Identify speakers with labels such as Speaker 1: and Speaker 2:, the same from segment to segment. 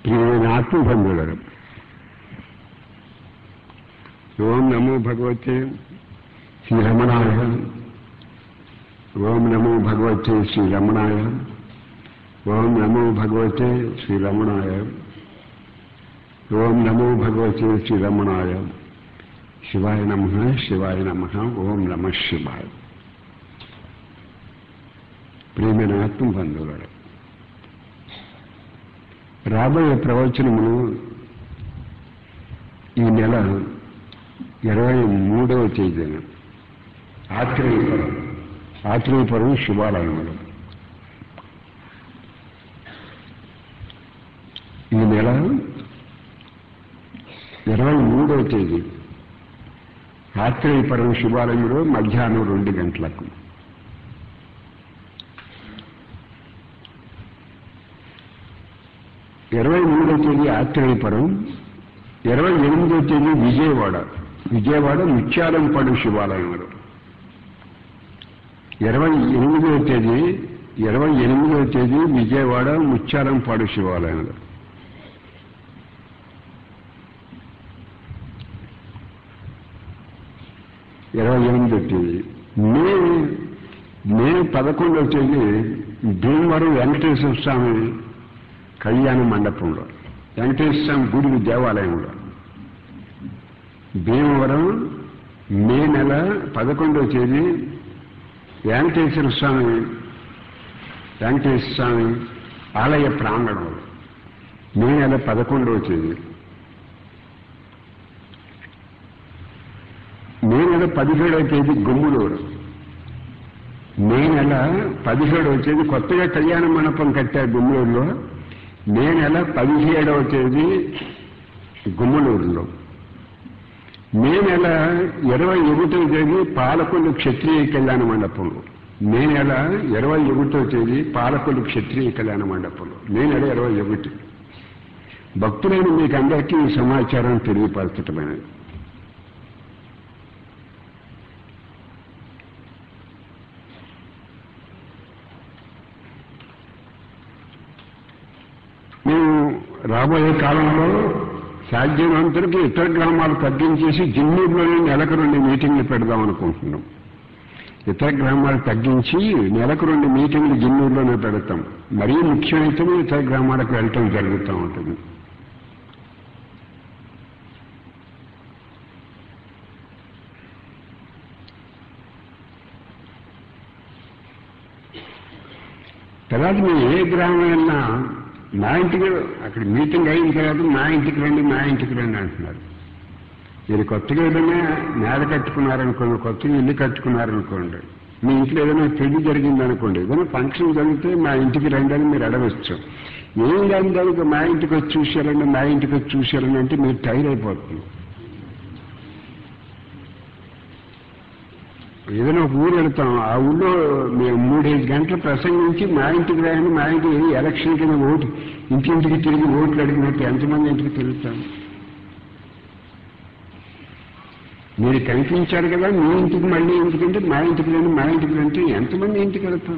Speaker 1: ప్రియమైన ఆత్మబంధువులను ఓం నమో భగవతే శ్రీరమణాయ ఓం నమో భగవతే శ్రీరమణాయ ఓం నమో భగవతే శ్రీరమణాయ ఓం నమో భగవతే శ్రీరమణాయ శివాయ నమ శివాయ నమ ఓం నమ శివాయ ప్రియమైన ఆత్మబంధువులను రాబోయే ప్రవచనమును ఈ నెల ఇరవై మూడవ తేదీన ఆత్రేయపురం ఆత్రేయపురం శివాలయంలో ఈ నెల ఇరవై మూడవ తేదీ ఆత్రేయపురం శివాలయంలో మధ్యాహ్నం రెండు గంటలకు ఇరవై మూడవ తేదీ ఆత్రేయపురం ఇరవై ఎనిమిదవ తేదీ విజయవాడ విజయవాడ ముత్యాలంపాడు శివాలయంలో ఇరవై ఎనిమిదవ తేదీ ఇరవై ఎనిమిదవ తేదీ విజయవాడ ముత్యాలంపాడు శివాలయంలో ఇరవై ఎనిమిదవ తేదీ మే మే పదకొండవ తేదీ భీమవరం వెంకటేశ్వర స్వామి కళ్యాణ మండపంలో వెంకటేశ్వర స్వామి గుడి దేవాలయంలో భీమవరం మే నెల పదకొండవ తేదీ వెంకటేశ్వర స్వామి వెంకటేశ్వర స్వామి ఆలయ ప్రాంగణంలో మే నెల పదకొండవ తేదీ మే నెల పదిహేడవ తేదీ గుమ్ములూరు మే నెల పదిహేడవ తేదీ కొత్తగా కళ్యాణ మండపం కట్టారు గుమ్మలూరులో మే నెల పదిహేడవ తేదీ గుమ్మలూరులో మే నెల ఇరవై ఒకటవ తేదీ పాలకొల్లు క్షత్రియ కళ్యాణ మండపంలో మే నెల ఇరవై ఒకటవ తేదీ పాలకొల్లు క్షత్రియ కళ్యాణ మండపంలో మే నెల ఇరవై ఒకటి భక్తులైన మీకు అందరికీ ఈ సమాచారం తెలియపరచటమైనది మేము రాబోయే కాలంలో సాధ్యమంతరికి ఇతర గ్రామాలు తగ్గించేసి జిన్నూరులోనే నెలకు రెండు మీటింగ్లు పెడదాం అనుకుంటున్నాం ఇతర గ్రామాలు తగ్గించి నెలకు రెండు మీటింగ్లు జిన్నూరులోనే పెడతాం మరీ ముఖ్యమైతే ఇతర గ్రామాలకు వెళ్ళటం జరుగుతూ ఉంటుంది తర్వాత మీరు ఏ గ్రామం వెళ్ళినా మా ఇంటికి అక్కడ మీటింగ్ అయిన తర్వాత మా ఇంటికి రండి మా ఇంటికి రండి అంటున్నారు మీరు కొత్తగా ఏదైనా నేల కట్టుకున్నారనుకోండి కొత్తగా ఇల్లు కట్టుకున్నారనుకోండి మీ ఇంట్లో ఏదైనా పెళ్లి జరిగిందనుకోండి ఏదైనా ఫంక్షన్ జరిగితే మా ఇంటికి రండి అని మీరు అడగచ్చు ఏం కాని దానికి మా ఇంటికి వచ్చి చూశారండి మా ఇంటికి వచ్చి చూశారని అంటే మీరు టైర్ అయిపోతుంది ఏదైనా ఒక ఊరు వెళ్తాం ఆ ఊళ్ళో మేము మూడేసి గంటలు ప్రసంగించి మా ఇంటికి రాయండి మా ఇంటికి ఎలక్షన్ కింద ఓటు ఇంటింటికి తిరిగి ఓట్లు అడిగినట్టు ఎంతమంది ఇంటికి తిరుగుతాం మీరు కనిపించారు కదా మీ ఇంటికి మళ్ళీ ఇంటికంటే మా ఇంటికి రండి మా ఇంటికి రంటే ఎంతమంది ఇంటికి వెళ్తాం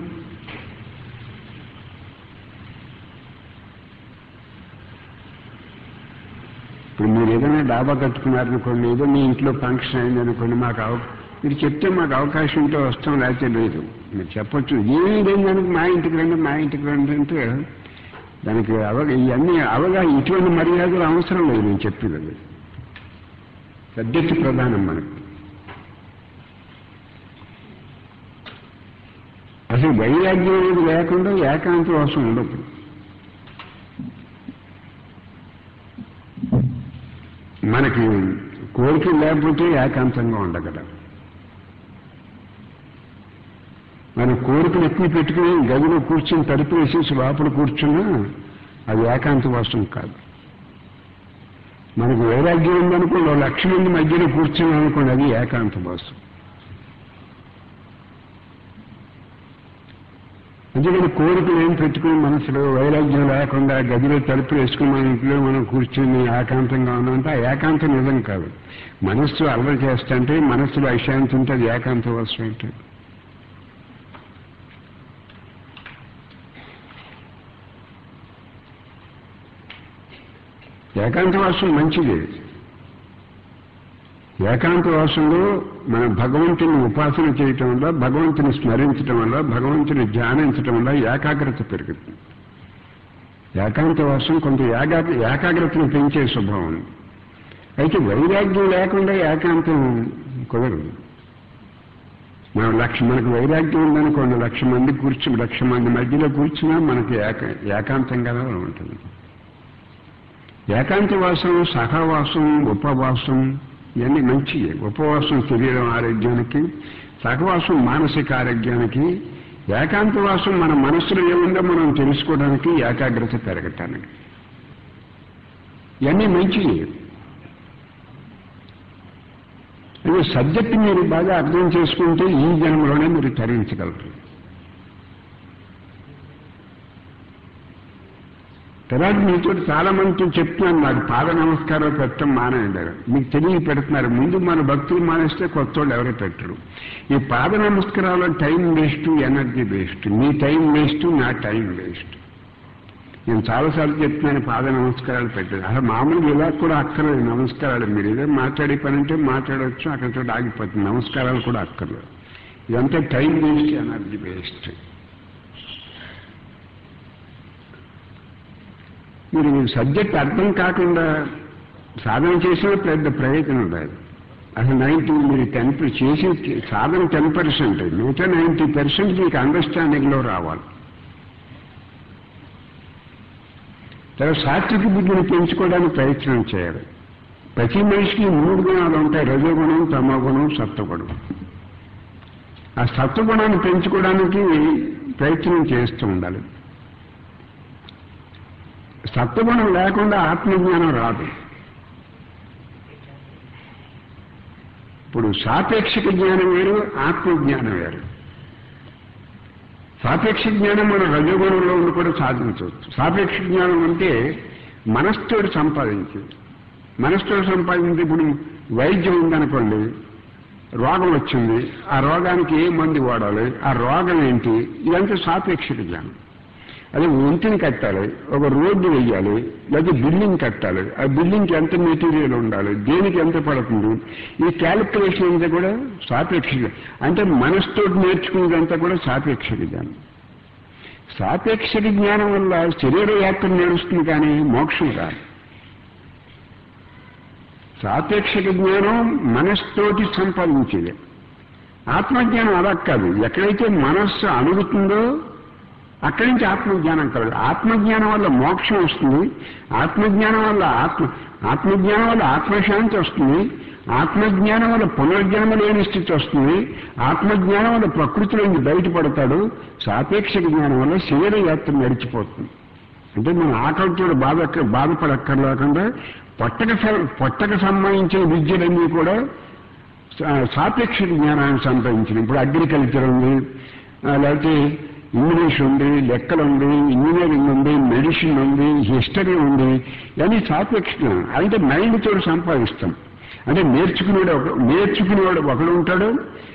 Speaker 1: ఇప్పుడు మీరు ఏదైనా డాబా కట్టుకున్నారనుకోండి ఏదో మీ ఇంట్లో ఫంక్షన్ అయిందనుకోండి మాకు అవ మీరు చెప్తే మాకు అవకాశం ఉంటే వస్తాం లేకపోతే లేదు మీరు చెప్పొచ్చు ఏమీ లేని దానికి మా ఇంటికి రండి మా ఇంటికి రండి అంటే దానికి అవగా ఇవన్నీ అవగా ఇటువంటి మర్యాదలు అవసరం లేదు నేను చెప్పేది పద్ధతి ప్రధానం మనకి అసలు వైరాగ్యం అనేది లేకుండా ఏకాంత వాసం ఉండదు మనకి కోరిక లేకపోతే ఏకాంతంగా ఉండగలం మన కోరికలు ఎక్కువ పెట్టుకుని గదిలో కూర్చుని తలుపు వేసేసి లోపల కూర్చున్నా అది ఏకాంత వాసం కాదు మనకు వైరాగ్యం ఉందనుకోండి ఓ లక్ష మంది మధ్యలో కూర్చున్నాం అనుకోండి అది ఏకాంత వాసం అందుకని కోరికలు ఏం పెట్టుకుని మనసులో వైరాగ్యం లేకుండా గదిలో తలుపులు వేసుకుని మన ఇంట్లో మనం కూర్చుని ఏకాంతంగా ఉన్నామంటే ఆ ఏకాంతం నిజం కాదు మనస్సు అల్లరి చేస్తుంటే మనస్సులో అశాంతి ఉంటే అది ఏకాంత వాసం అంటే ఏకాంతవాసం మంచిది ఏకాంతవాసంలో మన భగవంతుని ఉపాసన చేయటం వల్ల భగవంతుని స్మరించటం వల్ల భగవంతుని ధ్యానించటం వల్ల ఏకాగ్రత పెరుగుతుంది ఏకాంతవాసం కొంత ఏకా ఏకాగ్రతను పెంచే స్వభావం ఉంది అయితే వైరాగ్యం లేకుండా ఏకాంతం కుదరదు మనం లక్ష మనకు వైరాగ్యం ఉందనుకోండి లక్ష మంది కూర్చుని లక్ష మంది మధ్యలో కూర్చున్నా మనకి ఏక ఏకాంతంగానే ఉంటుంది ఏకాంతవాసం సహవాసం ఉపవాసం ఇవన్నీ మంచివి ఉపవాసం శరీరం ఆరోగ్యానికి సహవాసం మానసిక ఆరోగ్యానికి ఏకాంతవాసం మన మనస్సులో ఏముందో మనం తెలుసుకోవడానికి ఏకాగ్రత పెరగటానికి ఇవన్నీ మంచివి ఇది సబ్జెక్ట్ మీరు బాగా అర్థం చేసుకుంటే ఈ జన్మలోనే మీరు తరించగలరు తర్వాత మీతో చాలా మందితో చెప్తున్నాను నాకు పాద నమస్కారం పెట్టడం మానేయండి మీకు తెలియ పెడుతున్నారు ముందు మన భక్తులు మానేస్తే కొత్త వాళ్ళు ఎవరు పెట్టరు ఈ పాద నమస్కారాలు టైం వేస్ట్ ఎనర్జీ వేస్ట్ మీ టైం వేస్ట్ నా టైం వేస్ట్ నేను చాలాసార్లు చెప్తున్నాను పాద నమస్కారాలు పెట్టారు అసలు మామూలుగా ఇలా కూడా అక్కర్లేదు నమస్కారాలు మీరు ఏదో మాట్లాడే పని అంటే మాట్లాడవచ్చు అక్కడితో ఆగిపోతుంది నమస్కారాలు కూడా అక్కర్లేదు ఇదంతా టైం వేస్ట్ ఎనర్జీ వేస్ట్ మీరు సబ్జెక్ట్ అర్థం కాకుండా సాధన చేసిన పెద్ద ప్రయోజనం లేదు అసలు నైంటీ మీరు టెన్ చేసి సాధన టెన్ పర్సెంట్ మిగతా నైంటీ పర్సెంట్ మీకు అండర్స్టాండింగ్లో రావాలి తర్వాత సాత్విక బుద్ధిని పెంచుకోవడానికి ప్రయత్నం చేయాలి ప్రతి మనిషికి మూడు గుణాలు ఉంటాయి రజోగుణం తమోగుణం సత్వగుణం ఆ సత్వగుణాన్ని పెంచుకోవడానికి ప్రయత్నం చేస్తూ ఉండాలి సత్వగుణం లేకుండా ఆత్మజ్ఞానం రాదు ఇప్పుడు సాపేక్షిక జ్ఞానం వేరు ఆత్మజ్ఞానం వేరు సాపేక్ష జ్ఞానం మనం రజోగుణంలో ఉండి కూడా సాధించవచ్చు సాపేక్ష జ్ఞానం అంటే మనస్తోడు సంపాదించేది మనస్తోడు సంపాదించి ఇప్పుడు వైద్యం ఉందనుకోండి రోగం వచ్చింది ఆ రోగానికి ఏ మందు వాడాలి ఆ రోగం ఏంటి ఇదంతా సాపేక్షిక జ్ఞానం అదే ఒంటిని కట్టాలి ఒక రోడ్డు వెయ్యాలి లేదా బిల్డింగ్ కట్టాలి ఆ బిల్డింగ్కి ఎంత మెటీరియల్ ఉండాలి దేనికి ఎంత పడుతుంది ఈ క్యాలిక్యులేషన్ అంతా కూడా సాపేక్షిక అంటే మనసుతో నేర్చుకునేదంతా కూడా సాపేక్షిక జ్ఞానం సాపేక్షిక జ్ఞానం వల్ల శరీర యాత్ర నడుస్తుంది కానీ మోక్షం కాదు సాపేక్షిక జ్ఞానం మనస్తోటి సంపాదించేది ఆత్మజ్ఞానం అలా కాదు ఎక్కడైతే మనస్సు అణుగుతుందో అక్కడి నుంచి ఆత్మజ్ఞానం కలదు ఆత్మజ్ఞానం వల్ల మోక్షం వస్తుంది ఆత్మజ్ఞానం వల్ల ఆత్మ ఆత్మజ్ఞానం వల్ల ఆత్మశాంతి వస్తుంది ఆత్మజ్ఞానం వల్ల పునర్జన్మ లేని స్థితి వస్తుంది ఆత్మజ్ఞానం వల్ల ప్రకృతిలో నుంచి బయటపడతాడు సాపేక్షక జ్ఞానం వల్ల శరీర యాత్ర నడిచిపోతుంది అంటే మన ఆకలితో బాధ బాధపడక్కర్లేకుండా పొట్టక పొట్టకు సంబంధించిన విద్యలన్నీ కూడా సాపేక్షక జ్ఞానాన్ని సంపాదించింది ఇప్పుడు అగ్రికల్చర్ ఉంది లేకపోతే ఇంగ్లీష్ ఉంది లెక్కలు ఉంది ఇంజనీరింగ్ ఉంది మెడిసిన్ ఉంది హిస్టరీ ఉంది ఇవన్నీ సాపేక్షం అంటే మైండ్ తోడు సంపాదిస్తాం అంటే నేర్చుకునేవాడు ఒక నేర్చుకునేవాడు ఒకడు ఉంటాడు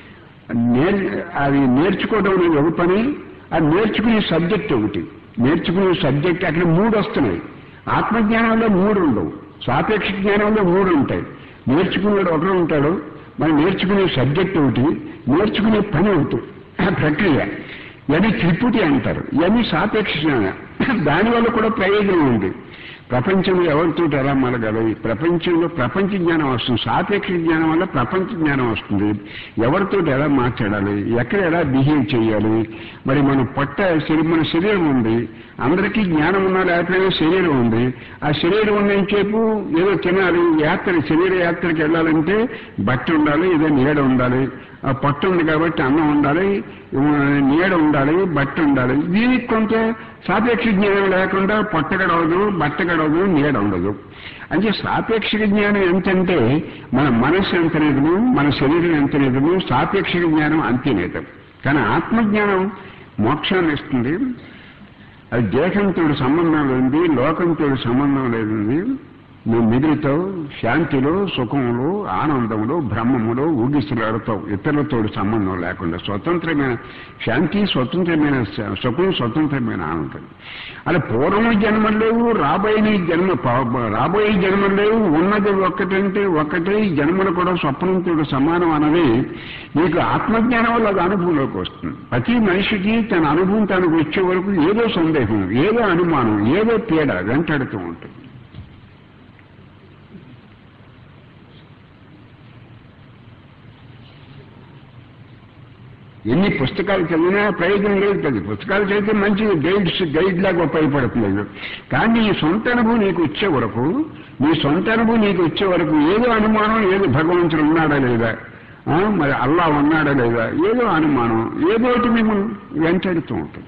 Speaker 1: నేర్ అది నేర్చుకోవడం అనేది ఒక పని అది నేర్చుకునే సబ్జెక్ట్ ఒకటి నేర్చుకునే సబ్జెక్ట్ అక్కడ మూడు వస్తున్నాయి ఆత్మజ్ఞానంలో మూడు ఉండవు సాపేక్ష జ్ఞానంలో మూడు ఉంటాయి నేర్చుకునేవాడు ఒకడు ఉంటాడు మనం నేర్చుకునే సబ్జెక్ట్ ఒకటి నేర్చుకునే పని ఒకటి ప్రక్రియ ఇవన్నీ త్రిపుటి అంటారు ఇవన్నీ సాపేక్ష జ్ఞానం దానివల్ల కూడా ప్రయోజనం ఉంది ప్రపంచంలో ఎవరితో ఎలా మలగలవు ప్రపంచంలో ప్రపంచ జ్ఞానం వస్తుంది సాపేక్ష జ్ఞానం వల్ల ప్రపంచ జ్ఞానం వస్తుంది ఎవరితో ఎలా మాట్లాడాలి ఎక్కడ ఎలా బిహేవ్ చేయాలి మరి మన పొట్ట మన శరీరం ఉంది అందరికీ జ్ఞానం ఉన్నా లేకపోయినా శరీరం ఉంది ఆ శరీరం ఉన్నంతసేపు ఏదో తినాలి యాత్ర శరీర యాత్రకి వెళ్ళాలంటే బట్ట ఉండాలి ఏదో నీడ ఉండాలి ఆ పొట్ట ఉంది కాబట్టి అన్నం ఉండాలి నీడ ఉండాలి బట్ట ఉండాలి దీనికి కొంత సాపేక్ష జ్ఞానం లేకుండా పొట్ట గడవదు బట్ట గడవదు నీడ ఉండదు అంటే సాపేక్షిక జ్ఞానం ఎంతంటే మన మనస్సు ఎంత నిజము మన శరీరం ఎంత నిజము సాపేక్షిక జ్ఞానం అంతే నిజం కానీ ఆత్మజ్ఞానం మోక్షాన్ని ఇస్తుంది అది దేశంతో సంబంధం లేనిది లోకంతో సంబంధం లేనిది నువ్వు మిగులుతావు శాంతిలో సుఖంలో ఆనందంలో బ్రహ్మములో ఊగిసలాడుతావు ఇతరులతో సంబంధం లేకుండా స్వతంత్రమైన శాంతి స్వతంత్రమైన స- సుఖం స్వతంత్రమైన ఆనందం అలా పూర్వం జన్మలు లేవు రాబోయే జన్మ ప- రాబోయే జన్మలు లేవు ఉన్నది ఒక్కటంటే ఒక్కటే ఈ జన్మలు కూడా స్వప్నంతో సమానం అన్నది నీకు ఆత్మజ్ఞానం వల్ల అది అనుభవంలోకి వస్తుంది ప్రతి మనిషికి తన అనుభవం తనకు వచ్చే వరకు ఏదో సందేహం ఏదో అనుమానం ఏదో పీడ వెంటాడుతూ ఉంటుంది ఎన్ని పుస్తకాలు చదివినా ప్రయోజనం లేదు కదా పుస్తకాలు చదివితే మంచి గైడ్స్ గైడ్ లాగా ఉపయోగపడుతుంది కానీ నీ సొంత అనుభవం నీకు వచ్చే వరకు నీ సొంత అనుభవం నీకు వచ్చే వరకు ఏదో అనుమానం ఏదో భగవంతుడు ఉన్నాడా లేదా ఆ, మరి అల్లా ఉన్నాడా లేదా ఏదో అనుమానం ఏదో ఒకటి మేము వెంటాడుతూ ఉంటుంది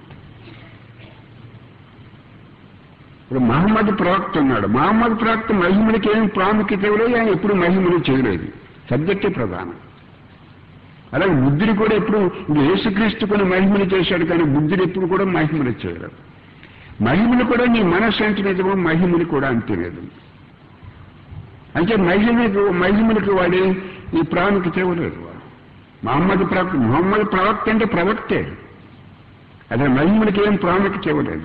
Speaker 1: ఇప్పుడు మహమ్మద్ ప్రవక్త ఉన్నాడు మహమ్మద్ ప్రవక్త మహిమలకి ఏం ప్రాముఖ్యత ఇవ్వలేదు ఆయన ఎప్పుడు మహిమలు చేయలేదు సబ్జెక్టే ప్రధానం అలాగే బుద్ధుడు కూడా ఎప్పుడు ఇప్పుడు యేసుక్రీస్తు కొన్ని మహిమలు చేశాడు కానీ బుద్ధుడు ఎప్పుడు కూడా మహిమలు చేయలేదు మహిమలు కూడా నీ మనస్సు అంటే నిజమో మహిమలు కూడా అంతే లేదు అంటే మహిమలకు మహిమలకు వాడి ఈ ప్రాముఖ్యత ఇవ్వలేదు వాడు మహమ్మద్ ప్రవక్త మహమ్మద్ ప్రవక్త అంటే ప్రవక్తే అదే మహిమలకి ఏం ప్రాముఖ్యత ఇవ్వలేదు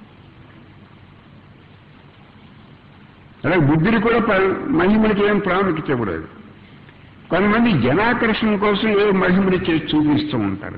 Speaker 1: అలాగే బుద్ధుడు కూడా ప్ర- మహిమలకి ఏం ప్రాముఖ్యత ఇవ్వలేదు కొంతమంది జనాకర్షణ కోసం ఏ మహిమలు చేసి చూపిస్తూ ఉంటారు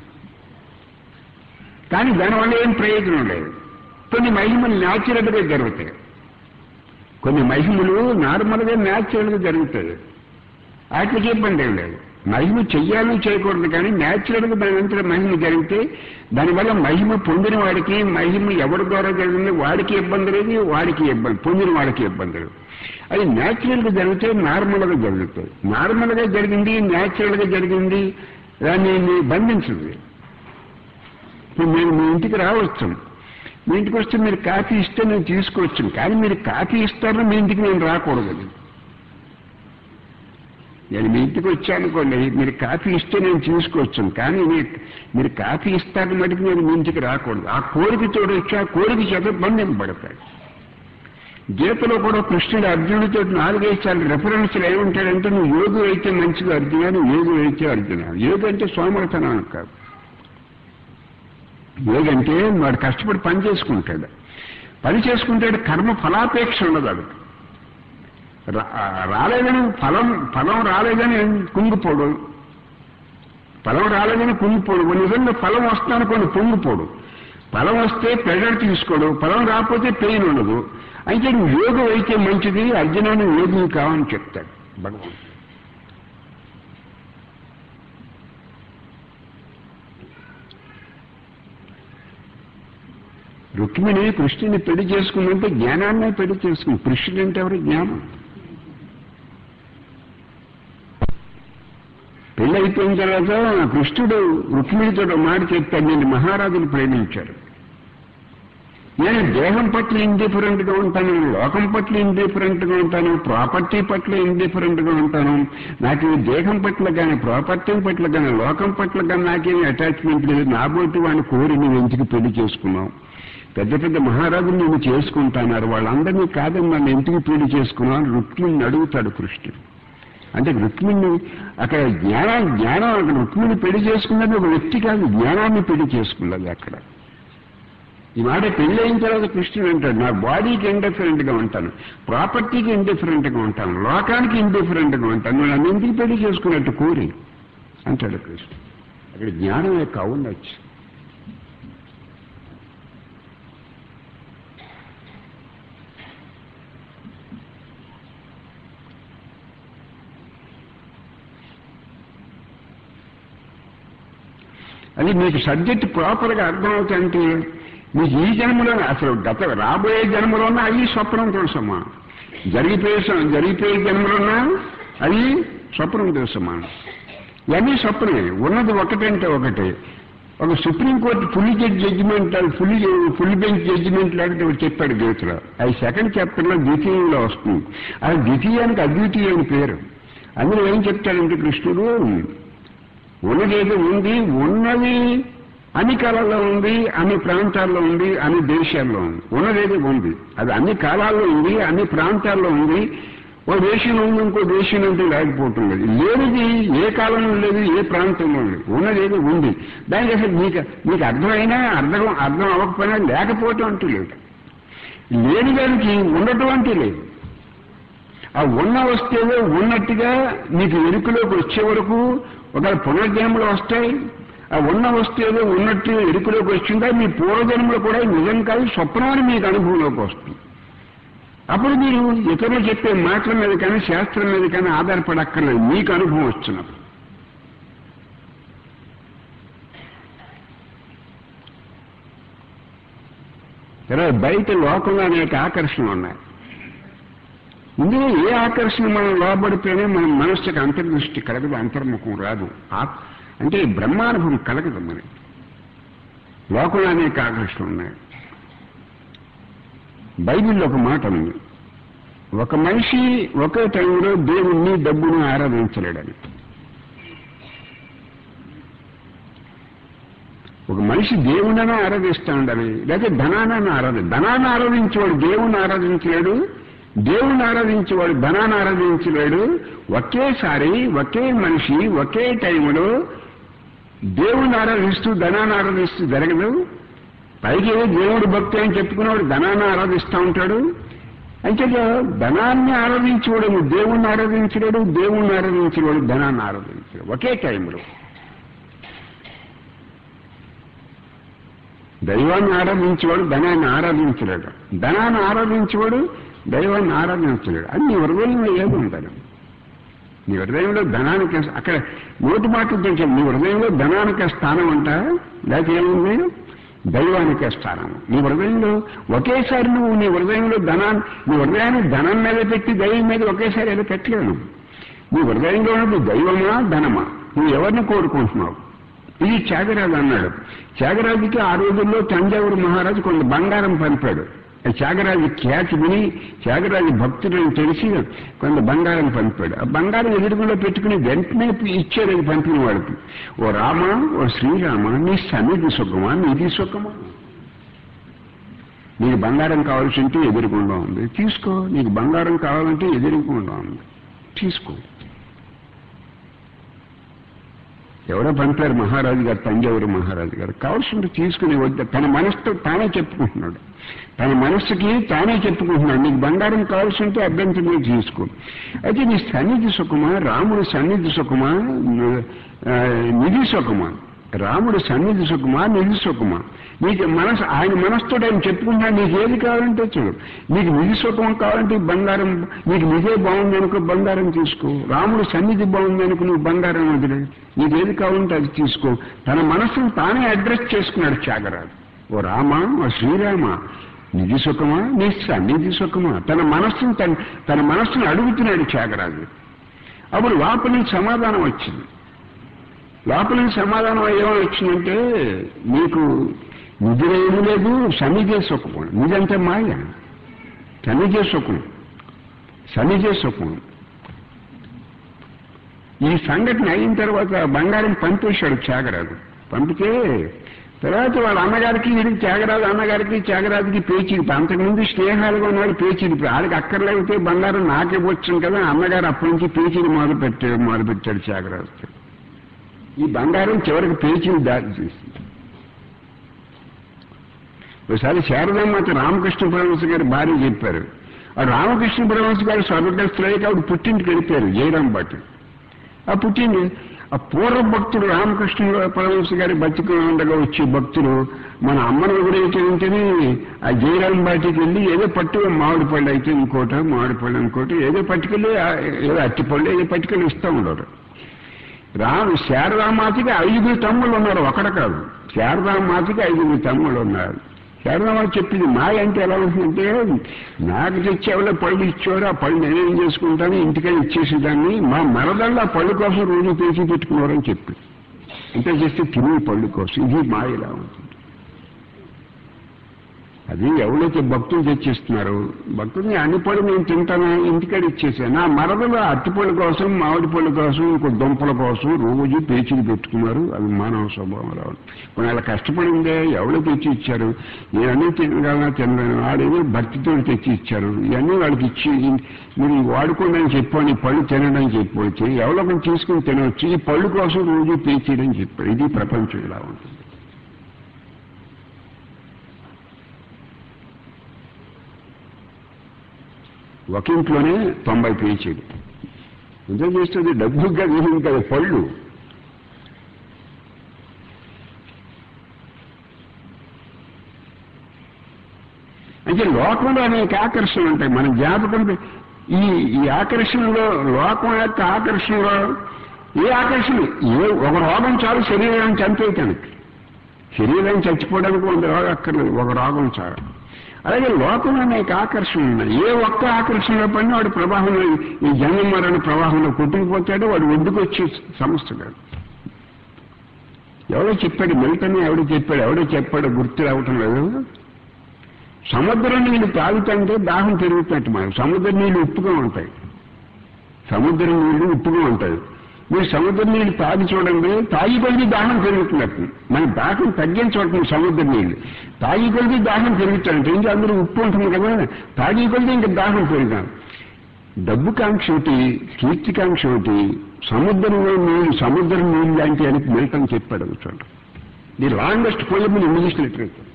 Speaker 1: కానీ దానివల్ల ఏం ప్రయోజనం లేదు కొన్ని మహిమలు న్యాచురల్గా జరుగుతాయి కొన్ని మహిమలు నార్మల్గా న్యాచురల్గా జరుగుతాయి వాటికి ఇబ్బంది ఏం లేదు మహిమ చెయ్యాలని చేయకూడదు కానీ న్యాచురల్గా దాని అంతటా మహిమ జరిగితే దానివల్ల మహిమ పొందిన వాడికి మహిమ ఎవరి ద్వారా జరిగింది వాడికి ఇబ్బంది లేదు వాడికి ఇబ్బంది పొందిన వాడికి ఇబ్బంది లేదు అది న్యాచురల్గా జరిగితే నార్మల్గా జరుగుతుంది నార్మల్గా జరిగింది న్యాచురల్గా జరిగింది దాన్ని నీ బంధించదు ఇప్పుడు మేము మీ ఇంటికి రావచ్చు మీ ఇంటికి వస్తే మీరు కాఫీ ఇస్తే నేను తీసుకోవచ్చు కానీ మీరు కాఫీ ఇస్తారని మీ ఇంటికి నేను రాకూడదు నేను మీ ఇంటికి వచ్చానుకోండి మీరు కాఫీ ఇస్తే నేను తీసుకోవచ్చు కానీ మీ- మీరు కాఫీ ఇస్తారని మటుకు నేను మీ ఇంటికి రాకూడదు ఆ కోరికతో వచ్చి ఆ కోరిక చేత బంధింపబడతాడు గీతలో కూడా కృష్ణుడు అర్జునుడితో నాలుగైదు సార్లు రెఫరెన్స్లు ఏముంటాడంటే నువ్వు యోగు అయితే మంచిది అర్జున నువ్వు యోగు అయితే అర్జున యోగు అంటే సోమరతనం కాదు యోగి అంటే వాడు కష్టపడి పని చేసుకుంటాడు పని చేసుకుంటాడు కర్మ ఫలాపేక్ష ఉండదు అది రా- రాలేదని ఫలం ఫలం రాలేదని కుంగిపోడు ఫలం రాలేదని కుంగిపోడు నిజంగా ఫలం వస్తానుకోండి పొంగిపోడు ఫలం వస్తే ప్రెజర్ తీసుకోడు ఫలం రాకపోతే పెయిన్ ఉండదు అయితే నువ్వు యోగం అయితే మంచిది అర్జునాన్ని యోగి కావని చెప్తాడు భగవాన్ రుక్మిణి కృష్ణుని పెళ్లి చేసుకుందంటే జ్ఞానాన్నే పెళ్లి చేసుకుంది కృష్ణుడు అంటే ఎవరు జ్ఞానం పెళ్లి అయిపోయిన తర్వాత కృష్ణుడు రుక్మిణితో ఒక మాట చెప్తాడు నేను మహారాజును ప్రేమించాడు నేను దేహం పట్ల ఇండిఫరెంట్ గా ఉంటాను లోకం పట్ల ఇండిఫరెంట్ గా ఉంటాను ప్రాపర్టీ పట్ల ఇండిఫరెంట్ గా ఉంటాను నాకు ఈ దేహం పట్ల కానీ ప్రాపర్టీ పట్ల కానీ లోకం పట్ల కానీ నాకేమి అటాచ్మెంట్ లేదు నా బోటి వాడిని కోరి నువ్వు ఎందుకు పెళ్లి చేసుకున్నావు పెద్ద పెద్ద మహారాజులు నేను చేసుకుంటున్నారు వాళ్ళందరినీ కాదని నన్ను ఎందుకు పెళ్లి చేసుకున్నావు అని రుక్మిణిని అడుగుతాడు కృష్ణుడు అంటే రుక్మిణి అక్కడ జ్ఞానం జ్ఞానం అక్కడ రుక్మిణి పెళ్లి చేసుకున్నది ఒక వ్యక్తి కాదు జ్ఞానాన్ని పెళ్లి చేసుకున్నది అక్కడ ఈ మాట పెళ్లి అయిన తర్వాత కృష్ణుడు అంటాడు నా బాడీకి ఇండిఫరెంట్ గా ఉంటాను ప్రాపర్టీకి ఇండిఫరెంట్ గా ఉంటాను లోకానికి ఇండిఫరెంట్ గా ఉంటాను నువ్వు నన్ను ఎందుకు పెళ్లి చేసుకున్నట్టు కోరి అంటాడు కృష్ణుడు అక్కడ జ్ఞానం యొక్క ఔన్నత్యం అది మీకు సబ్జెక్ట్ ప్రాపర్గా అర్థమవుతుంటే మీకు ఈ జన్మలో అసలు గత రాబోయే జన్మలోనా అవి స్వప్నంతో సమానం జరిగిపోయే స- జరిగిపోయే జన్మలోనా అది స్వప్నంతో సమానం ఇవన్నీ స్వప్నమే ఉన్నది ఒకటంటే ఒకటే ఒక Supreme Court full judge judgement full full bench judgement లాంటి ఒకటి చెప్పాడు గీతలో అది సెకండ్ చాప్టర్లో ద్వితీయంలో వస్తుంది అది ద్వితీయానికి అద్వితీయ అని పేరు అందులో ఏం చెప్తాడంటే కృష్ణుడు ఉన్నదేదో ఉంది ఉన్నది అన్ని కాలాల్లో ఉంది అన్ని ప్రాంతాల్లో ఉంది అన్ని దేశాల్లో ఉంది ఉన్నదేది ఉంది అది అన్ని కాలాల్లో ఉంది అన్ని ప్రాంతాల్లో ఉంది ఓ దేశంలో ఉంది ఇంకో దేశం అంటే లేకపోవటం లేదు లేనిది ఏ కాలంలో లేదు ఏ ప్రాంతంలో ఉంది ఉన్నదేది ఉంది దానికి అసలు మీకు మీకు అర్థమైనా అర్థం అర్థం అవ్వకపోయినా లేకపోవటం అంటూ లేదు లేని దానికి ఉండటం అంటే లేదు ఆ ఉన్న వస్తేవో ఉన్నట్టుగా మీకు ఎరుకలోకి వచ్చే వరకు ఒకవేళ పునర్జన్మలు వస్తాయి ఆ ఉన్న వస్తేవో ఉన్నట్టు ఎరుకలోకి వచ్చిందా మీ పూర్వజన్మలు కూడా నిజం కాదు స్వప్నం అని మీకు అనుభవంలోకి వస్తుంది అప్పుడు మీరు ఇతరులు చెప్పే మాటల మీద కానీ శాస్త్రం మీద కానీ ఆధారపడక్కర్లేదు మీకు అనుభవం వచ్చినప్పుడు తర్వాత బయట లోకంలో అనేక ఆకర్షణలు ఉన్నాయి ఇందులో ఏ ఆకర్షణ మనం లోబడితేనే మన మనస్సుకి అంతర్దృష్టి కలగదు అంతర్ముఖం రాదు ఆ- అంటే బ్రహ్మానుభవం కలగదు మనకి లోకంలో అనేక ఆకర్షణలు ఉన్నాయి బైబిల్లో ఒక మాట ఉంది ఒక మనిషి ఒకే టైంలో దేవుణ్ణి డబ్బును ఆరాధించలేడని ఒక మనిషి దేవుణ్ణి ఆరాధిస్తూ ఉండాలి లేకపోతే ధనాన్ని ఆరాధి ధనాన్ని ఆరాధించేవాడు దేవుణ్ణి ఆరాధించలేడు దేవుణ్ణి ఆరాధించేవాడు ధనాన్ని ఆరాధించలేడు ఒకేసారి ఒకే మనిషి ఒకే టైంలో దేవుణ్ణి ఆరాధిస్తూ ధనాన్ని ఆరాధిస్తూ జరగదు పైకి ఏదో దేవుడు భక్తి అని చెప్పుకున్నవాడు ధనాన్ని ఆరాధిస్తూ ఉంటాడు అంటే ధనాన్ని ఆరాధించేవాడు దేవుణ్ణి ఆరాధించలేడు దేవుణ్ణి ఆరాధించేవాడు ధనాన్ని ఆరాధించలేడు ఒకే టైంలో దైవాన్ని ఆరాధించేవాడు ధనాన్ని ఆరాధించలేడు ధనాన్ని ఆరాధించేవాడు దైవాన్ని ఆరాధించలేడు అది నీ హృదయంలో ఏది ఉండాలి నీ హృదయంలో ధనానికి అక్కడ నోటి మాటలు తెలుసు నీ హృదయంలో ధనానికి స్థానం అంట లేకపోతే ఏముంది దైవానికి స్థానం నీ హృదయంలో ఒకేసారి నువ్వు నీ హృదయంలో ధనాన్ని నీ హృదయాన్ని ధనం మీద పెట్టి దైవం మీద ఒకేసారి ఏదో పెట్టలేను నీ హృదయంలో ఉన్నది దైవమా ధనమా నువ్వు ఎవరిని కోరుకుంటున్నావు ఇది త్యాగరాజు అన్నాడు త్యాగరాజుకి ఆ రోజుల్లో తంజావూరు మహారాజు కొంత బంగారం పంపాడు ఆ త్యాగరాజు ఖ్యాతి విని త్యాగరాజు భక్తులను తెలిసి కొంత బంగారం పంపాడు ఆ బంగారం ఎదురుగులో పెట్టుకుని వెంటనే ఇచ్చాడు అది పంపిన వాడికి ఓ రామ ఓ శ్రీరామ నీ సన్నిధి సుఖమా నీది సుఖమా నీకు బంగారం కావాల్సి ఉంటే ఎదురుకుండా ఉంది తీసుకో నీకు బంగారం కావాలంటే ఎదురుకుండా ఉంది తీసుకో ఎవరో పంపారు మహారాజు గారు తంజావూరు మహారాజు గారు కావాల్సింది తీసుకుని వద్ద తన మనసుతో తానే చెప్పుకుంటున్నాడు తన మనస్సుకి తానే చెప్పుకుంటున్నాడు నీకు బంగారం కావాల్సి ఉంటే అభ్యంతరమే తీసుకో అయితే నీ సన్నిధి సుఖమా రాముడి సన్నిధి సుఖమా ఆ, నిధి సుఖమా రాముడి సన్నిధి సుఖమా నిధి సుఖమా నీకు మనసు ఆయన మనసుతో ఆయన చెప్పుకుంటున్నాడు నీకు ఏది కావాలంటే చూడు నీకు నిధి సుఖం కావాలంటే బంగారం నీకు నిజే బాగుంది అనుకో బంగారం తీసుకో రాముడి సన్నిధి బాగుంది అనుకో నువ్వు బంగారం వదిలే నీకు ఏది కావాలంటే అది తీసుకో తన మనసును తానే అడ్రస్ చేసుకున్నాడు త్యాగరాజు ఓ రామ ఓ శ్రీరామ నిధి సుఖమా నీ సన్నిధి సుఖమా తన మనస్సును తన తన మనస్సును అడుగుతున్నాడు త్యాగరాజు అప్పుడు లోపల నుంచి సమాధానం వచ్చింది లోపల నుంచి సమాధానం ఏమని వచ్చిందంటే నీకు నిధి ఏమీ లేదు సన్నిధే సుఖం నిజంటే మాయ సన్నిధే సుఖం సన్నిధే సుఖం ఈ సంఘటన అయిన తర్వాత బంగారం పంపేశాడు త్యాగరాజు పంపితే తర్వాత వాళ్ళ అన్నగారికి వీడికి త్యాగరాజు అన్నగారికి త్యాగరాజుకి పేచీడిపి అంతకుముందు స్నేహాలుగా ఉన్నాడు పేచీడిపి ఆడికి అక్కర్లేకపోతే బంగారం నాకే వచ్చాను కదా అన్నగారు అప్పటి నుంచి పేచీడి మొదలు పెట్టాడు మొదలు పెట్టాడు త్యాగరాజు ఈ బంగారం చివరికి పేచీని దారి చేసింది ఒకసారి శారదామాత రామకృష్ణ పరమహంస గారి భార్య చెప్పారు ఆ రామకృష్ణ పరమహంస గారు స్వర్గస్థులై కాబట్టి పుట్టింటికి వెళ్ళిపోయారు జయరాం భట్ ఆ పుట్టింది ఆ పూర్వ భక్తుడు రామకృష్ణ పరమహంస గారి బతికి ఉండగా వచ్చే భక్తులు మన అమ్మను ఎదురైతే ఉంటేనే ఆ జయరాం బాటికి వెళ్ళి ఏదో పట్టు మామిడి పళ్ళు అయితే ఇంకోట మామిడి పళ్ళు ఇంకోటి ఏదో పట్టుకెళ్ళి ఆ ఏదో అట్టిపళ్ళు ఏదో పట్టుకెళ్ళి ఇస్తూ ఉండరు రాము శారదామాతకి ఐదుగురు తమ్ముళ్ళు ఉన్నారు ఒకడ కాదు శారదామాతకి ఐదుగురు తమ్ముళ్ళు ఉన్నారు శారదామాత చెప్పింది మాయ అంటే ఎలా ఉంటుందంటే నాకు తెచ్చేవాళ్ళ పళ్ళు ఇచ్చేవారు ఆ పళ్ళు నేనేం చేసుకుంటాను ఇంటికని ఇచ్చేసేదాన్ని మా మరదళ్ళు ఆ పళ్ళు కోసం రోజు పేచి పెట్టుకున్నారని చెప్పి ఇంత చేస్తే తినే పళ్ళు కోసం ఇది మాయ ఎలా ఉంటుంది అది ఎవరైతే భక్తులు తెచ్చిస్తున్నారు భక్తుల్ని అన్ని పళ్ళు నేను తింటాను ఇంటికాడ ఇచ్చేసాను నా మరదలు అరటిపళ్ళ కోసం మామిడి పళ్ళ కోసం ఇంకో దుంపల కోసం రోజు పేచీలు పెట్టుకున్నారు అది మానవ స్వభావం అలా ఉంది. కొన్ని అలా కష్టపడిందే ఎవరో తెచ్చి ఇచ్చారు నేను అన్నీ తినగలనా తినలేను వాడేదో భక్తితో తెచ్చి ఇచ్చారు ఇవన్నీ వాళ్ళకి ఇచ్చి మీరు ఇవి వాడుకోండి అని చెప్పాను ఈ పళ్ళు తినడం అని చెప్పవచ్చు ఎవరో ఒకరు తీసుకుని తినవచ్చు ఈ పళ్ళు కోసం రోజు పేచీలని చెప్పారు ఇది ప్రపంచం ఇలా ఉంటుంది ఒక ఇంట్లోనే తొంభై పేచీలు ఎంత చేస్తుంది డబ్బు కదా ఏం కదా పళ్ళు అంటే లోకంలో అనేక ఆకర్షణలు ఉంటాయి మన జ్ఞాపకం ఈ ఈ ఆకర్షణలో లోకం యొక్క ఆకర్షణలో ఏ ఆకర్షణ ఏ ఒక రోగం చాలు శరీరాన్ని చంపేయటానికి శరీరం చచ్చిపోవడానికి వంద రోగం అక్కర్లేదు ఒక రోగం చాలు అలాగే లోకంలో అనేక ఆకర్షణలు ఉన్నాయి ఏ ఒక్క ఆకర్షణలో పడినా వాడి ప్రవాహంలో ఈ జన్మ మరణ ప్రవాహంలో కొట్టుకుపోతాడో వాడు ఒడ్డుకొచ్చే సమస్య కాదు ఎవడో చెప్పాడు మిల్టన్ ఎవడో చెప్పాడు ఎవడో చెప్పాడు గుర్తు రావటం లేదు సముద్రం నీళ్లు తాగుతుంటే దాహం పెరుగుతున్నట్టు మరి సముద్ర నీళ్లు ఉప్పుగా ఉంటాయి సముద్రం నీళ్లు ఉప్పుగా ఉంటాయి మీరు సముద్ర నీళ్లు తాగి చూడండి తాగి కొలిది దాహం పెరుగుతున్నట్టు మన దాహం తగ్గించబడుతుంది సముద్ర నీళ్లు తాగి కొలిది దాహం పెరుగుతుంది ఇంకా అందరూ ఉప్పు ఉంటుంది కదా తాగి కొలిది ఇంకా దాహం పెరుగుతాం డబ్బు కాంక్ష ఒకటి కీర్తికాంక్ష ఒకటి సముద్రంలో నీళ్ళు సముద్రం నీళ్ళు లాంటి అని మిల్టన్ చెప్పాడు చూడండి the longest poem in English literature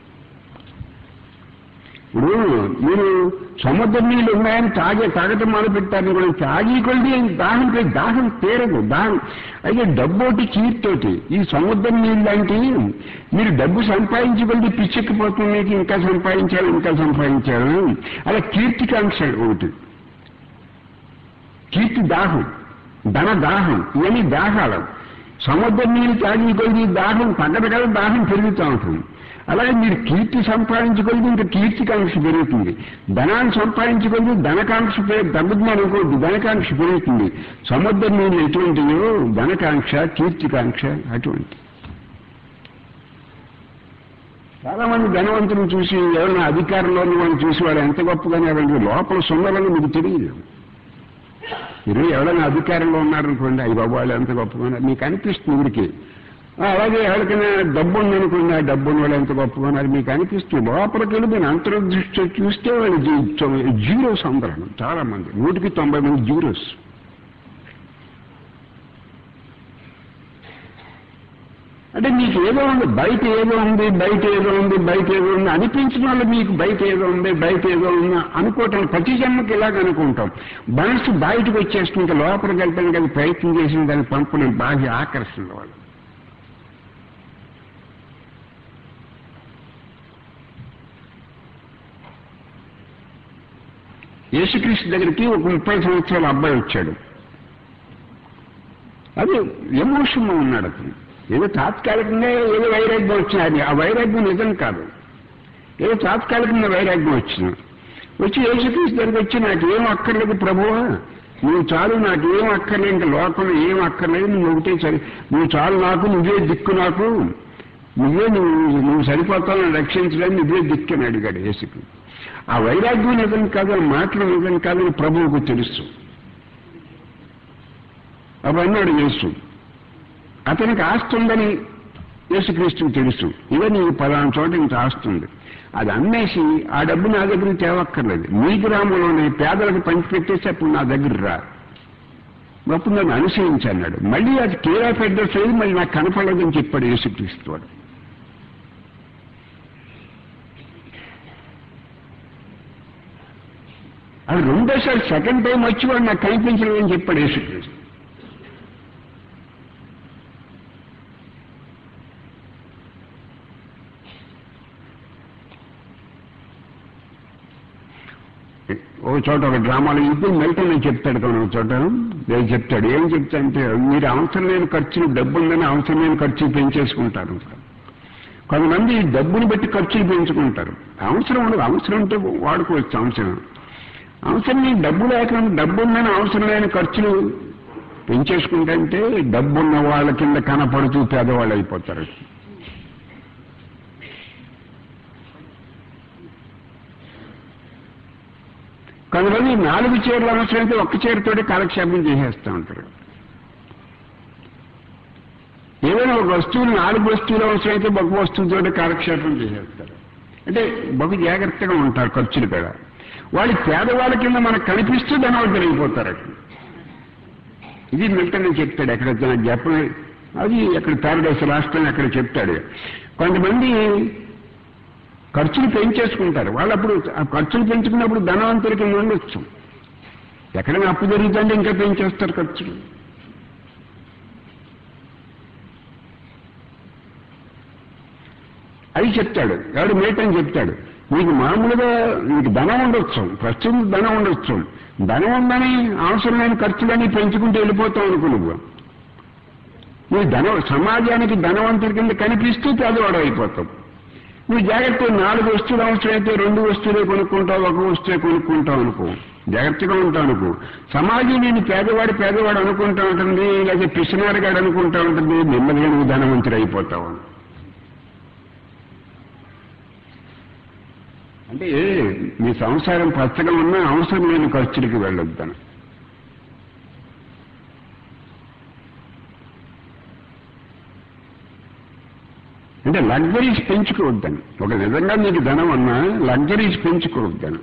Speaker 1: ఇప్పుడు మీరు సముద్ర నీళ్ళు ఉన్నాయని తాగే తాగటం మొదలు పెట్టారు కూడా తాగి కొలిది దాహం పె- దాహం తీరదు దాహం అయితే డబ్బు ఒకటి కీర్తోటి ఈ సముద్రం నీళ్ళు లాంటి మీరు డబ్బు సంపాదించగలిగి పిచ్చెక్కిపోతుంది మీకు ఇంకా సంపాదించాలి ఇంకా సంపాదించాలి అలా కీర్తికాంక్ష ఒకటి కీర్తి దాహం ధన దాహం ఇవన్నీ దాహాలు సముద్రం నీళ్ళు తాగి కొలిది దాహం తగ్గదు కదా దాహం పెరుగుతూ ఉంటుంది అలాగే మీరు కీర్తి సంపాదించుకొలిది ఇంకా కీర్తికాంక్ష పెరుగుతుంది ధనాన్ని సంపాదించుకొలిది ధనకాంక్ష పెరుగు- తగ్గుతుంది అనుకోవద్దు ధనకాంక్ష పెరుగుతుంది సముద్రం నీళ్ళు ఎటువంటివో ధనకాంక్ష కీర్తికాంక్ష అటువంటి చాలా మంది ధనవంతులను చూసి ఎవరైనా అధికారంలో ఉన్న వాళ్ళని చూసి వాడు ఎంత గొప్పగానే ఎవరికి లోపల సుందరని మీకు తెలియదు మీరు ఎవరైనా అధికారంలో ఉన్నారనుకోండి అయ్యి బాబు వాళ్ళు ఎంత గొప్పగా ఉన్నారు మీకు అనిపిస్తుంది ఊరికి ఆ, అలాగే ఎవరికైనా డబ్బు ఉందనుకోండి ఆ డబ్బు ఉన్న వాళ్ళు ఎంత గొప్పగా ఉన్నారు మీకు అనిపిస్తుంది లోపలికి వెళ్ళి మీరు అంతర్దృష్టి చూస్తే వాళ్ళు జీ- చ- జీరోస్ అందరం చాలా మంది నూటికి తొంభై మంది జీరోస్ అంటే మీకు ఏదో ఉంది బయట ఏదో ఉంది బయట ఏదో ఉంది బయట ఏదో ఉంది అనిపించిన వాళ్ళు మీకు బయట ఏదో ఉంది బయట ఏదో ఉంది అనుకోవటం ప్రతి జన్మకి ఇలాగ అనుకుంటాం మనసు బయటకు వచ్చేస్తుంటే లోపలికి వెళ్ళడానికి అది ప్రయత్నం చేసిన దాన్ని పంపిన బాహ్య ఆకర్షణ వాళ్ళు యేసుక్రీస్తు దగ్గరికి ఒక ముప్పై సంవత్సరాల అబ్బాయి వచ్చాడు అది ఎమోషన్లో ఉన్నాడు అతను ఏదో తాత్కాలికంగా ఏదో వైరాగ్యం వచ్చినది ఆ వైరాగ్యం నిజం కాదు ఏదో తాత్కాలికంగా వైరాగ్యం వచ్చిన వచ్చి యేసుక్రీస్తు దగ్గరికి వచ్చి నాకు ఏం అక్కర్లేదు ప్రభువా నువ్వు చాలు నాకు ఏం అక్కర్లేదు ఇంకా లోకంలో ఏం అక్కర్లేదు నువ్వు ఒకటే సరి నువ్వు చాలు నాకు నువ్వే దిక్కు నాకు నువ్వే నువ్వు నువ్వు సరిపోతావు నన్ను రక్షించడానికి నువ్వే దిక్కు అని అడిగాడు యేసుకు ఆ వైరాగ్యం నిజం కాదు ఆ మాటలు నిజం కాదని ప్రభువుకు తెలుసు అప్పుడు అన్నాడు యేసు అతనికి ఆస్తి ఉందని యేసుక్రీస్తుకు తెలుసు ఇదే నీకు పలానా చోట ఇంత ఆస్తి ఉంది అది అమ్మేసి ఆ డబ్బు నా దగ్గర తేవక్కర్లేదు మీ గ్రామంలోనే పేదలకు పంచిపెట్టేసి అప్పుడు నా దగ్గర రా అప్పుడు నన్ను అనుసరించి అన్నాడు మళ్ళీ అది కేర్ ఆఫ్ అడ్రస్ అయ్యి మళ్ళీ నాకు కనపడలేదని చెప్పాడు యేసుక్రీస్తు వాడు అది రెండోసారి సెకండ్ టైం వచ్చి వాడు నాకు కనిపించలేదని చెప్పాడు యేసుక్రీస్తు ఒక చోట ఒక డ్రామాలో ఇప్పుడు మెల్టన్ అని చెప్తాడు కానీ ఒక చోట నేను చెప్తాడు ఏం చెప్తా అంటే మీరు అవసరం లేని ఖర్చులు డబ్బుందని అవసరం లేని ఖర్చులు పెంచేసుకుంటారు కొంతమంది డబ్బుని బట్టి ఖర్చులు పెంచుకుంటారు అవసరం ఉండదు అవసరం ఉంటే వాడుకోవచ్చు అవసరం అవసరం లేని డబ్బు లేకుండా డబ్బు ఉందని అవసరం లేని ఖర్చులు పెంచేసుకుంటే డబ్బున్న వాళ్ళ కింద కనపడుతూ పేదవాళ్ళు అయిపోతారు కొంతమంది నాలుగు చీరలు అవసరమైతే ఒక్క చీరతోటి కాలక్షేపం చేసేస్తూ ఉంటారు ఏదైనా ఒక వస్తువులు నాలుగు వస్తువులు అవసరమైతే ఒక వస్తువుతో కాలక్షేపం చేసేస్తారు అంటే బహు జాగ్రత్తగా ఉంటారు ఖర్చులు కూడా వాళ్ళు పేదవాళ్ళ కింద మనకు కనిపిస్తూ ధనవంతులు అయిపోతారు అక్కడ ఇది మిల్టన్ చెప్తాడు ఎక్కడ జపన్ అది అక్కడ ప్యారడైస్ రాష్ట్రం అక్కడ చెప్తాడు కొంతమంది ఖర్చులు పెంచేసుకుంటారు వాళ్ళు అప్పుడు ఆ ఖర్చులు పెంచుకున్నప్పుడు ధనవంతులకి ఉండొచ్చు ఎక్కడైనా అప్పు జరుగుతుంటే ఇంకా పెంచేస్తారు ఖర్చులు అది చెప్తాడు ఎవడు మేటని చెప్తాడు నీకు మామూలుగా నీకు ధనం ఉండొచ్చు ప్రస్తుతం ధనం ఉండొచ్చు ధనం ఉందని అవసరమైన ఖర్చులని పెంచుకుంటూ వెళ్ళిపోతావు అనుకో నువ్వు నువ్వు ధనం సమాజానికి ధనవంతుడి కింద కనిపిస్తూ పేదవాడు అయిపోతావు నువ్వు జాగ్రత్త నాలుగు వస్తువులు అవసరమైతే రెండు వస్తువులే కొనుక్కుంటావు ఒక వస్తువే కొనుక్కుంటావు అనుకో జాగ్రత్తగా ఉంటావు అనుకో సమాజం నేను పేదవాడు పేదవాడు అనుకుంటా ఉంటుంది లేదా పిసినారుగాడు అనుకుంటా ఉంటుంది నెమ్మదిగా నువ్వు ధనవంతుడు అయిపోతావు అంటే మీ సంసారం పచ్చగా ఉన్నా అవసరం లేని ఖర్చులకి వెళ్ళొద్దాను అంటే లగ్జరీస్ పెంచుకోవద్దని ఒక నిజంగా మీకు ధనం అన్నా లగ్జరీస్ పెంచుకోవద్దని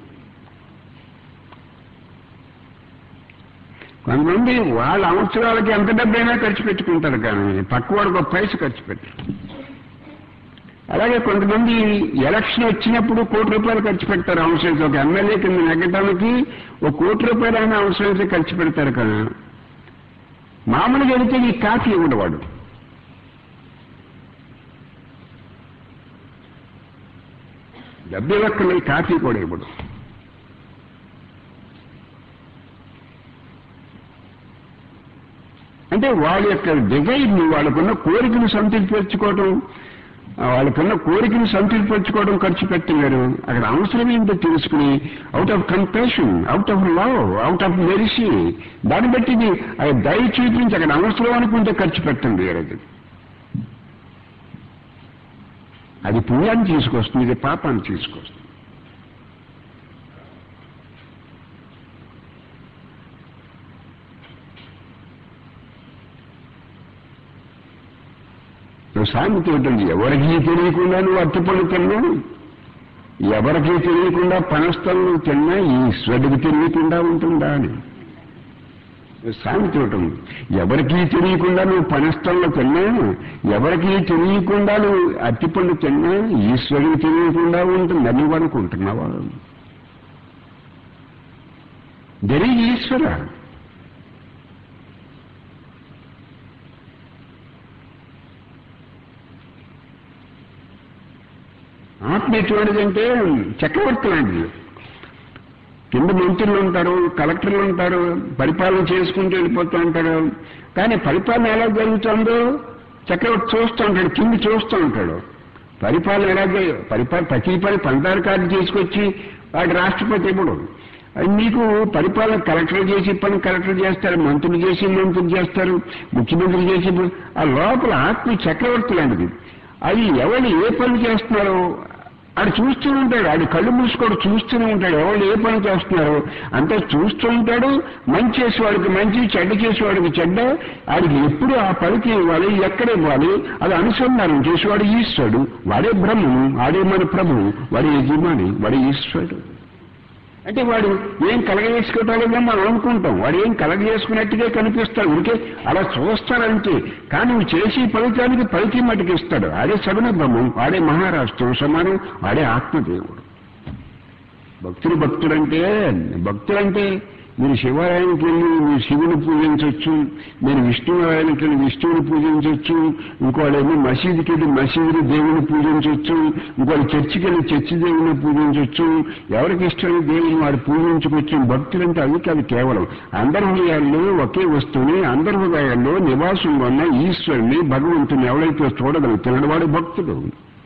Speaker 1: కొంతమంది వాళ్ళ అవసరాలకి ఎంత డబ్బైనా ఖర్చు పెట్టుకుంటారు కానీ పక్కవాడికి ఒక పైస ఖర్చు పెట్టరు అలాగే కొంతమంది ఎలక్షన్ వచ్చినప్పుడు కోటి రూపాయలు ఖర్చు పెడతారు అవసరం ఒక ఎమ్మెల్యే కింద నెగ్గడానికి ఒక కోటి రూపాయలైనా అవసరం ఖర్చు పెడతారు కదా మామూలుగా వెళితే ఈ కాఫీ ఇవ్వడు వాడు డబ్బు ఇవ్వక్కర్లేదు కాఫీ కూడా ఇవ్వడు అంటే వాళ్ళ యొక్క డిజైర్ని వాళ్ళకున్న కోరికను సంతృప్తిపరచుకోవటం వాళ్ళకున్న కోరికను సంతృప్తిపరచుకోవడం ఖర్చు పెట్టినారు అక్కడ అవసరం ఏంటో తెలుసుకుని out of compassion out of love out of మెరిసి దాన్ని బట్టి ఇది అది దయ చూపించి అక్కడ అవసరం అనుకుంటే ఖర్చు పెట్టండి అది అది పుణ్యాన్ని తీసుకొస్తుంది ఇది పాపాన్ని తీసుకొస్తుంది సామెత ఉంటుంది ఎవరికి తెలియకుండా నువ్వు అట్టుపళ్ళు తిన్నా ఎవరికి తెలియకుండా పనస్థలం తిన్నా ఈశ్వరుడికి తెలియకుండా ఉంటుందా అని సామెత ఉంటుంది ఎవరికి తెలియకుండా నువ్వు పనస్థలంలో తిన్నా ఎవరికి తెలియకుండా నువ్వు అట్టిపండు తిన్నా ఈశ్వరుడికి తెలియకుండా ఉంటుంది అని అనుకుంటున్నావా దరి ఈశ్వర ఆత్మ ఎటువంటిదంటే చక్రవర్తి లాంటిది కింద మంత్రులు ఉంటారు కలెక్టర్లు ఉంటారు పరిపాలన చేసుకుంటూ వెళ్ళిపోతూ ఉంటారు కానీ పరిపాలన ఎలా జరుగుతుందో చక్రవర్తి చూస్తూ ఉంటాడు కింద చూస్తూ ఉంటాడు పరిపాలన ఎలా పరిపాలన ప్రతి పని పందారు కార్డు తీసుకొచ్చి వాడు రాష్ట్రపతి ఇవ్వడు మీకు పరిపాలన కలెక్టర్ చేసి పని కలెక్టర్ చేస్తారు మంత్రులు చేసి మంత్రులు చేస్తారు ముఖ్యమంత్రి చేసి ఆ లోపల ఆత్మ చక్రవర్తి లాంటిది అది ఎవరు ఏ పని చేస్తున్నారో ఆడు చూస్తూ ఉంటాడు ఆడి కళ్ళు మూసుకోడు చూస్తూనే ఉంటాడు ఎవరు ఏ పని చేస్తున్నారో అంతా చూస్తూ ఉంటాడు మంచి చేసేవాడికి మంచి చెడ్డ చేసేవాడికి చెడ్డ ఆడికి ఎప్పుడు ఆ పనికి ఇవ్వాలి ఎక్కడ ఇవ్వాలి అది అనుసంధానం చేసేవాడు ఈశ్వరుడు వాడే బ్రహ్మము వాడే మన ప్రభువు వాడే యజమాని వాడే ఈశ్వరుడు అంటే వాడు ఏం కలగజేసుకోవటాలేదో మనం అనుకుంటాం వాడు ఏం కలగజేసుకున్నట్టుగా కనిపిస్తాడు ఉడికే అలా చూస్తాడంతే కానీ నువ్వు చేసి ఫలితానికి ఫలితం మటుకు ఇస్తాడు ఆడే సగుణ బ్రహ్మం వాడే మహారాష్ట్రం సమానం వాడే ఆత్మదేవుడు భక్తులు భక్తుడంటే భక్తులంటే మీరు శివాలయానికి వెళ్ళి మీరు శివుని పూజించవచ్చు మీరు విష్ణువాలయానికి వెళ్ళి విష్ణువుని పూజించవచ్చు ఇంకోళ్ళేమో మసీదుకి వెళ్ళి మసీదుని దేవుని పూజించవచ్చు ఇంకోళ్ళు చర్చికి వెళ్ళి చర్చి దేవుని పూజించవచ్చు ఎవరికి ఇష్టమైన దేవుని వాడు పూజించుకోవచ్చు భక్తులంటే అది కాదు కేవలం అందరి హృదయాల్లో ఒకే వస్తువుని అందరి హృదయాల్లో నివాసంగా ఉన్న ఈశ్వరుని భగవంతుని ఎవరైతే చూడగలుగుతున్నాడు వాడు భక్తుడు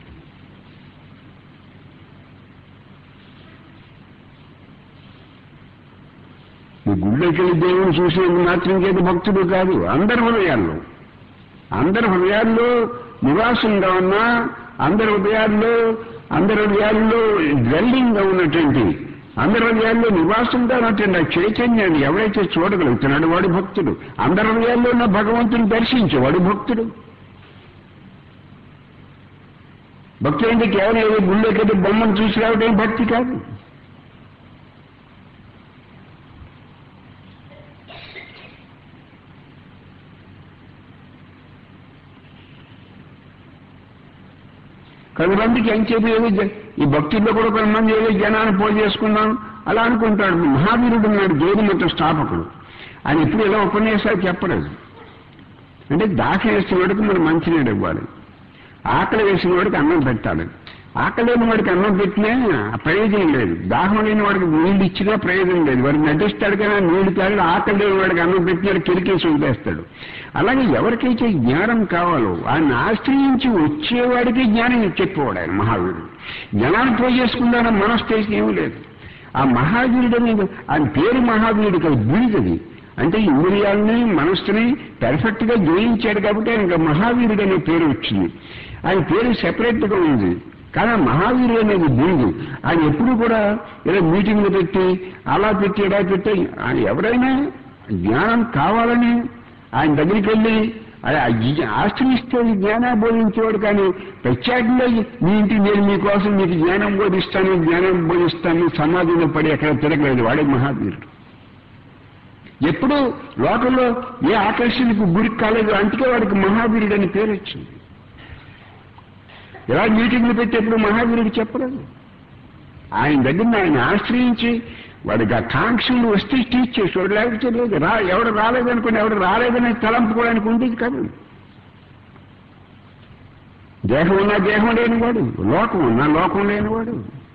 Speaker 1: ఈ గుళ్ళోకి వెళ్ళి దేవుని చూసేది మాత్రం చేతి భక్తుడు కాదు అందరి హృదయాల్లో అందరి హృదయాల్లో నివాసంగా ఉన్న అందరి హృదయాల్లో అందరి హృదయాల్లో డ్వెల్లింగ్గా ఉన్నటువంటి అందరి హృదయాల్లో నివాసంగా ఉన్నటువంటి ఆ చైతన్యాన్ని ఎవరైతే చూడగలుగుతున్నాడో వాడు భక్తుడు అందరి హృదయాల్లో ఉన్న భగవంతుని దర్శించేవాడు భక్తుడు భక్తి అంటే కేవలం ఏదో గుళ్ళోకి బొమ్మను చూసి రావడం భక్తి కాదు కొంతమందికి ఏం చెప్పి ఏదో జ- ఈ భక్తుల్లో కూడా కొంతమంది ఏదో జనాన్ని పోజు చేసుకుందాం అలా అనుకుంటాడు మహావీరుడు ఉన్నాడు జైలు మత స్థాపకుడు ఆయన ఎప్పుడు ఇలా ఉపన్యాసాలు చెప్పలేదు అంటే దాఖలు వేసిన వాడికి మనం మంచినీడు ఇవ్వాలి ఆకలి వేసిన వాడికి అన్నం పెట్టాలి ఆకలి లేని వాడికి అన్నం పెట్టినా ప్రయోజనం లేదు దాహం లేని వాడికి నీళ్ళు ఇచ్చినా ప్రయోజనం లేదు వాడికి నటిస్తాడు కానీ నీళ్లు తాగి ఆకలి లేని వాడికి అన్నం పెట్టినాడు కిరికేసి వదిలేస్తాడు అలాగే ఎవరికైతే జ్ఞానం కావాలో ఆయన ఆశ్రయించి వచ్చేవాడికి జ్ఞానం చెప్పేవాడు ఆయన మహావీరుడు జ్ఞానాన్ని పోయి చేసుకుందాన మనస్టేషన్ ఏమీ లేదు ఆ మహావీరుడు అనేది ఆయన పేరు మహావీరుడు కాదు బీడుది అంటే ఇంద్రియాలని మనస్సుని పెర్ఫెక్ట్ గా జయించాడు కాబట్టి ఆయనకు మహావీరుడు అనే పేరు వచ్చింది ఆయన పేరు సెపరేట్ గా ఉంది కానీ ఆ మహావీరుడు అనేది బీడు ఆయన ఎప్పుడు కూడా ఏదో మీటింగ్లు పెట్టి అలా పెట్టి ఇలా పెట్టి ఆయన ఎవరైనా జ్ఞానం కావాలని ఆయన దగ్గరికి వెళ్ళి అది ఆ జ్ఞ- ఆశ్రయిస్తే ఈ జ్ఞానం బోధించేవాడు కానీ ప్రత్యేకంగా మీ ఇంటికి నేను మీకోసం మీకు జ్ఞానం బోధిస్తాను జ్ఞానం బోధిస్తాను సమాధిలో పడి ఎక్కడ తిరగలేదు వాడే మహావీరుడు ఎప్పుడు లోకంలో ఏ ఆకర్షణకు గురి కాలేదు అందుకే వాడికి మహావీరుడు అని పేరు వచ్చింది ఇలా మీటింగ్లు పెట్టేప్పుడు మహావీరుడు చెప్పలేదు ఆయన దగ్గర ఆయన ఆశ్రయించి వాడికి ఆ కాంక్షలు వస్తే టీచ్ చేసేవాడు లేకపోతే లేదు రా ఎవడు రాలేదనుకోండి ఎవడు రాలేదనే తలంపు కూడా ఆయనకు ఉండేది కాదు దేహం ఉన్నా దేహం లేనివాడు లోకం ఉన్నా లోకం లేనివాడు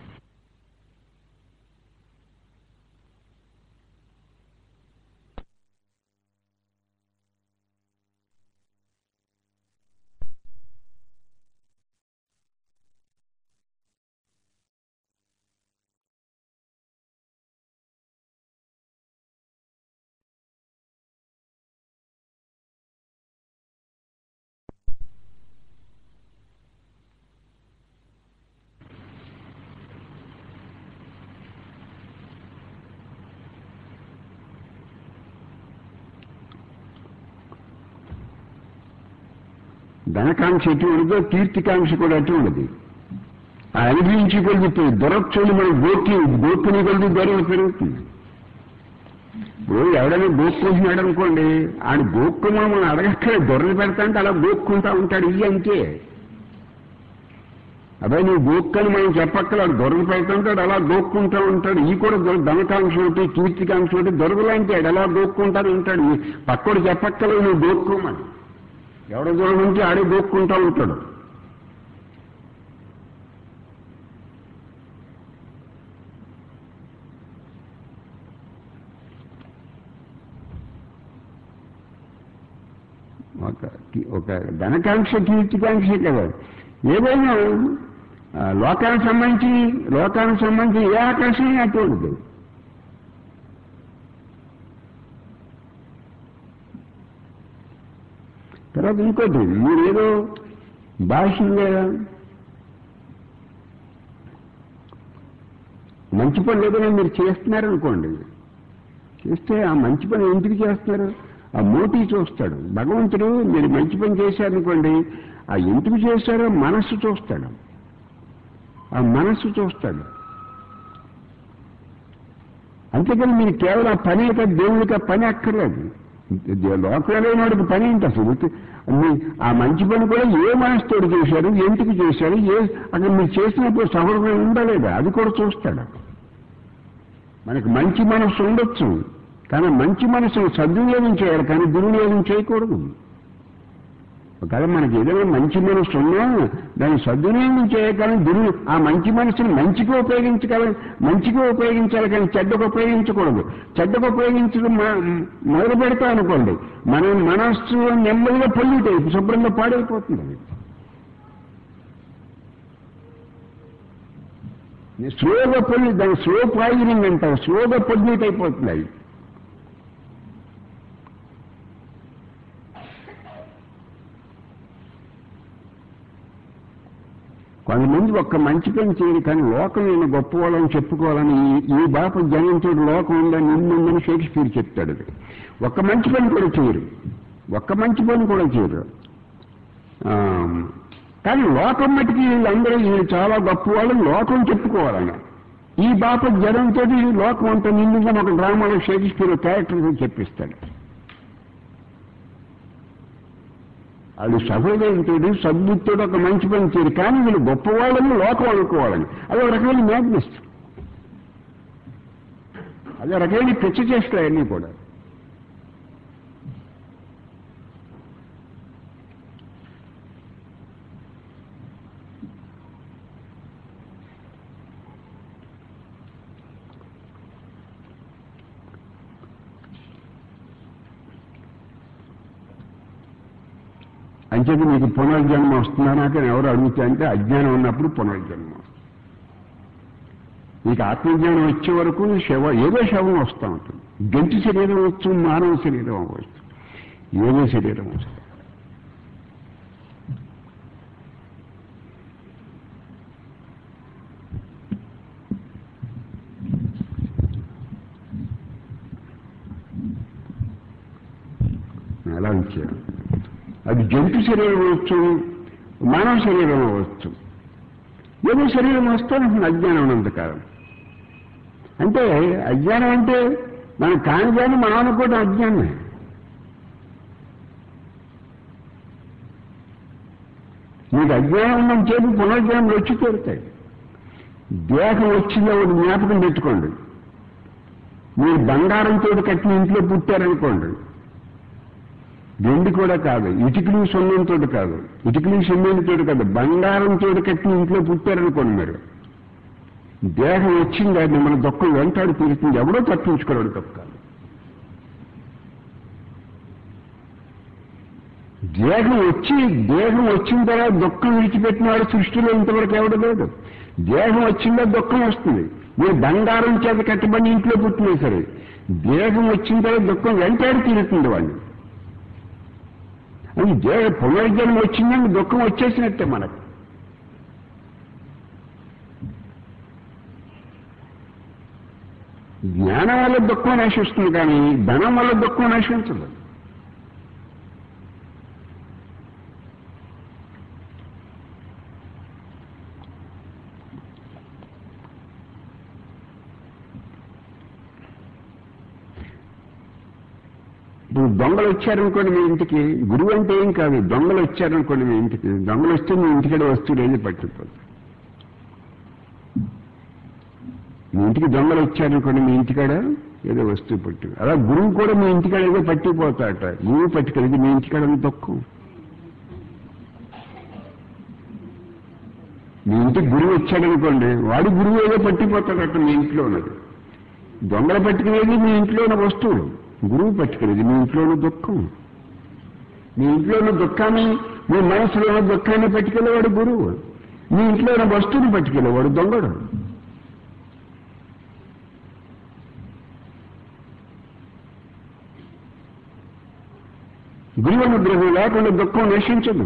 Speaker 1: ధనకాంక్ష ఎటు ఉండదో కీర్తికాంక్ష కూడా అటు ఉండదు ఆ అనుభవించి కొలిగిపోయి దొరకచోని మనం గోకి గోక్కుని కొలిది దొరలు పెరుగుతుంది ఇప్పుడు ఎవడైనా గోక్కుంటున్నాడు అనుకోండి ఆయన గోక్కుమని మనం అడగక్కడే దొరలు పెడతా అంటే అలా గోక్కుంటా ఉంటాడు ఇవి అంతే అబ్బాయి నువ్వు గోక్కని మనం చెప్పక్కల దొరలు పెడుతుంటాడు అలా గోక్కుంటా ఉంటాడు ఈ కూడా దొర- ధనకాంక్ష ఒకటి కీర్తికాంక్ష ఒకటి దొరకలాంటి అలా గోక్కుంటానే ఉంటాడు ఈ పక్కోడు చెప్పక్కలేదు నువ్వు గోక్కోమని ఎవడ దూరం నుంచి ఆడే గోక్కుంటా ఉంటాడు ఒక ఒక ధనకాంక్ష కీర్తికాంక్ష కదా ఏదైనా ఆ, లోకానికి సంబంధించి లోకానికి సంబంధించి ఏ ఆకర్షణ అటువంటిది తర్వాత ఇంకోటి మీరేదో బాహ్యంగా మంచి పనులు ఏదైనా మీరు చేస్తున్నారనుకోండి చేస్తే ఆ మంచి పని ఎందుకు చేస్తారు ఆ మోటివ్ చూస్తాడు భగవంతుడు మీరు మంచి పని చేశారనుకోండి ఆ ఎందుకు చేశారో మనస్సు చూస్తాడు ఆ మనస్సు చూస్తాడు అంతేకాని మీరు కేవలం ఆ పని యొక్క దేవుడికి ఆ పని అక్కర్లేదు లోకంలో వాడికి పని ఏంటి అసలు మీ- ఆ మంచి పని కూడా ఏ మనసుతోడు చేశారు ఎందుకు చేశారు ఏ అక్కడ మీరు చేసినప్పుడు సఫలమై ఉండలేదా అది కూడా చూస్తాడు మనకి మంచి మనసు ఉండొచ్చు కానీ మంచి మనసును సద్వినియోగం చేయాలి కానీ దుర్వినియోగం చేయకూడదు ఒకవేళ మనకి ఏదైనా మంచి మనసు ఉన్నా దాన్ని సద్వినియోగం చేయాలి కానీ దుర్వి ఆ మంచి మనసుని మంచిగా ఉపయోగించగల మంచిగా ఉపయోగించాలి కానీ చెడ్డకు ఉపయోగించకూడదు చెడ్డకు ఉపయోగించడం మ- మొదలు పెడతా అనుకోండి మన మనస్సు నెమ్మదిగా పొల్యూట్ అయిపోయి శుభ్రంగా పాడైపోతుంది అది స్లోగా పొల్యూ దాన్ని స్లో పాయిజనింగ్ అంటారు స్లోగా పొల్యూట్ అయిపోతుంది అది కొంతమంది ఒక్క మంచి పని చేయరు కానీ లోకం నేను గొప్పవాళ్ళని చెప్పుకోవాలని ఈ- ఈ బాప జనంతో లోకం ఉందని నిన్నుందని షేక్స్పియర్ చెప్తాడు అది. ఒక్క మంచి పని కూడా చేయరు ఒక్క మంచి పని కూడా చేయరు ఆ, కానీ లోకం మటుకి వీళ్ళందరూ వీళ్ళు చాలా గొప్పవాళ్ళు లోకం చెప్పుకోవాలని ఈ బాప జనంతో ఈ లోకం అంతా నిండుగా ఒక డ్రామాలో షేక్స్పియర్ క్యారెక్టర్ చెప్పిస్తాడు వాళ్ళు సహోదరుడు సద్బుద్ధుడు ఒక మంచి పని చేయరు కానీ వీళ్ళు గొప్పవాళ్ళని లోకం అనుకోవాలని అది ఒక రకమైన మ్యాగ్నెస్ట్ అదే రకమైన పిచ్చ చేస్తాయి అన్నీ కూడా అంచేది మీకు పునర్జన్మ వస్తుందా కానీ ఎవరు అడుగుతా అంటే అజ్ఞానం ఉన్నప్పుడు పునర్జన్మ మీకు ఆత్మజ్ఞానం వచ్చే వరకు శవ ఏదో శవం వస్తూ ఉంటుంది గంటి శరీరం వచ్చు మానవ శరీరం అవ్వచ్చు ఏదో శరీరం వస్తుంది అలా ఉంచారు అది జంతు శరీరం అవ్వచ్చు మానవ శరీరం అవ్వచ్చు ఏదో శరీరం వస్తాను అజ్ఞానం ఉన్నంతకాలం అంటే అజ్ఞానం అంటే మనం కాని కానీ మనం అనుకోవడం అజ్ఞానమే మీకు అజ్ఞానం ఉన్నంత చేతి పునర్జన్మలు వచ్చి తీరుతాయి దేహం వచ్చిందో ఒకటి జ్ఞాపకం పెట్టుకోండి మీరు బంగారంతో కట్టిన ఇంట్లో పుట్టారనుకోండి వెండి కూడా కాదు ఇటుకలు సున్నంతో కాదు ఇటుకలు సున్నంతో కాదు బంగారంతో కట్టిన ఇంట్లో పుట్టారనుకోండి మీరు దేహం వచ్చిందా మిమ్మల్ని దుఃఖం వెంటాడి తీరుతుంది ఎవడో తప్పించుకోలేడు దుఃఖాలు దేహం వచ్చి దేహం వచ్చిన తర్వాత దుఃఖం విడిచిపెట్టినాడు సృష్టిలో ఇంతవరకు ఎవడు లేదు దేహం వచ్చిందా దుఃఖం వస్తుంది మీరు బంగారం చేత కట్టబడి ఇంట్లో పుట్టినా సరే దేహం వచ్చిన తర్వాత దుఃఖం వెంటాడి తీరుతుంది వాళ్ళు అది దేహ పునర్జన్మ వచ్చిందని దుఃఖం వచ్చేసినట్టే మనకు జ్ఞానం వల్ల దుఃఖం నశిస్తుంది కానీ ధనం వల్ల దుఃఖం నశించదు ఇప్పుడు దొంగలు వచ్చారనుకోండి మీ ఇంటికి గురువు అంటే ఏం కాదు దొంగలు వచ్చారనుకోండి మీ ఇంటికి దొంగలు వస్తే మీ ఇంటికాడ వస్తువులు ఏది పట్టిపోతుంది మీ ఇంటికి దొంగలు వచ్చారనుకోండి మీ ఇంటికాడ ఏదో వస్తువు పట్టు అలా గురువు కూడా మీ ఇంటికాడ ఏదో పట్టిపోతాడట గురువు పట్టుకెళ్ళి మీ ఇంటికాడ అంత దుఃఖం మీ ఇంటికి గురువు వచ్చాడనుకోండి వాడు గురువు ఏదో పట్టిపోతాడట మీ ఇంట్లో ఉన్నది దొంగలు పట్టుకునేది మీ ఇంట్లో ఉన్న వస్తువులు గురువు పట్టుకునేది మీ ఇంట్లో ఉన్న దుఃఖం మీ ఇంట్లో ఉన్న దుఃఖాన్ని మీ మనసులో ఉన్న దుఃఖాన్ని పట్టుకెళ్ళేవాడు గురువు మీ ఇంట్లో ఉన్న వస్తువుని పట్టుకెళ్ళేవాడు దొంగడు గురువు అనుగ్రహం లేకుండా దుఃఖం నశించదు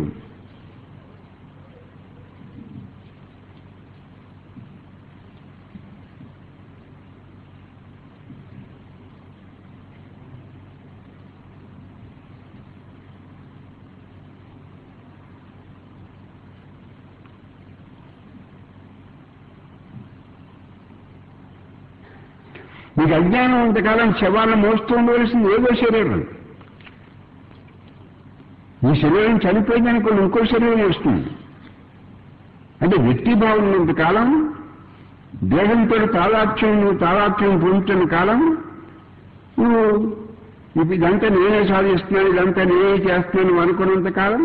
Speaker 1: మీకు అజ్ఞానం అంతకాలం శవాలను మోస్తూ ఉండవలసింది ఏదో శరీరం ఈ శరీరం చనిపోయిందనుకోండి ఇంకో శరీరం వస్తుంది అంటే వ్యక్తిభావం ఉన్నంత కాలం దేహంతో తాదాత్యం నువ్వు తాదాత్యం పొందుతున్న కాలం నువ్వు ఇప్పుడు ఇదంతా నేనే సాధిస్తున్నాను ఇదంతా నేనే చేస్తున్నాను నువ్వు అనుకున్నంత కాలం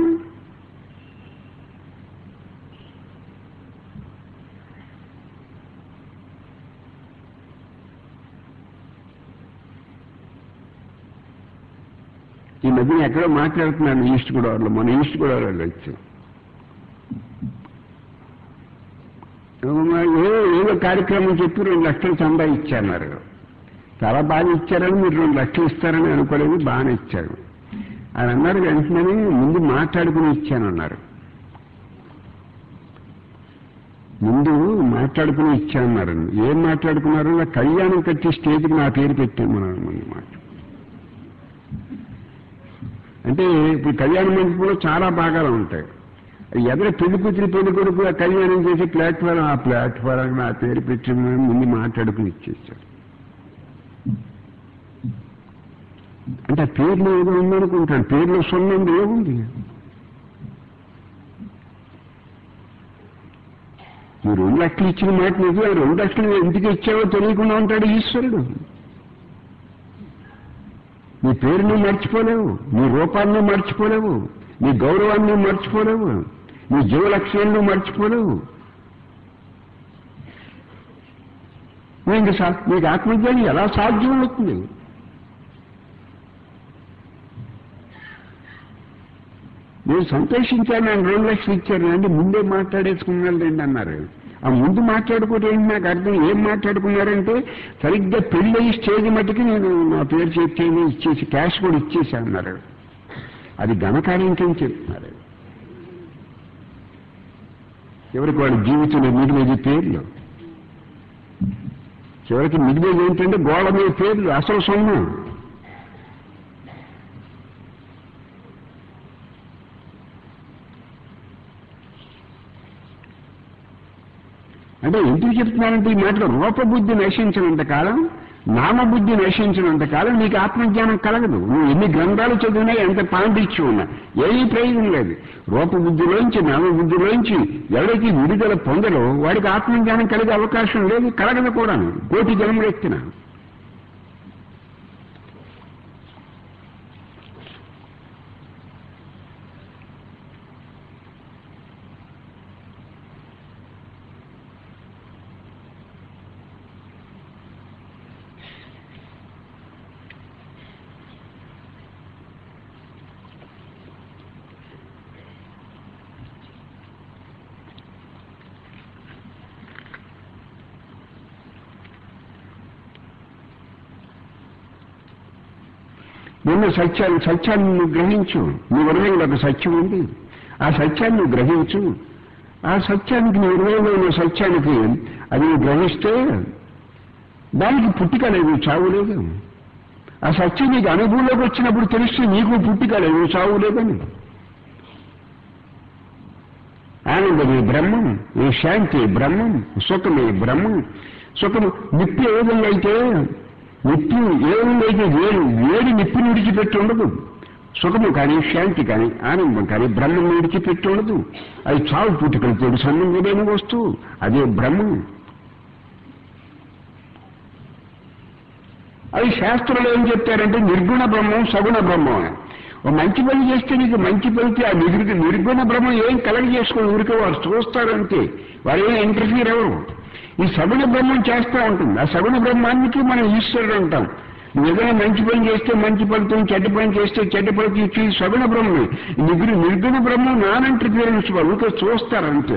Speaker 1: ఈ మధ్యన ఎక్కడో మాట్లాడుతున్నాను ఈస్ట్ గోదావరిలో మన ఈస్ట్ గోదావరిలో వచ్చాం ఏదో ఏదో కార్యక్రమం చెప్పి రెండు లక్షలు చందా ఇచ్చారన్నారు చాలా బాగా ఇచ్చారని మీరు రెండు లక్షలు ఇస్తారని అనుకోలేదు బాగానే ఇచ్చారు ఆయన అన్నారు వెంటనే ముందు మాట్లాడుకుని ఇచ్చానన్నారు ముందు మాట్లాడుకుని ఇచ్చాన్నారు ఏం మాట్లాడుకున్నారు నా కళ్యాణం కట్టి స్టేజ్కి నా పేరు పెట్టామన్నారు మాట అంటే ఇప్పుడు కళ్యాణ మండపంలో చాలా భాగాలు ఉంటాయి ఎదురు పెళ్లి కూతురి పెళ్లి కొడుకు ఆ కళ్యాణం చేసి ప్లాట్ఫారం ఆ ప్లాట్ఫారం నా పేరు పెట్టి ముందు మాట్లాడుకుని ఇచ్చేసారు అంటే ఆ పేర్లో ఏదో ఉందనుకుంటాను పేర్లో సొన్నంది ఏముంది నువ్వు రెండు లక్షలు ఇచ్చిన మాట నిజం ఆ రెండు లక్షలు ఎందుకు ఇచ్చావో తెలియకుండా ఉంటాడు ఈశ్వరుడు నీ పేరు నువ్వు మర్చిపోలేవు నీ రూపాన్ని నువ్వు మర్చిపోలేవు నీ గౌరవాన్ని నువ్వు మర్చిపోలేవు నీ జీవ లక్ష్యాన్ని నువ్వు మర్చిపోలేవు నీకు సా- నీకు ఆత్మజ్ఞానం ఎలా సాధ్యం అవుతుంది నేను సంతోషించాను నేను రెండు లక్షలు ఇచ్చాను అంటే ముందే మాట్లాడేసుకున్నాను రండి అన్నారు ఆ ముందు మాట్లాడుకోవడం ఏంటి నాకు అర్థం ఏం మాట్లాడుకున్నారంటే సరిగ్గా పెళ్ళి అయ్యి స్టేజ్ మట్టుకి నేను నా పేరు చెప్పేది ఇచ్చేసి క్యాష్ కూడా ఇచ్చేసి అన్నారు అది ఘనకార్యం కింద చెప్తున్నారు ఎవరికి వాళ్ళ జీవితంలో మిగిలేది పేర్లు చివరికి మిగిలేది ఏంటంటే గోడ మీద పేర్లు అసలు సొమ్ము అంటే ఎందుకు చెప్తున్నానంటే ఈ మాటలో రూపబుద్ధి నశించినంత కాలం నామబుద్ధి నశించినంత కాలం నీకు ఆత్మజ్ఞానం కలగదు నువ్వు ఎన్ని గ్రంథాలు చదివినా ఎంత పాండిత్యం ఉన్నా ఏమీ ప్రయోజనం లేదు రూపబుద్ధిలోంచి నామబుద్ధిలోంచి ఎవరికి విడుదల పొందలో వాడికి ఆత్మజ్ఞానం కలిగే అవకాశం లేదు కలగదు కూడా కోటి జన్మలెత్తిన నిన్న సత్యాన్ని సత్యాన్ని నువ్వు గ్రహించు నీ హృదయంలో ఒక సత్యం ఉంది ఆ సత్యాన్ని నువ్వు గ్రహించు ఆ సత్యానికి నీ హృదయంలో ఉన్న సత్యానికి అది నువ్వు గ్రహిస్తే దానికి పుట్టిక లేదు చావు లేదు ఆ సత్యం నీకు అనుభవంలోకి వచ్చినప్పుడు తెలిస్తే నీకు పుట్టిక లేదు చావు లేదని ఆనందమే బ్రహ్మం ఈ శాంతి బ్రహ్మం సుఖమే బ్రహ్మం సుఖము నిప్పు ఏ విధంగా అయితే నిప్పు ఏ విధంగా అయితే వేడి వేడి నిప్పుని విడిచిపెట్టి ఉండదు సుఖము కానీ శాంతి కానీ ఆనందం కానీ బ్రహ్మం విడిచిపెట్టి ఉండదు అది చావు పుట్టుకలతో సంబంధం లేని వస్తువు అదే బ్రహ్మం అది శాస్త్రంలో ఏం చెప్తారంటే నిర్గుణ బ్రహ్మం సగుణ బ్రహ్మం అని ఓ మంచి పని చేస్తే నీకు మంచి పనితే ఆ నిర్గు నిర్గుణ బ్రహ్మం ఏం కలగ చేసుకుని ఊరికే వారు చూస్తారు అంతే వారు ఏం ఇంటర్ఫీర్ ఎవరు ఈ సగుణ బ్రహ్మం చేస్తూ ఉంటుంది ఆ సగుణ బ్రహ్మానికి మనం ఈశ్వరుడు అంటాం నువ్వు ఏదైనా మంచి పని చేస్తే మంచి ఫలితం చెడ్డ పని చేస్తే చెడ్డ ఫలితం ఇచ్చి సగుణ బ్రహ్మే ఈ నిర్గు నిర్గుణ బ్రహ్మం నాన్ ఇంటర్ఫీరెన్స్ వాళ్ళు ఊరికే చూస్తారు అంతే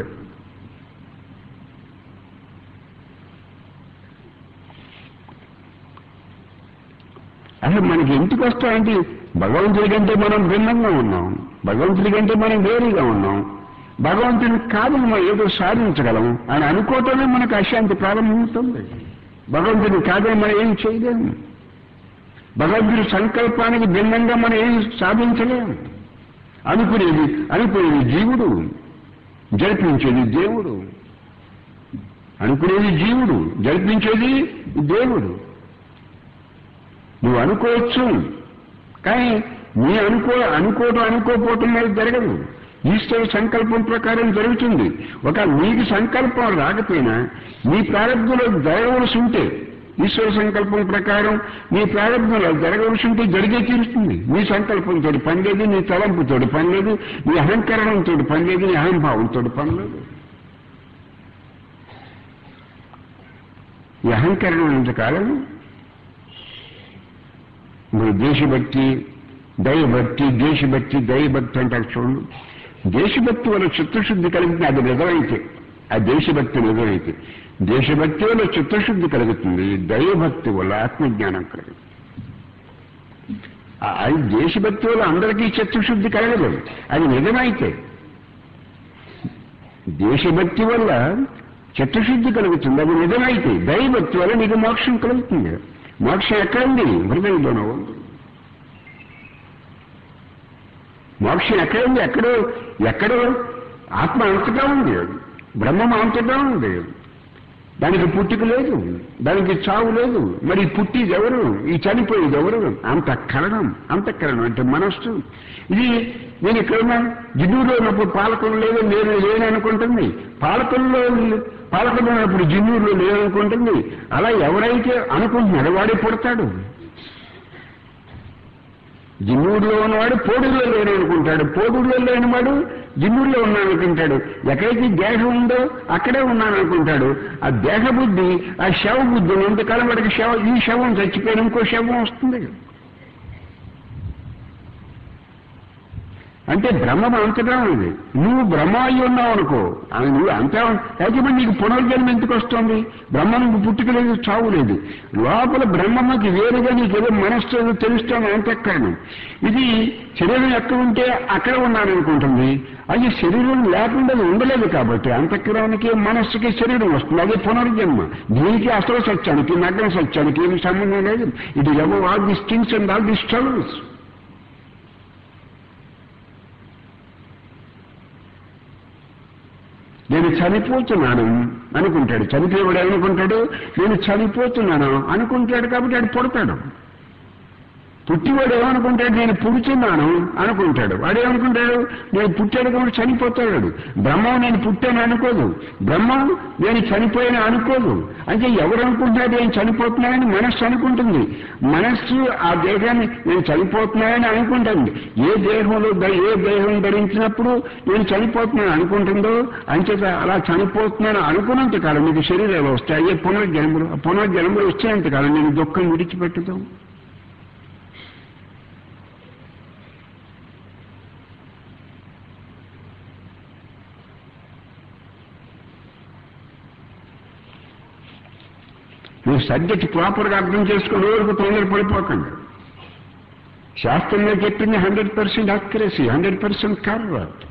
Speaker 1: అసలు మనకి ఎందుకు వస్తాయంటే భగవంతుడి కంటే మనం భిన్నంగా ఉన్నాం భగవంతుడి కంటే మనం వేరుగా ఉన్నాం భగవంతుని కాదు మనం ఏదో సాధించగలం అని అనుకోవటమే మనకు అశాంతి ప్రారంభమవుతుంది భగవంతుని కాదని మనం ఏం చేయలేము భగవంతుడి సంకల్పానికి భిన్నంగా మనం ఏం సాధించలేము అనుకునేది అనుకునేది జీవుడు జరిపించేది దేవుడు అనుకునేది జీవుడు జరిపించేది దేవుడు నువ్వు అనుకోవచ్చు కానీ నీ అనుకో అనుకోవడం అనుకోపోవటం మీద జరగదు ఈశ్వర సంకల్పం ప్రకారం జరుగుతుంది ఒక నీకు సంకల్పం రాకపోయినా నీ ప్రారంభంలో జరగవలసి ఉంటే ఈశ్వర సంకల్పం ప్రకారం నీ ప్రారంభంలో జరగవలసి ఉంటే జరిగే తీరుస్తుంది నీ సంకల్పంతో పని లేదు నీ తలంపుతో పని లేదు నీ అహంకరణంతో పని లేదు నీ అహంభావంతో పని లేదు ఈ అహంకరణం ఇంతకాలం మరి దేశభక్తి దైవభక్తి దేశభక్తి దైవభక్తి అంటారు చూడండి దేశభక్తి వల్ల చిత్తశుద్ధి కలిగితే అది నిజమైతే ఆ దేశభక్తి నిజమైతే దేశభక్తి వల్ల చిత్తశుద్ధి కలుగుతుంది దైవభక్తి వల్ల ఆత్మజ్ఞానం కలుగుతుంది ఆ- అది దేశభక్తి వల్ల అందరికీ చిత్తశుద్ధి కలగదు అది నిజమైతే దేశభక్తి వల్ల చిత్తశుద్ధి కలుగుతుంది అది నిజమైతే దైవభక్తి వల్ల నీకు మోక్షం కలుగుతుంది మోక్షం ఎక్కడుంది హృదయంలోనూ ఉంది మోక్షం ఎక్కడుంది ఎక్కడో ఎక్కడో ఆత్మ అంతటా ఉంది బ్రహ్మం అంతటా ఉంది దానికి పుట్టుక లేదు దానికి చావు లేదు మరి ఈ పుట్టిది ఎవరు ఈ చనిపోయేది ఎవరు అంతఃకరణం అంతఃకరణం అంటే మనస్సు ఇది నేను ఇక్కడ జిన్నూరులో ఉన్నప్పుడు పాలకులు లేదు నేను లేను అనుకుంటుంది పాలకుల్లో పాలకులు ఉన్నప్పుడు జిన్నూరులో లేదనుకుంటుంది అలా ఎవరైతే అనుకుంటున్నాడో వాడే పుడతాడు జిన్నూరులో ఉన్నవాడు పోడూరులో లేని అనుకుంటాడు పోడూరులో లేనివాడు జిన్నూరులో ఉన్నాను అనుకుంటాడు ఎక్కడైతే దేహం ఉందో అక్కడే ఉన్నాను అనుకుంటాడు ఆ దేహ బుద్ధి ఆ శవ బుద్ధి ఇంతకాలం వాడికి శవ ఈ శవం చచ్చిపోయిన ఇంకో శవం వస్తుంది అంటే బ్రహ్మం అంతటా ఉంది నువ్వు బ్రహ్మ అయి ఉన్నావు అనుకో అది నువ్వు అంతా అయితే మరి నీకు పునర్జన్మ ఎందుకు వస్తుంది బ్రహ్మ నువ్వు పుట్టుక లేదు చావు లేదు లోపల బ్రహ్మకి వేరుగా నీకు ఏదో మనస్సు ఏదో తెలుస్తాను అంతఃకరణం ఇది శరీరం ఎక్కడ ఉంటే అక్కడ ఉన్నాను అనుకుంటుంది అది శరీరం లేకుండా అది ఉండలేదు కాబట్టి అంతఃకరణకి మనస్సుకి శరీరం వస్తుంది అది పునర్జన్మ దీనికి అసలు సత్యానికి నగ్న సత్యానికి ఏమి సంబంధం లేదు ఇది ఎవరు all this things and all this struggles నేను చనిపోతున్నాను అనుకుంటాడు చనిపోయేవాడు ఏమనుకుంటాడు నేను చనిపోతున్నాను అనుకుంటాడు కాబట్టి వాడు పుడతాడు పుట్టివాడు ఏమనుకుంటాడు నేను పుడుతున్నాను అనుకుంటాడు వాడు ఏమనుకుంటాడు నేను పుట్టాడు కాబట్టి చనిపోతాడు బ్రహ్మం నేను పుట్టాను అనుకోదు బ్రహ్మం నేను చనిపోయాను అనుకోదు అంటే ఎవరు అనుకుంటాడు నేను చనిపోతున్నానని మనస్సు అనుకుంటుంది మనస్సు ఆ దేహాన్ని నేను చనిపోతున్నానని అనుకుంటుంది ఏ దేహంలో ద- ఏ దేహం ధరించినప్పుడు నేను చనిపోతున్నాను అనుకుంటుందో అంచేత అలా చనిపోతున్నాను అనుకున్నంత కాలం మీకు శరీరాలు వస్తాయి అయ్యే పునర్జన్మలు ఆ పునర్జన్మలు వచ్చేంత కాలం నేను దుఃఖం విడిచిపెట్టదు మీరు సబ్జెక్ట్ ప్రాపర్గా అర్థం చేసుకునే వరకు తొందర పడిపోకండి శాస్త్రంలో చెప్పింది hundred percent accuracy hundred percent correct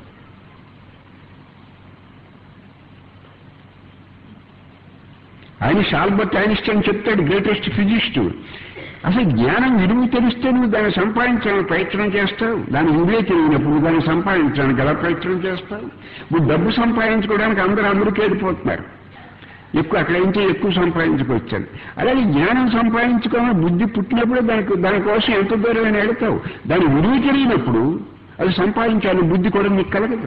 Speaker 1: ఆయన షాల్బర్ట్ ఐన్స్టైన్ చెప్తాడు గ్రేటెస్ట్ ఫిజిస్ట్ అసలు జ్ఞానం విలువ తెలిస్తే నువ్వు దాన్ని సంపాదించాలని ప్రయత్నం చేస్తావు దాని విలువ తెలియనప్పుడు దాన్ని సంపాదించడానికి ఎలా ప్రయత్నం చేస్తావు ఇప్పుడు డబ్బు సంపాదించుకోవడానికి అందరూ అమెరికా వెళ్ళిపోతున్నారు ఎక్కువ అక్కడ నుంచి ఎక్కువ సంపాదించుకొచ్చాను అలాగే జ్ఞానం సంపాదించుకోవాలని బుద్ధి పుట్టినప్పుడు దానికి దానికోసం ఎంత దూరమైన వెళతావు దాని విలువ తెలియనప్పుడు అది సంపాదించాలని బుద్ధి కూడా నీకు కలగదు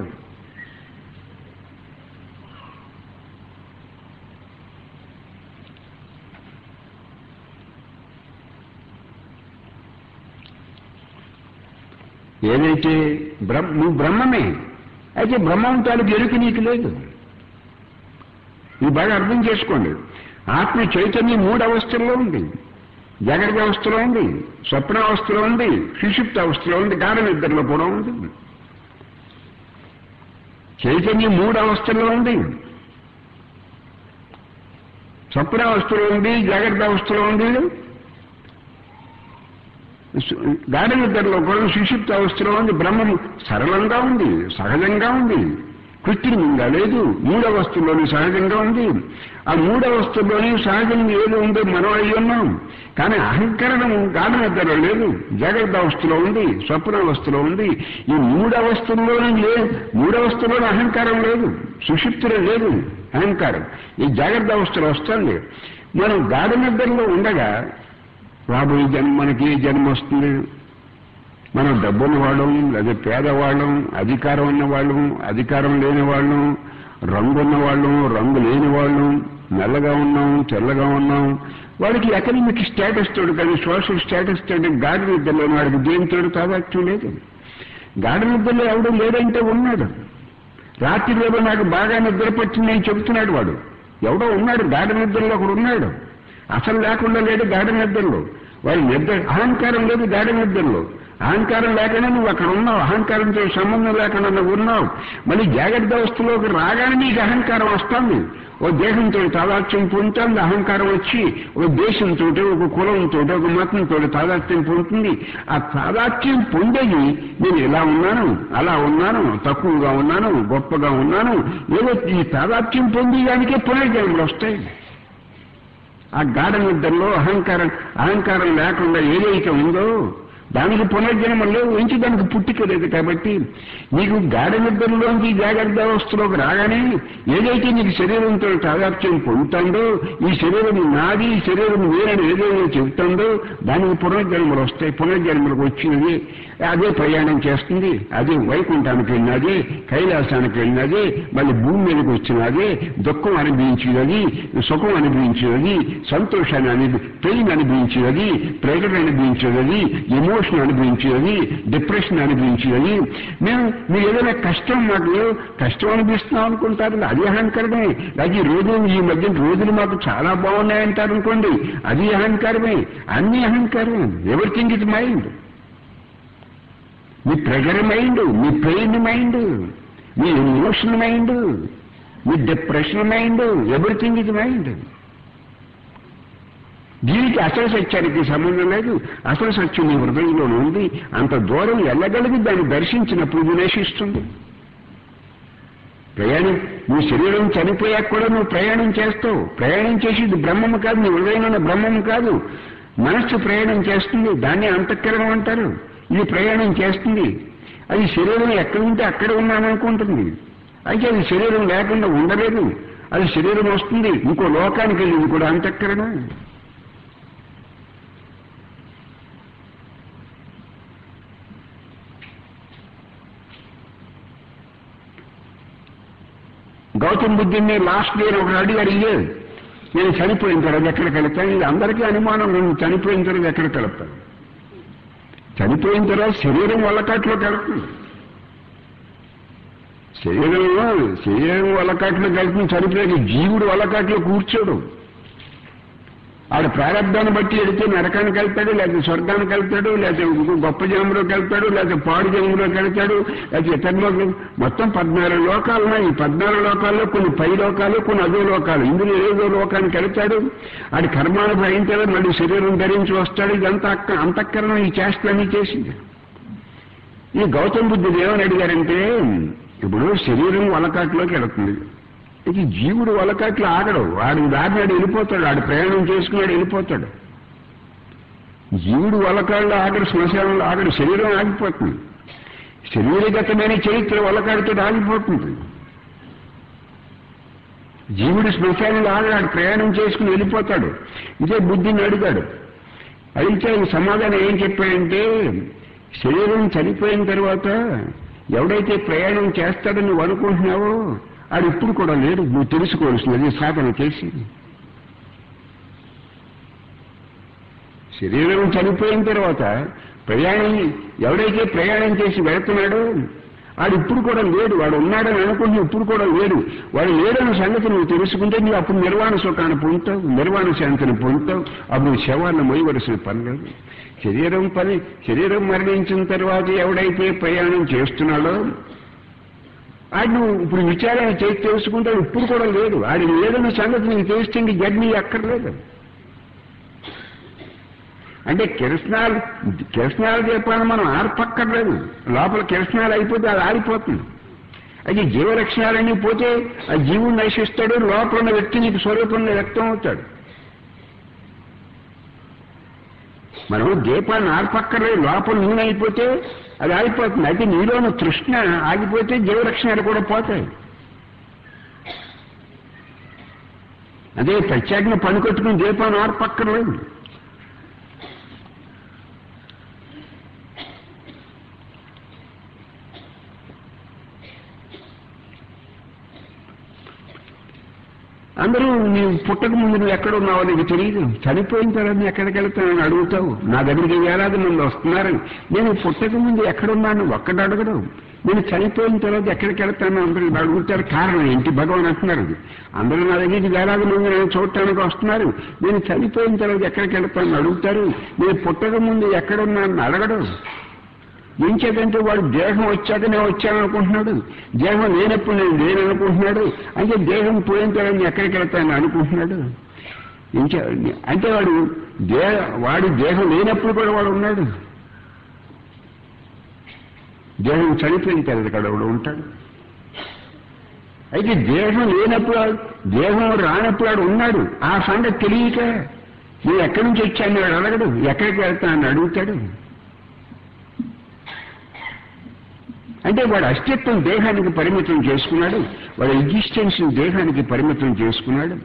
Speaker 1: ఏదైతే బ్రహ్మ నువ్వు బ్రహ్మమే అయితే బ్రహ్మం తాలూకు ఎరుక నీకు లేదు ఇది బాగా అర్థం చేసుకోండి ఆత్మ చైతన్యం మూడు అవస్థల్లో ఉంది జాగ్రత్త అవస్థలో ఉంది స్వప్నావస్థలో ఉంది సుషుప్త అవస్థలో ఉంది గాఢ నిద్రలో కూడా ఉంది చైతన్యం మూడు అవస్థల్లో ఉంది స్వప్నావస్థలో ఉంది జాగ్రత్త అవస్థలో ఉంది గాఢ నిద్రలో కూడా సుషుప్త అవస్థలో ఉంది బ్రహ్మం సరళంగా ఉంది సహజంగా ఉంది కృత్రిమంగా లేదు మూడవస్థల్లోని సహజంగా ఉంది ఆ మూడవస్థల్లోని సహజంగా ఏదో ఉందో మనం అయి ఉన్నాం కానీ అహంకరణం గాఢ నిద్రలో లేదు జాగ్రత్త అవస్థలో ఉంది స్వప్నావస్థలో ఉంది ఈ మూడవస్థల్లోనే లేదు మూడవస్థలోనే అహంకారం లేదు సుషిప్తులో లేదు అహంకారం ఈ జాగ్రత్త అవస్థలో వస్తుంది మనం గాఢ నిద్రలో ఉండగా రాబోయే జన్మ మనకి ఏ జన్మ వస్తుంది మనం డబ్బున్న వాళ్ళం లేదా పేదవాళ్ళం అధికారం ఉన్న వాళ్ళం అధికారం లేని వాళ్ళం రంగు ఉన్న వాళ్ళం రంగు లేని వాళ్ళం నల్లగా ఉన్నాం తెల్లగా ఉన్నాం వాడికి ఎకనామిక్ స్టేటస్ తోడు కానీ సోషల్ స్టేటస్ తోడు గాడి నిద్రలో వాడికి దేనితో తాదాత్యం లేదు గాడి నిద్రలో ఎవడు లేదంటే ఉన్నాడు రాత్రిలో నాకు బాగా నిద్ర పట్టింది అని చెబుతున్నాడు వాడు ఎవడో ఉన్నాడు గాఢ నిద్రలో ఒకడు ఉన్నాడు అసలు లేకుండా లేడు గాఢ నిద్రలో వాడి నిద్ర అహంకారం లేదు గాఢ నిద్రలో అహంకారం లేకుండా నువ్వు అక్కడ ఉన్నావు అహంకారంతో సంబంధం లేకుండా నువ్వు ఉన్నావు మళ్ళీ జాగ్రత్త అవస్థలోకి రాగానే నీకు అహంకారం వస్తుంది ఓ దేహంతో తాదాత్యం పొందుతుంది అహంకారం వచ్చి ఒక దేశంతో ఒక కులంతో ఒక మతంతో తాదాత్యం పొందుతుంది ఆ తాదాత్యం పొందేది నేను ఇలా ఉన్నాను అలా ఉన్నాను తక్కువగా ఉన్నాను గొప్పగా ఉన్నాను ఏదో ఈ తాదాత్యం పొందేదానికే పునర్జన్మలు వస్తాయి ఆ గాఢ నిద్రలో అహంకారం అహంకారం లేకుండా ఏదైతే ఉందో దానికి పునర్జన్మ లేవు ఎంచి దానికి పుట్టిక లేదు కాబట్టి నీకు గాఢ నిద్రలోంచి జాగ్రత్త అవస్థలోకి రాగానే ఏదైతే నీకు శరీరంతో తాదాత్యం పొందుతుందో ఈ శరీరం నాది ఈ శరీరం వేరని ఏదైతే చెబుతుందో దానికి పునర్జన్మలు వస్తాయి పునర్జన్మలకు వచ్చినది అదే ప్రయాణం చేస్తుంది అదే వైకుంఠానికి వెళ్ళినది కైలాసానికి వెళ్ళినది మళ్ళీ భూమి మీదకి వచ్చినది దుఃఖం అనిపించినది సుఖం అనిపించినది సంతోషాన్ని అని పెయిన్ అనిపించినది ప్రెజర్ అనిపించినది ఎమోషన్ అనిపించినది డిప్రెషన్ అనిపించినది మేము మీరు ఏదైనా కష్టం మాకు కష్టం అనిపిస్తున్నాం అనుకుంటారు అది అహంకారమే అది ఈ రోజు ఈ మధ్య రోజులు మాకు చాలా బాగున్నాయంటారు అనుకోండి అది అహంకారమే అన్ని అహంకారమే ఎవ్రీథింగ్ ఇస్ మైండ్ మీ ప్రెజర్ మైండ్ మీ పెయిన్ మైండ్ మీ ఎమోషన్ మైండ్ మీ depression mind everything is mind దీనికి అసలు సత్యానికి సంబంధం లేదు అసలు సత్యం నీ హృదయంలో ఉంది అంత దూరం వెళ్ళగలిగి దాన్ని దర్శించినప్పుడు ఇది నశిస్తుంది ప్రయాణం నీ శరీరం చనిపోయాక కూడా నువ్వు ప్రయాణం చేస్తావు ప్రయాణం చేసేది బ్రహ్మము కాదు నీ హృదయంలో ఉన్న బ్రహ్మము కాదు మనస్సు ప్రయాణం చేస్తుంది దాన్ని అంతఃకరణం అంటారు ఇది ప్రయాణం చేస్తుంది అది శరీరం ఎక్కడ ఉంటే అక్కడ ఉన్నాననుకుంటుంది అయితే అది శరీరం లేకుండా ఉండలేదు అది శరీరం వస్తుంది ఇంకో లోకానికి వెళ్ళింది కూడా అంతఃకరణ గౌతమ్ బుద్ధుని లాస్ట్ ఇయర్ ఒకటి అడిగాడు ఇదే నేను చనిపోయిన తర్వాత ఎక్కడికి వెళ్తాను ఇది అందరికీ అనుమానం నేను చనిపోయిన తర్వాత ఎక్కడికి వెళ్తాను చనిపోయిన తర్వాత శరీరం వల్లకాట్లోకి వెళ్తుంది శరీరంలో శరీరం వల్లకాట్లోకి వెళ్తుంది చనిపోయిన జీవుడు వల్లకాట్లో కూర్చోడు ఆడ ప్రారంభాన్ని బట్టి వెళితే నరకానికి వెళ్తాడు లేకపోతే స్వర్గానికి వెళ్తాడు లేకపోతే ఇంకో గొప్ప జన్మలోకి వెళ్తాడు లేకపోతే పాడు జన్మలోకి వెళ్తాడు లేకపోతే ఇతరులోకి మొత్తం పద్నాలుగు లోకాలు ఉన్నాయి ఈ పద్నాలుగు లోకాల్లో కొన్ని పై లోకాలు కొన్ని అదో లోకాలు ఇందులో ఏదో లోకానికి వెళ్తాడు ఆడి కర్మాను భరించాడు మళ్ళీ శరీరం ధరించి వస్తాడు ఇదంతా అక్క అంతఃకరణం ఈ చేష్టలన్నీ చేసింది ఈ గౌతమ బుద్ధుడు ఏమని అడిగారంటే ఇప్పుడు శరీరం వలకాట్లోకి వెళుతుంది ఇది జీవుడు వలకాట్లు ఆగడు వాడి దారినాడు వెళ్ళిపోతాడు వాడు ప్రయాణం చేసుకున్నాడు వెళ్ళిపోతాడు జీవుడు వలకాళ్ళు ఆగడు శ్మశానంలో ఆగడు శరీరం ఆగిపోతుంది శరీరగతమైన చరిత్ర వలకాడితో ఆగిపోతుంది జీవుడు శ్మశానంలో ఆగడు ప్రయాణం చేసుకుని వెళ్ళిపోతాడు ఇదే బుద్ధిని అడిగాడు అయితే ఈ సమాధానం ఏం చెప్పాడంటే శరీరం చనిపోయిన తర్వాత ఎవడైతే ప్రయాణం చేస్తాడని నువ్వు అనుకుంటున్నావో ఆడు ఇప్పుడు కూడా లేడు నువ్వు తెలుసుకోవాల్సినది సాధన చేసి శరీరం చనిపోయిన తర్వాత ప్రయాణం ఎవడైతే ప్రయాణం చేసి వెళుతున్నాడో వాడు ఇప్పుడు కూడా లేడు వాడు ఉన్నాడని అనుకుంటే ఇప్పుడు కూడా లేడు వాడు లేడన్న సంగతి నువ్వు తెలుసుకుంటే నువ్వు అప్పుడు నిర్వాణ సుఖాన్ని పొందుతావు నిర్వాణ శాంతిని పొందుతావు అప్పుడు శవాన్ని మొయ్యవలసిన పని లేదు శరీరం పని శరీరం మరణించిన తర్వాత ఎవడైతే ప్రయాణం చేస్తున్నాడో ఆడు నువ్వు ఇప్పుడు విచారణ చేసి తెలుసుకుంటే ఇప్పుడు కూడా లేదు ఆడి లేదన్న సంగతి నీకు తెలిస్తే ఇంక జర్నీ అక్కర్లేదు అంటే కిరసనాలు కిరసనాలు దీపాన్ని మనం ఆర్పక్కర్లేదు లోపల కిరసనాలు అయిపోతే అది ఆరిపోతుంది అది జీవలక్షణాలన్నీ పోతే ఆ జీవుడు నశిస్తాడు లోపల ఉన్న వ్యక్తి నీకు స్వరూపంలో వ్యక్తం అవుతాడు మనం దీపాన్ని ఆర్పక్కర్లేదు లోపల నూనె అయిపోతే అది ఆగిపోతుంది అయితే నీలోని తృష్ణ ఆగిపోతే జీవలక్షణాలు కూడా పోతాయి అదే ప్రత్యేకంగా పనికొట్టుకుని దీపాన్ని ఆర్పక్కర్లేదు అందరూ నీవు పుట్టక ముందు నువ్వు ఎక్కడ ఉన్నావో నీకు తెలియదు చనిపోయిన తర్వాత నువ్వు ఎక్కడికి వెళ్తానని అడుగుతావు నా దగ్గరికి వేలాది మంది వస్తున్నారని నేను పుట్టక ముందు ఎక్కడున్నాను ఒక్కడు అడగడు నేను చనిపోయిన తర్వాత ఎక్కడికి వెళ్తాను అందరూ అడుగుతారు కారణం ఏంటి భగవాన్ అంటున్నారు అందరూ నా దగ్గరికి వేలాది మంది నేను చూడటానికి వస్తున్నారు నేను చనిపోయిన తర్వాత ఎక్కడికి వెళ్తానని అడుగుతారు నేను పుట్టక ముందు ఎక్కడున్నానని అడగడు ఏం చేద్దంటే వాడు దేహం వచ్చాక నేను వచ్చాను అనుకుంటున్నాడు దేహం లేనప్పుడు నేను లేను అనుకుంటున్నాడు అంటే దేహం పోయిన తర్వాత నేను ఎక్కడికి వెళ్తాను అనుకుంటున్నాడు ఏం చే అంటే వాడు దే వాడు దేహం లేనప్పుడు కూడా వాడు ఉన్నాడు దేహం చనిపోయిన తర్వాత కూడా వాడు ఉంటాడు అయితే దేహం లేనప్పుడు వాడు- దేహం రానప్పుడు వాడు ఉన్నాడు ఆ సంగతి తెలియక నేను ఎక్కడి నుంచి వచ్చాను వాడు అడగడు ఎక్కడికి వెళ్తానని అడుగుతాడు అంటే వాడు అస్తిత్వం దేహానికి పరిమితం చేసుకున్నాడు వాడి ఎగ్జిస్టెన్స్ దేహానికి పరిమితం చేసుకున్నాడు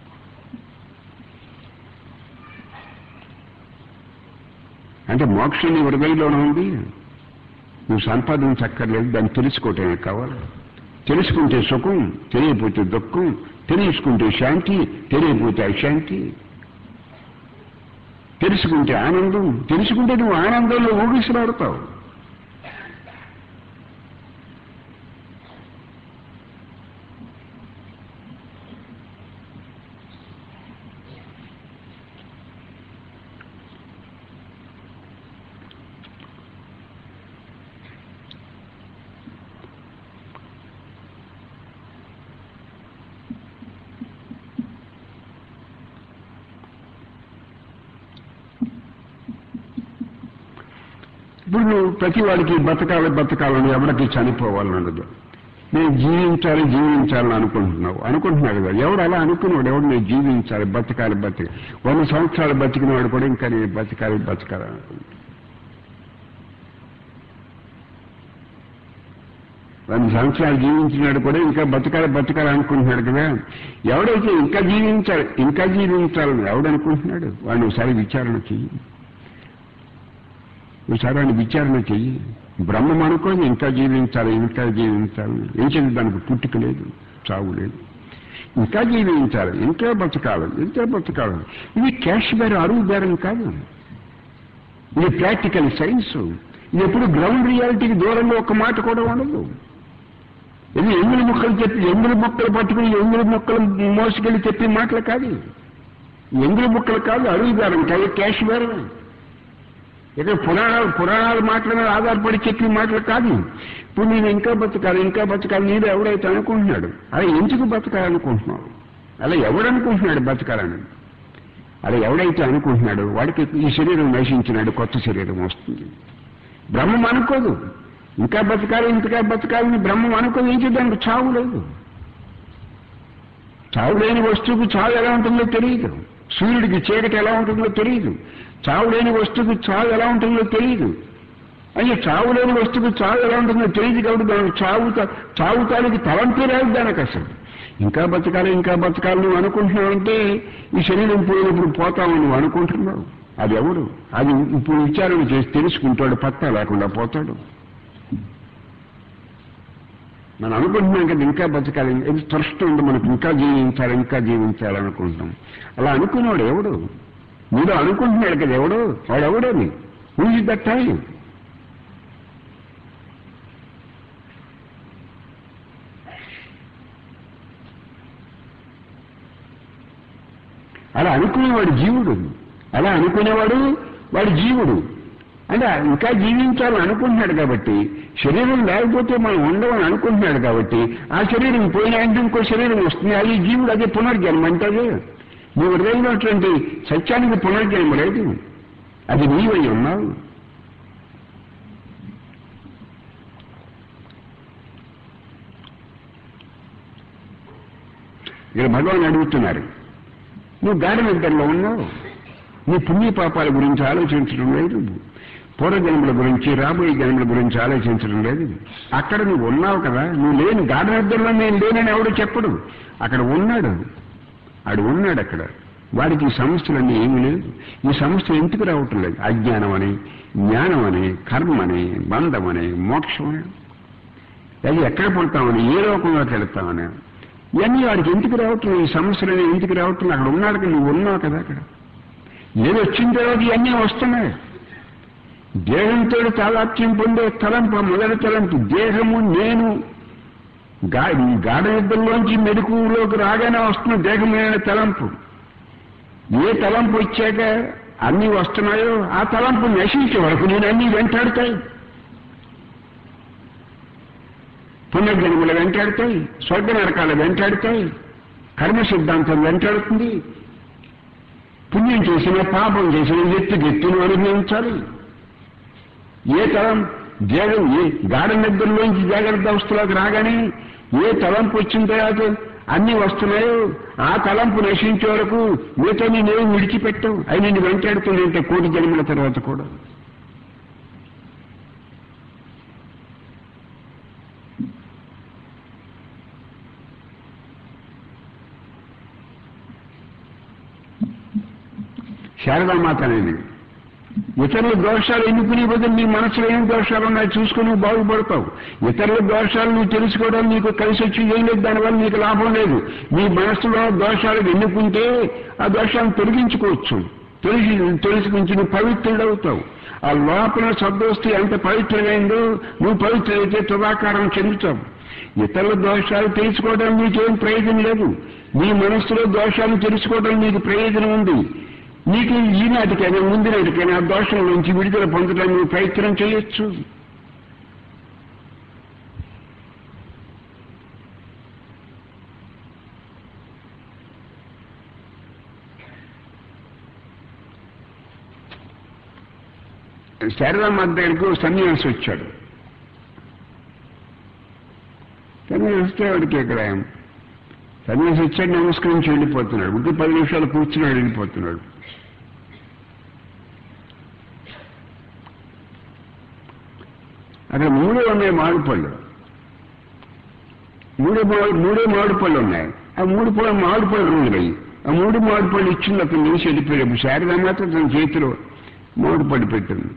Speaker 1: అంటే మోక్షం నీ హృదయంలోనే ఉంది నువ్వు సంపాదించక్కర్లేదు దాన్ని తెలుసుకోవటమే కావాలి తెలుసుకుంటే సుఖం తెలియపోతే దుఃఖం తెలుసుకుంటే శాంతి తెలియపోతే అశాంతి తెలుసుకుంటే ఆనందం తెలుసుకుంటే నువ్వు ఆనందంలో ఊగిసలాడతావు ఇప్పుడు నువ్వు ప్రతి వాడికి బతకాలి బతకాలని ఎవరికి చనిపోవాలని ఉండదు నేను జీవించాలి జీవించాలని అనుకుంటున్నావు అనుకుంటున్నాడు కదా ఎవడు అలా అనుకున్నాడు ఎవడు నేను జీవించాలి బతకాలి బతక వంద సంవత్సరాలు బతికిన వాడు కూడా ఇంకా నేను బతకాలి బతకాలి అనుకుంటున్నాడు వంద సంవత్సరాలు జీవించినాడు కూడా ఇంకా బతకాలి బతకాలి అనుకుంటున్నాడు కదా ఎవడైతే ఇంకా జీవించాలి ఇంకా జీవించాలని ఎవడనుకుంటున్నాడు వాడిని ఒకసారి విచారణ చెయ్యి ఒకసారి ఆయన విచారణ చెయ్యి బ్రహ్మం అనుకోని ఇంకా జీవించాలి ఇంకా జీవించాలి ఏం చేసి దానికి పుట్టుక లేదు చావు లేదు ఇంకా జీవించాలి ఇంకా బతకాలి ఇంకా బతకాలి ఇది క్యాష్ బేర్ అరువు బేరం కాదు ఇది ప్రాక్టికల్ సైన్స్ ఇది ఎప్పుడు గ్రౌండ్ రియాలిటీకి దూరంలో ఒక మాట కూడా ఉండదు ఇది ఎంగుల మొక్కలు చెప్పి ఎంగుల మొక్కలు పట్టుకుని ఎంగుల మొక్కలు మోసుకెళ్ళి చెప్పే మాటలు కాదు ఎంగుల మొక్కలు కాదు అరువు బేరం కాదు క్యాష్ బేరం ఇక్కడ పురాణాలు పురాణాల మాటల మీద ఆధారపడి చెప్పిన మాటలు కాదు ఇప్పుడు నేను ఇంకా బతకాలి ఇంకా బతకాలి నీరు ఎవడైతే అనుకుంటున్నాడు అలా ఎందుకు బతకాలనుకుంటున్నావు అలా ఎవడనుకుంటున్నాడు బతకాలని అలా ఎవడైతే అనుకుంటున్నాడు వాడికి ఈ శరీరం నశించినాడు కొత్త శరీరం వస్తుంది బ్రహ్మం అనుకోదు ఇంకా బతకాలి ఇంతగా బతకాలని బ్రహ్మం అనుకోదు ఏం దానికి చావు లేదు చావు లేని వస్తువుకు చావు ఎలా ఉంటుందో తెలియదు సూర్యుడికి చీకటి ఎలా ఉంటుందో తెలియదు చావు లేని వస్తువుకు చావు ఎలా ఉంటుందో తెలియదు అయ్యే చావు లేని వస్తువుకు చావు ఎలా ఉంటుందో తెలియదు కాబట్టి దానికి చావు చావు తాలూకు తలంపే రాదు దానికి అసలు ఇంకా బతకాలి ఇంకా బతకాలి నువ్వు అనుకుంటున్నావంటే ఈ శరీరం పోయినప్పుడు పోతామని నువ్వు అనుకుంటున్నావు అది ఎవడు అది ఇప్పుడు విచారణ చేసి తెలుసుకుంటాడు పత్తా లేకుండా పోతాడు మనం అనుకుంటున్నాం కదా ఇంకా బతకాలి ఇది త్వరస్ట్ ఉంది మనకు ఇంకా జీవించాలి ఇంకా జీవించాలి అనుకుంటున్నాం అలా అనుకున్నాడు ఎవడు మీరు అనుకుంటున్నాడు కదా ఎవడు వాడు ఎవడని హూ ఇస్ దట్ టైం అలా అనుకునేవాడు జీవుడు అలా అనుకునేవాడు వాడు జీవుడు అంటే ఇంకా జీవించాలని అనుకుంటున్నాడు కాబట్టి శరీరం లేకపోతే మనం ఉండమని అనుకుంటున్నాడు కాబట్టి ఆ శరీరం పోయిన అంటే ఇంకో శరీరం వస్తుంది అది జీవుడు అదే పునర్జన్మ అంటే అదే నీ హృదయంలోటువంటి సత్యానికి పునర్జన్మ లేదు అది నీవై ఉన్నావు ఇక్కడ భగవాన్ అడుగుతున్నారు నువ్వు గాఢ నిద్రలో ఉన్నావు నీ పుణ్య పాపాల గురించి ఆలోచించడం లేదు పూర్వజన్మల గురించి రాబోయే జన్మల గురించి ఆలోచించడం లేదు అక్కడ నువ్వు ఉన్నావు కదా నువ్వు లేని గాఢ నిద్రలో నేను లేనని ఎవడు చెప్పడు అక్కడ ఉన్నాడు ఆడు ఉన్నాడు అక్కడ వాడికి ఈ సమస్యలన్నీ ఏమీ లేదు ఈ సమస్య ఎందుకు రావటం లేదు అజ్ఞానం అని జ్ఞానం అని కర్మ అని బంధం అని మోక్షం అని అది ఎక్కడ పడతామని ఏ లోకంలోకి వెళ్తామని ఇవన్నీ వాడికి ఎందుకు రావటం ఈ సమస్యలు ఎందుకు రావటం అక్కడ ఉన్నాడు కదా, నువ్వు ఉన్నావు కదా అక్కడ ఏది వచ్చిన తర్వాత ఇవన్నీ వస్తున్నాయి దేహంతో తాదాత్యం పొందే తలంపు మొదటి తలంపు దేహము నేను గా గాఢ నిద్రలోంచి మెడుకులోకి రాగానే వస్తున్న దేహమైన తలంపు ఏ తలంపు వచ్చాక అన్నీ వస్తున్నాయో ఆ తలంపు నశించే వరకు నేను అన్నీ వెంటాడుతాయి పునర్జన్మలు వెంటాడుతాయి స్వర్గ నరకాలు వెంటాడుతాయి కర్మ సిద్ధాంతం వెంటాడుతుంది పుణ్యం చేసిన పాపం చేసిన ఎత్తు గెత్తును అనుభవించాలి ఏ తలం జాగ ఏ గాఢ నిద్రలోంచి జాగ్రత్త అవస్థలోకి రాగానే ఏ తలంపు వచ్చిన తర్వాత అన్ని వస్తున్నాయో ఆ తలంపు నశించే వరకు మీతో నేనేం విడిచిపెట్టావు అవి నిన్ను వెంటాడుతుందంటే కోటి జన్మల తర్వాత కూడా శారదామాత అనేది ఇతరుల దోషాలు ఎన్నుకునే బదులు నీ మనసులో ఏం దోషాలు ఉన్నాయో చూసుకుని నువ్వు బాగుపడతావు ఇతరుల దోషాలు నువ్వు తెలుసుకోవడం నీకు కలిసి వచ్చి ఏం లేదు దానివల్ల నీకు లాభం లేదు నీ మనసులో దోషాలు ఎన్నుకుంటే ఆ దోషాలను తొలగించుకోవచ్చు తొలగి తొలగించి నువ్వు పవిత్రుడవుతావు ఆ లోపల సద్వస్తు ఎంత పవిత్రమైందో నువ్వు పవిత్రుడైతే తుదాకారం చెందుతావు ఇతరుల దోషాలు తెలుసుకోవడం నీకేం ప్రయోజనం లేదు నీ మనస్సులో దోషాలు తెలుసుకోవడం నీకు ప్రయోజనం ఉంది నీకు ఈనాటికైనా ముందునాటికైనా ఆ దోషం నుంచి విడుదల పొందడానికి నువ్వు ప్రయత్నం చేయొచ్చు శారదామాత దగ్గరికి ఓ సన్యాసి వచ్చాడు సన్యాసి వస్తే వాడికి ఇక్కడ సన్యాసి వచ్చాడు నమస్కరించి వెళ్ళిపోతున్నాడు ఇంటి పది నిమిషాలు కూర్చున్నాడు వెళ్ళిపోతున్నాడు అక్కడ మూడే ఉన్నాయి మామిడి పళ్ళు మూడే మామిడి మూడే మామిడి పళ్ళు ఉన్నాయి ఆ మూడు పళ్ళు మామిడి పళ్ళు రోజులయ్యి ఆ మూడు మామిడి పళ్ళు ఇచ్చింది అక్కడ నిలిచి వెళ్ళిపోయాడు శారదా మాత్రం తన చేతిలో మామిడి పళ్ళు పెట్టింది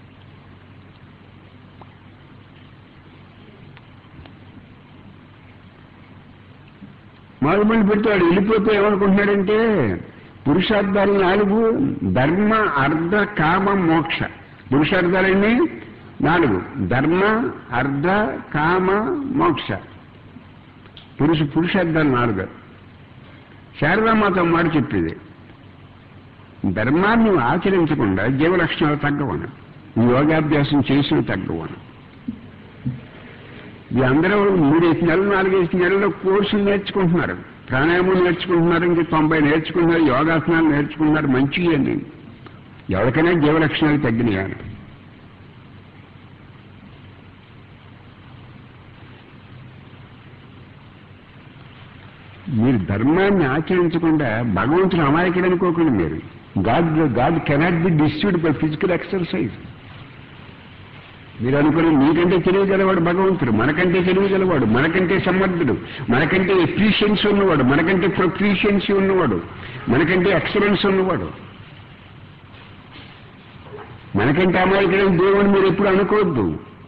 Speaker 1: మామిడి పళ్ళు పెట్టి వాడు వెళ్ళిపోతే ఏమనుకుంటున్నాడంటే పురుషార్థాలు నాలుగు ధర్మ అర్ధ కామ మోక్ష పురుషార్థాలన్నీ నాలుగు ధర్మ అర్ధ కామ మోక్ష పురుష పురుషార్థాలు నాలుగు శారదామాత మాట చెప్పేది ధర్మాన్ని ఆచరించకుండా జీవలక్షణాలు తగ్గవను యోగాభ్యాసం చేసిన తగ్గవను ఇది అందరూ మూడేసి నెలలు నాలుగేసి నెలల్లో కోర్సులు నేర్చుకుంటున్నారు ప్రాణాయామం నేర్చుకుంటున్నారు ఇంక తొంభై నేర్చుకుంటున్నారు యోగాసనాలు నేర్చుకుంటున్నారు మంచిగా అండి ఎవరికైనా జీవలక్షణాలు తగ్గినాయని మీరు ధర్మాన్ని ఆచరించకుండా భగవంతుని అమాయకుడు అనుకోకండి మీరు God God cannot be disturbed by physical exercise మీరు అనుకుని మీకంటే తెలియగలవాడు భగవంతుడు మనకంటే తెలియగలవాడు మనకంటే సమర్థుడు మనకంటే ఎఫిషియన్సీ ఉన్నవాడు మనకంటే ప్రొఫిషియన్సీ ఉన్నవాడు మనకంటే ఎక్సలెన్స్ ఉన్నవాడు మనకంటే అమాయకుడైన దేవుని మీరు ఎప్పుడు అనుకోవద్దు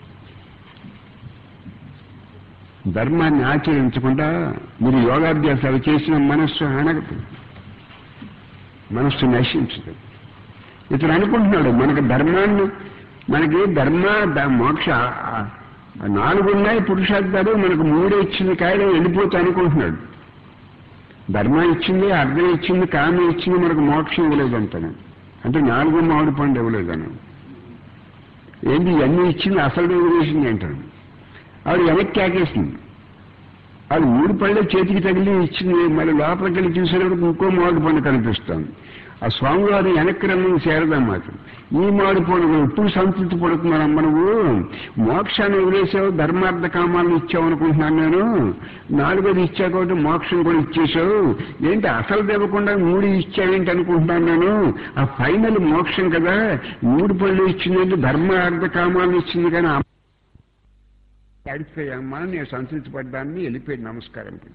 Speaker 1: ధర్మాన్ని ఆచరించకుండా మీరు యోగాభ్యాసాలు చేసిన మనస్సు అణగదు మనస్సు నశించదు ఇతను అనుకుంటున్నాడు మనకు ధర్మాన్ని మనకి ధర్మ ద- మోక్ష ఆ, నాలుగు ఉన్నాయి పురుషార్థాలు మనకు మూడే ఇచ్చింది కాయలు వెళ్ళిపోతా అనుకుంటున్నాడు ధర్మ ఇచ్చింది అర్థం ఇచ్చింది కామ ఇచ్చింది మనకు మోక్షం ఇవ్వలేదంటాను అంటే నాలుగు మామిడి పండు ఇవ్వలేదను ఏంటి ఇవన్నీ ఇచ్చింది అసలు వదిలేసింది అంటాను ఆవిడ వెనక్కి ఆకేసింది ఆవిడ మూడు పళ్ళే చేతికి తగిలి ఇచ్చింది మళ్ళీ లోపలికి వెళ్ళి చూసేటప్పుడు ఇంకో మామిడి పండు కనిపిస్తుంది ఆ స్వామివారి వెనక్కి రమ్మని చేరదాం మాత్రం ఈ మామిడి పండు ఎప్పుడు సంతృప్తి పడుతున్నారమ్మ నువ్వు మోక్షాన్ని వదిలేసావు ధర్మార్థ కామాలను ఇచ్చావు అనుకుంటున్నాను నేను నాలుగోది ఇచ్చావు కాబట్టి మోక్షం కూడా ఇచ్చేసావు ఏంటి అసలు దేవకుండా మూడు ఇచ్చావేంటి అనుకుంటున్నాను నేను ఆ ఫైనల్ మోక్షం కదా మూడు పళ్ళు ఇచ్చింది ధర్మ అర్థ కామాలను ఇచ్చింది కానీ ఆ సాటిస్ఫై అమ్మా నేను సంతృప్తి పడ్డాన్ని వెళ్ళిపోయాడు నమస్కారం పెట్టి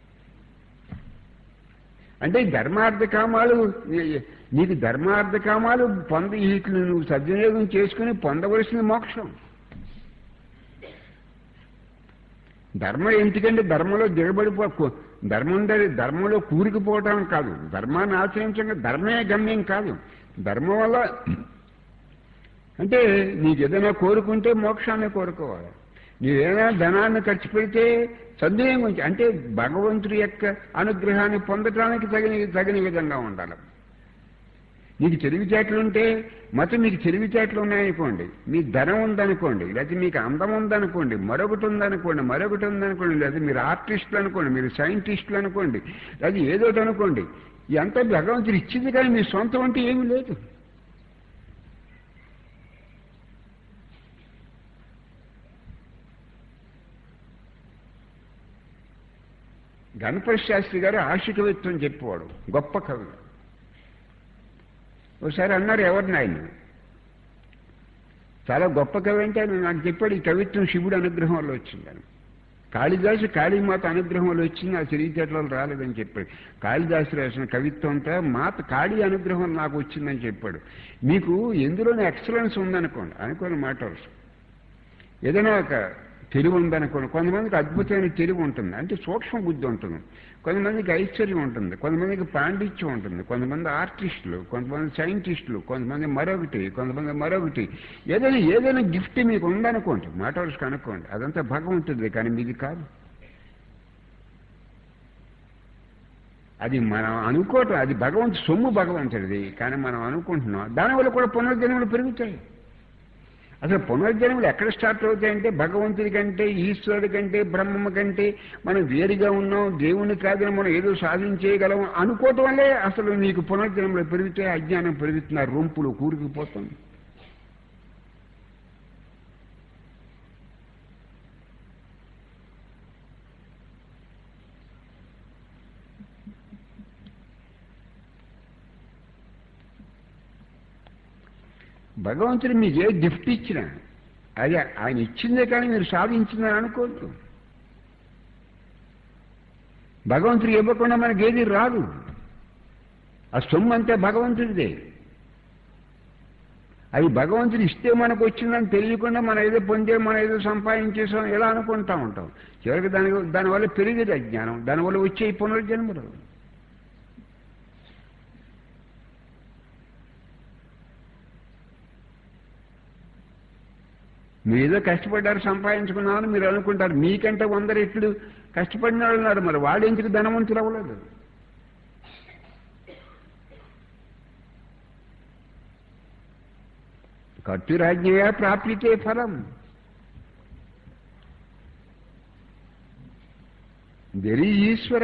Speaker 1: అంటే ధర్మార్థ కామాలు నీ- నీకు ధర్మార్థ కామాలు పొంద వీటిని నువ్వు సద్వినియోగం చేసుకుని పొందవలసిన మోక్షం ధర్మం ఎందుకంటే ధర్మంలో దిగబడిపో కు- ధర్మం దగ్గర ధర్మంలో కూరుకుపోవటం కాదు ధర్మాన్ని ఆచరించడం ధర్మే గమ్యం కాదు ధర్మం వల్ల అంటే నీకు ఏదైనా కోరుకుంటే మోక్షాన్ని కోరుకోవాలి నీవేమైనా ధనాన్ని ఖర్చు పెడితే సద్వినియోగం చే- అంటే భగవంతుడి యొక్క అనుగ్రహాన్ని పొందటానికి తగిన తగిన విధంగా ఉండాలి మీకు తెలివితేటలు ఉంటే మొత్తం మీకు తెలివితేటలు ఉన్నాయనుకోండి మీకు ధనం ఉందనుకోండి లేకపోతే మీకు అందం ఉందనుకోండి మరొకటి ఉందనుకోండి మరొకటి ఉందనుకోండి లేకపోతే మీరు ఆర్టిస్టులు అనుకోండి మీరు సైంటిస్టులు అనుకోండి అది ఏదోటి అనుకోండి ఎంత భగవంతుడు ఇచ్చింది కానీ మీ సొంతం అంటే ఏమీ లేదు గణపతి శాస్త్రి గారు ఆశికవిత్వం చెప్పేవాడు గొప్ప కవి ఒకసారి అన్నారు ఎవరిని ఆయన చాలా గొప్ప కవి అంటే ఆయన నాకు చెప్పాడు ఈ కవిత్వం శివుడు అనుగ్రహం వల్ల వచ్చిందని కాళిదాసు కాళీమాత అనుగ్రహం వల్ల వచ్చింది ఆ తెలివితేటలో రాలేదని చెప్పాడు కాళిదాసు రాసిన కవిత్వం అంతా మాత కాళీ అనుగ్రహం నాకు వచ్చిందని చెప్పాడు మీకు ఎందులోనే ఎక్సలెన్స్ ఉందనుకోండి అనుకోని మాట ఏదైనా ఒక తెలివి ఉందనుకోండి కొంతమందికి అద్భుతమైన తెలివి ఉంటుంది అంటే సూక్ష్మ బుద్ధి ఉంటుంది కొంతమందికి ఐశ్వర్యం ఉంటుంది కొంతమందికి పాండిత్యం ఉంటుంది కొంతమంది ఆర్టిస్టులు కొంతమంది సైంటిస్టులు కొంతమంది మరొకటి కొంతమంది మరొకటి ఏదైనా ఏదైనా గిఫ్ట్ మీకు ఉందనుకోండి మాట వరుసకు అనుకోండి అదంతా భగవంతుడిది కానీ మీది కాదు అది మనం అనుకోవటం అది భగవంతు సొమ్ము భగవంతుడిది కానీ మనం అనుకుంటున్నాం దానివల్ల కూడా పునర్జన్మలు పెరుగుతాయి అసలు పునర్జన్మలు ఎక్కడ స్టార్ట్ అవుతాయంటే భగవంతుడి కంటే ఈశ్వరుడి కంటే బ్రహ్మమ్మ కంటే మనం వేరుగా ఉన్నాం దేవుని కాదని మనం ఏదో సాధించేయగలం అనుకోవటం వల్లే అసలు నీకు పునర్జన్మలు పెరిగితే అజ్ఞానం పెరుగుతున్న రొంపులు కూరుకుపోతుంది భగవంతుడు మీకు ఏ గిఫ్ట్ ఇచ్చినా అది ఆయన ఇచ్చిందే కానీ మీరు సాధించిందని అనుకోవద్దు భగవంతుడు ఇవ్వకుండా మనకి ఏది రాదు ఆ సొమ్ము అంతే భగవంతుడిదే అది భగవంతుడు ఇస్తే మనకు వచ్చిందని తెలియకుండా మనం ఏదో పొందే మనం ఏదో సంపాదించేసాం ఇలా అనుకుంటా ఉంటాం చివరికి దాని దానివల్ల పెరిగేది అజ్ఞానం దానివల్ల వచ్చే ఈ పునర్జన్మలు మీరు ఏదో కష్టపడ్డారు సంపాదించుకున్నామని మీరు అనుకుంటారు మీకంటే వంద రెట్లు కష్టపడిన వాళ్ళు ఉన్నారు మరి వాళ్ళు ఎందుకు ధనవంతులు అవ్వలేదు కర్తురాజ్ఞయా ప్రాప్తితే ఫలం వెరీ ఈశ్వర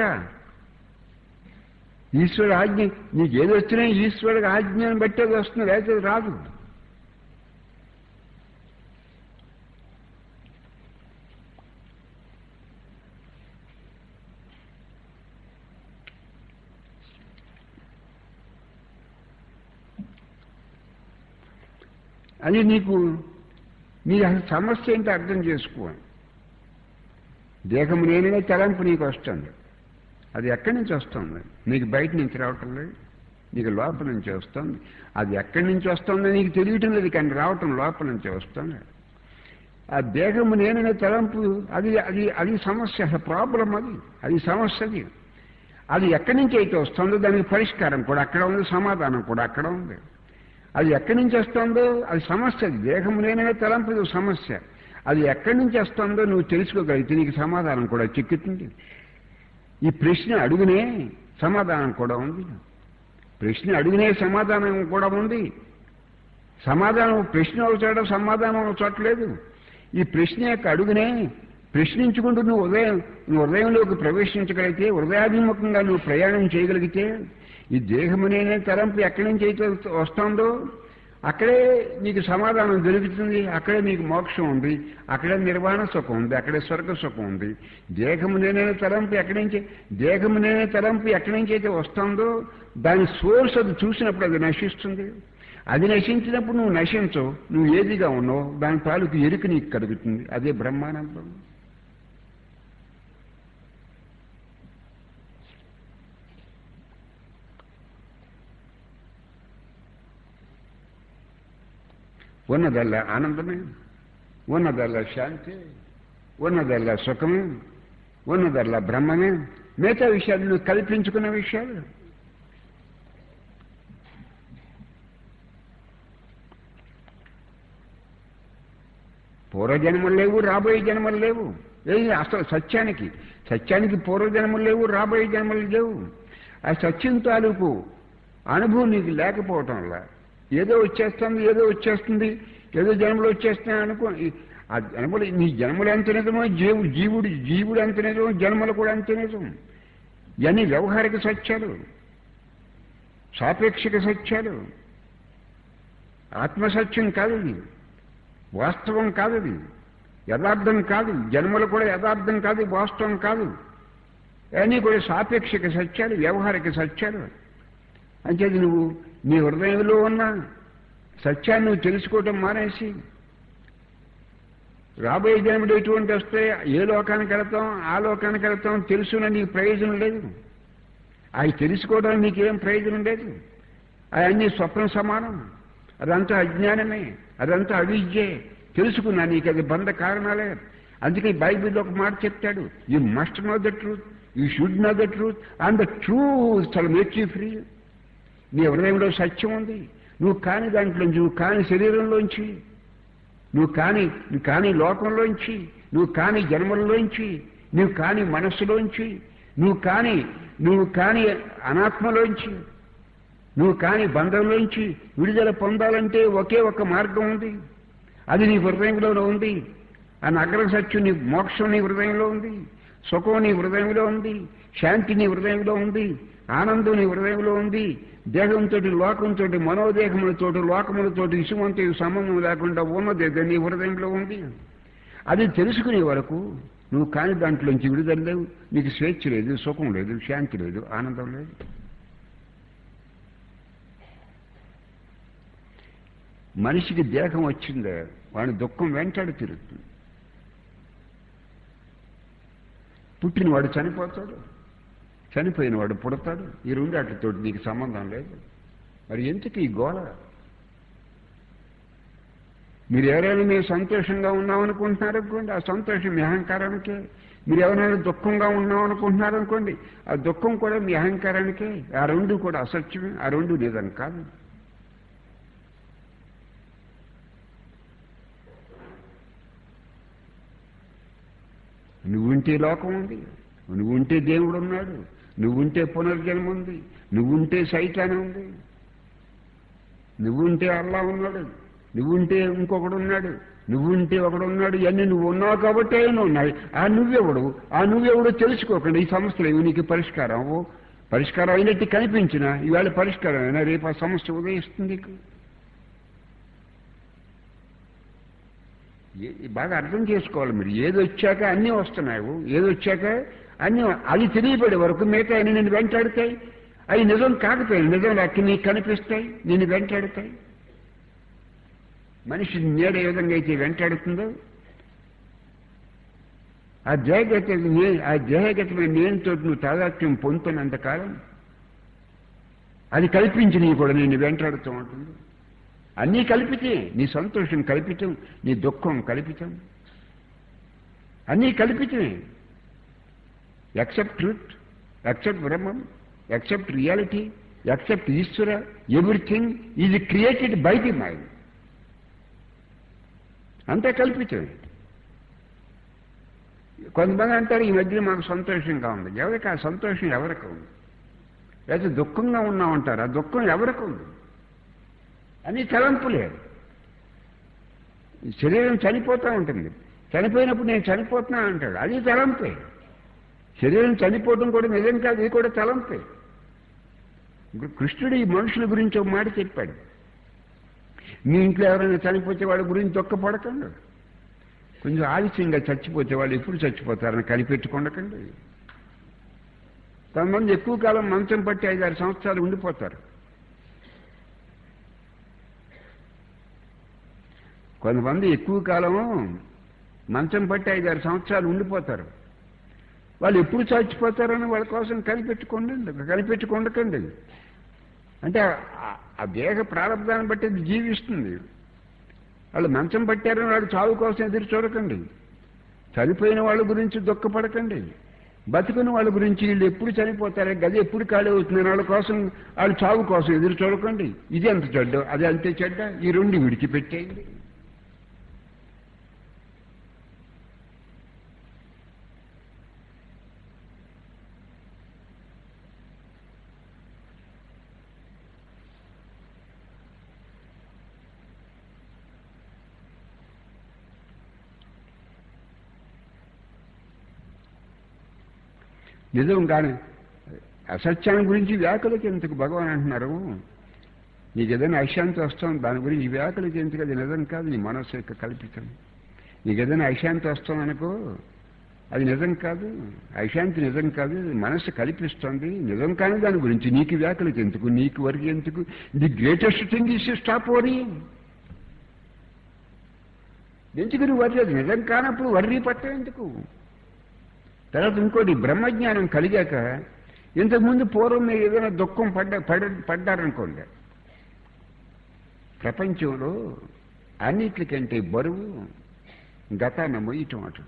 Speaker 1: ఈశ్వర ఆజ్ఞ నీకు ఏది వచ్చినా ఈశ్వరుడు ఆజ్ఞను బట్టి అది వస్తుంది లేకపోతే అది రాదు అది నీకు నీ అసలు సమస్య ఏంటో అర్థం చేసుకోవాలి దేహం నేనే తలంపు నీకు వస్తుంది అది ఎక్కడి నుంచి వస్తుంది నీకు బయట నుంచి రావటం లేదు నీకు లోపల నుంచి వస్తుంది అది ఎక్కడి నుంచి వస్తుందో నీకు తెలియటం లేదు కానీ రావటం లోపల నుంచి వస్తుంది ఆ దేహము నేననే తలంపు అది అది అది సమస్య అసలు ప్రాబ్లం అది అది సమస్య అది అది ఎక్కడి నుంచి అయితే వస్తుందో దానికి పరిష్కారం కూడా అక్కడ ఉంది సమాధానం కూడా అక్కడ ఉంది అది ఎక్కడి నుంచి వస్తుందో అది సమస్య అది దేహము నేననే తలంపు ఇది సమస్య అది ఎక్కడి నుంచి వస్తుందో నువ్వు తెలుసుకోగలిగితే నీకు సమాధానం కూడా చిక్కుతుంది ఈ ప్రశ్న అడుగునే సమాధానం కూడా ఉంది ప్రశ్న అడుగునే సమాధానం కూడా ఉంది సమాధానం ప్రశ్న ఒక చోట సమాధానం ఒక చోట లేదు ఈ ప్రశ్న యొక్క అడుగునే ప్రశ్నించుకుంటూ నువ్వు ఉదయం నువ్వు హృదయంలోకి ప్రవేశించగలిగితే హృదయాభిముఖంగా నువ్వు ప్రయాణం చేయగలిగితే ఈ దేహమనే తలంపు ఎక్కడి నుంచి అయితే వస్తుందో అక్కడే నీకు సమాధానం దొరుకుతుంది అక్కడే నీకు మోక్షం ఉంది అక్కడే నిర్వాణ సుఖం ఉంది అక్కడే స్వర్గ సుఖం ఉంది దేహము నేనే తలంపు ఎక్కడి నుంచి దేహము నేనే తలంపు ఎక్కడి నుంచి అయితే వస్తుందో దాని సోర్స్ అది చూసినప్పుడు అది నశిస్తుంది అది నశించినప్పుడు నువ్వు నశించవు నువ్వు ఏదిగా ఉన్నావు దాని తాలూకు ఎరుక నీకు కలుగుతుంది అదే బ్రహ్మానందం ఉన్నదల్లా ఆనందమే ఉన్నదల్లా శాంతి ఉన్నదల్లా సుఖమే ఉన్నదల్లా బ్రహ్మమే మిగతా విషయాలు నువ్వు కల్పించుకున్న విషయాలు పూర్వజన్మలు లేవు రాబోయే జన్మలు లేవు ఏది అసలు సత్యానికి సత్యానికి పూర్వజన్మలు లేవు రాబోయే జన్మలు లేవు ఆ సత్యం తాలూకు అనుభవం నీకు లేకపోవటం వల్ల ఏదో వచ్చేస్తుంది ఏదో వచ్చేస్తుంది ఏదో జన్మలు వచ్చేస్తున్నాయి అనుకో ఈ- ఆ జన్మలు నీ జన్మలు ఎంత నిజమో జీవు జీవుడు జీవుడు ఎంత నిజమో జన్మలు కూడా అంత నిజం ఇవన్నీ వ్యవహారిక సత్యాలు సాపేక్షిక సత్యాలు ఆత్మసత్యం కాదు ఇది వాస్తవం కాదు ఇది యథార్థం కాదు జన్మలు కూడా యథార్థం కాదు వాస్తవం కాదు అన్నీ కూడా సాపేక్షిక సత్యాలు వ్యవహారిక సత్యాలు అంచేది నువ్వు నీ హృదయంలో ఉన్న సత్యాన్ని నువ్వు తెలుసుకోవటం మానేసి రాబోయే జన్మడు ఎటువంటి వస్తే ఏ లోకానికి వెళతాం ఆ లోకానికి వెళతాం తెలుసున నీకు ప్రయోజనం లేదు అవి తెలుసుకోవడానికి నీకేం ప్రయోజనం లేదు అవన్నీ స్వప్నం సమానం అదంతా అజ్ఞానమే అదంతా అవిద్యే తెలుసుకున్నా నీకు అది బంధ కారణాలే అందుకే బైబిల్లో ఒక మాట చెప్తాడు you must know the truth you should know the truth and the truth shall make you free నీ హృదయంలో సత్యం ఉంది నువ్వు కాని దాంట్లోంచి నువ్వు కాని శరీరంలోంచి నువ్వు కాని నువ్వు కాని లోకంలోంచి నువ్వు కాని జన్మల్లోంచి నువ్వు కాని మనస్సులోంచి నువ్వు కాని నువ్వు కాని అనాత్మలోంచి నువ్వు కాని బంధంలోంచి విడుదల పొందాలంటే ఒకే ఒక మార్గం ఉంది అది నీ హృదయంలో ఉంది ఆ నగర సత్యం నీ మోక్షం నీ హృదయంలో ఉంది సుఖం నీ హృదయంలో ఉంది శాంతి నీ హృదయంలో ఉంది ఆనందం నీ హృదయంలో ఉంది దేహంతో లోకంతో మనోదేహములతో లోకములతో ఇసుమంత సంబంధం లేకుండా ఉన్నది ఏదో నీ హృదయంలో ఉంది అది తెలుసుకునే వరకు నువ్వు కాని దాంట్లోంచి విడుదల లేవు నీకు స్వేచ్ఛ లేదు సుఖం లేదు శాంతి లేదు ఆనందం లేదు మనిషికి దేహం వచ్చిందే వాడి దుఃఖం వెంటాడి తిరుగుతుంది పుట్టినవాడు చనిపోతాడు చనిపోయినవాడు పుడతాడు ఈ రెండాటితో నీకు సంబంధం లేదు మరి ఎందుకు ఈ గోళ మీరు ఎవరైనా మీరు సంతోషంగా ఉన్నాం అనుకుంటున్నారు అనుకోండి ఆ సంతోషం మీ అహంకారానికే మీరు ఎవరైనా దుఃఖంగా ఉన్నాం అనుకుంటున్నారు అనుకోండి ఆ దుఃఖం కూడా మీ అహంకారానికే ఆ రెండు కూడా అసత్యమే ఆ రెండు నిజం కాదు నువ్వుంటే లోకం ఉంది నువ్వుంటే దేవుడు ఉన్నాడు నువ్వుంటే పునర్జన్మ ఉంది నువ్వుంటే సైతానం ఉంది నువ్వుంటే అల్లా ఉన్నాడు నువ్వుంటే ఇంకొకడు ఉన్నాడు నువ్వుంటే ఒకడు ఉన్నాడు ఇవన్నీ నువ్వు ఉన్నావు కాబట్టి నువ్వు ఉన్నాయి ఆ నువ్వెవడు ఆ నువ్వెవడో తెలుసుకోకుండా ఈ సమస్యలు ఇవి నీకు పరిష్కారం అవ్వవు. పరిష్కారం అయినట్టు కనిపించినా ఇవాళ పరిష్కారం అయినా రేపు ఆ సమస్య ఉదయిస్తుంది నీకు. ఏ- బాగా అర్థం చేసుకోవాలి మీరు ఏది వచ్చాక అన్నీ వస్తున్నాయి ఏది వచ్చాక అన్నీ అది తెలియబడే వరకు మిగతా అన్ని నేను వెంటాడుతాయి అవి నిజం కాకపోయాయి నిజం లెక్క నీకు కనిపిస్తాయి నేను వెంటాడుతాయి మనిషి నీడ ఏ విధంగా అయితే వెంటాడుతుందో ఆ దేహగత నే- ఆ దేహగతమైన నేనుతో నువ్వు తాదాత్మ్యం పొందుతున్నంత కాలం అది కల్పించి నీ కూడా నేను వెంటాడుతూ ఉంటుంది అన్నీ కల్పితే నీ సంతోషం కల్పితం నీ దుఃఖం కల్పితం అన్నీ కల్పితమే ఎక్సెప్ట్ ట్రూత్ ఎక్సెప్ట్ బ్రహ్మం ఎక్సెప్ట్ రియాలిటీ ఎక్సెప్ట్ ఈశ్వర everything is created by the mind అంతా కల్పితమే కొంతమంది అంటారు ఈ మధ్య మాకు సంతోషంగా ఉంది ఎవరికి ఆ సంతోషం ఎవరికి ఉంది లేదా దుఃఖంగా ఉన్నామంటారు ఆ దుఃఖం ఎవరికి ఉంది అని తలంపులే శరీరం చనిపోతూ ఉంటుంది చనిపోయినప్పుడు నేను చనిపోతున్నా అంటాడు అది తలంపే శరీరం చనిపోవడం కూడా నిజం కాదు ఇది కూడా తలంపే ఇప్పుడు కృష్ణుడు ఈ మనుషుల గురించి ఒక మాట చెప్పాడు మీ ఇంట్లో ఎవరైనా చనిపోతే వాడి గురించి దొక్కపడకండి కొంచెం ఆలస్యంగా చచ్చిపోతే వాళ్ళు ఎప్పుడు చచ్చిపోతారని కనిపెట్టుకుండకండి కొంతమంది ఎక్కువ కాలం మంచం పట్టి ఐదారు సంవత్సరాలు ఉండిపోతారు కొంతమంది ఎక్కువ కాలము మంచం పట్టి ఐదారు సంవత్సరాలు ఉండిపోతారు వాళ్ళు ఎప్పుడు చచ్చిపోతారని వాళ్ళ కోసం కనిపెట్టుకోండి కనిపెట్టుకుండకండి అంటే ఆ- ఆ దేహ ప్రారంభాన్ని బట్టి అది జీవిస్తుంది వాళ్ళు మంచం పట్టారని వాళ్ళు చావు కోసం ఎదురు చూడకండి చనిపోయిన వాళ్ళ గురించి దుఃఖపడకండి బతుకున్న వాళ్ళ గురించి వీళ్ళు ఎప్పుడు చనిపోతారు గది ఎప్పుడు ఖాళీ అవుతుంది వాళ్ళ కోసం వాళ్ళు చావు కోసం ఎదురు చూడకండి ఇది ఎంత చెడ్డ అది అంతే చెడ్డ ఈ రెండు విడిచిపెట్టేయండి నిజం కానీ అసత్యాన్ని గురించి వ్యాకులకి ఎందుకు భగవాన్ అంటున్నారు నీకు ఏదైనా అశాంతి వస్తుంది దాని గురించి వ్యాకులకి ఎందుకు అది నిజం కాదు నీ మనస్సు యొక్క కల్పితం నీకు ఏదైనా అశాంతి వస్తుంది అనుకో అది నిజం కాదు అశాంతి నిజం కాదు అది మనస్సు కల్పిస్తుంది నిజం కానీ దాని గురించి నీకు వ్యాకులకి ఎందుకు నీకు వరకు ఎందుకు the greatest thing is stop worry ఎందుకు నువ్వు వర్రీ అది నిజం కానప్పుడు వర్రీ పట్ట ఎందుకు తర్వాత ఇంకోటి బ్రహ్మజ్ఞానం కలిగాక ఇంతకుముందు పూర్వం మీరు ఏదైనా దుఃఖం పడ్డ పడ పడ్డారనుకోండి ప్రపంచంలో అన్నిటికంటే బరువు గతాన్ని మొయ్యటం అటు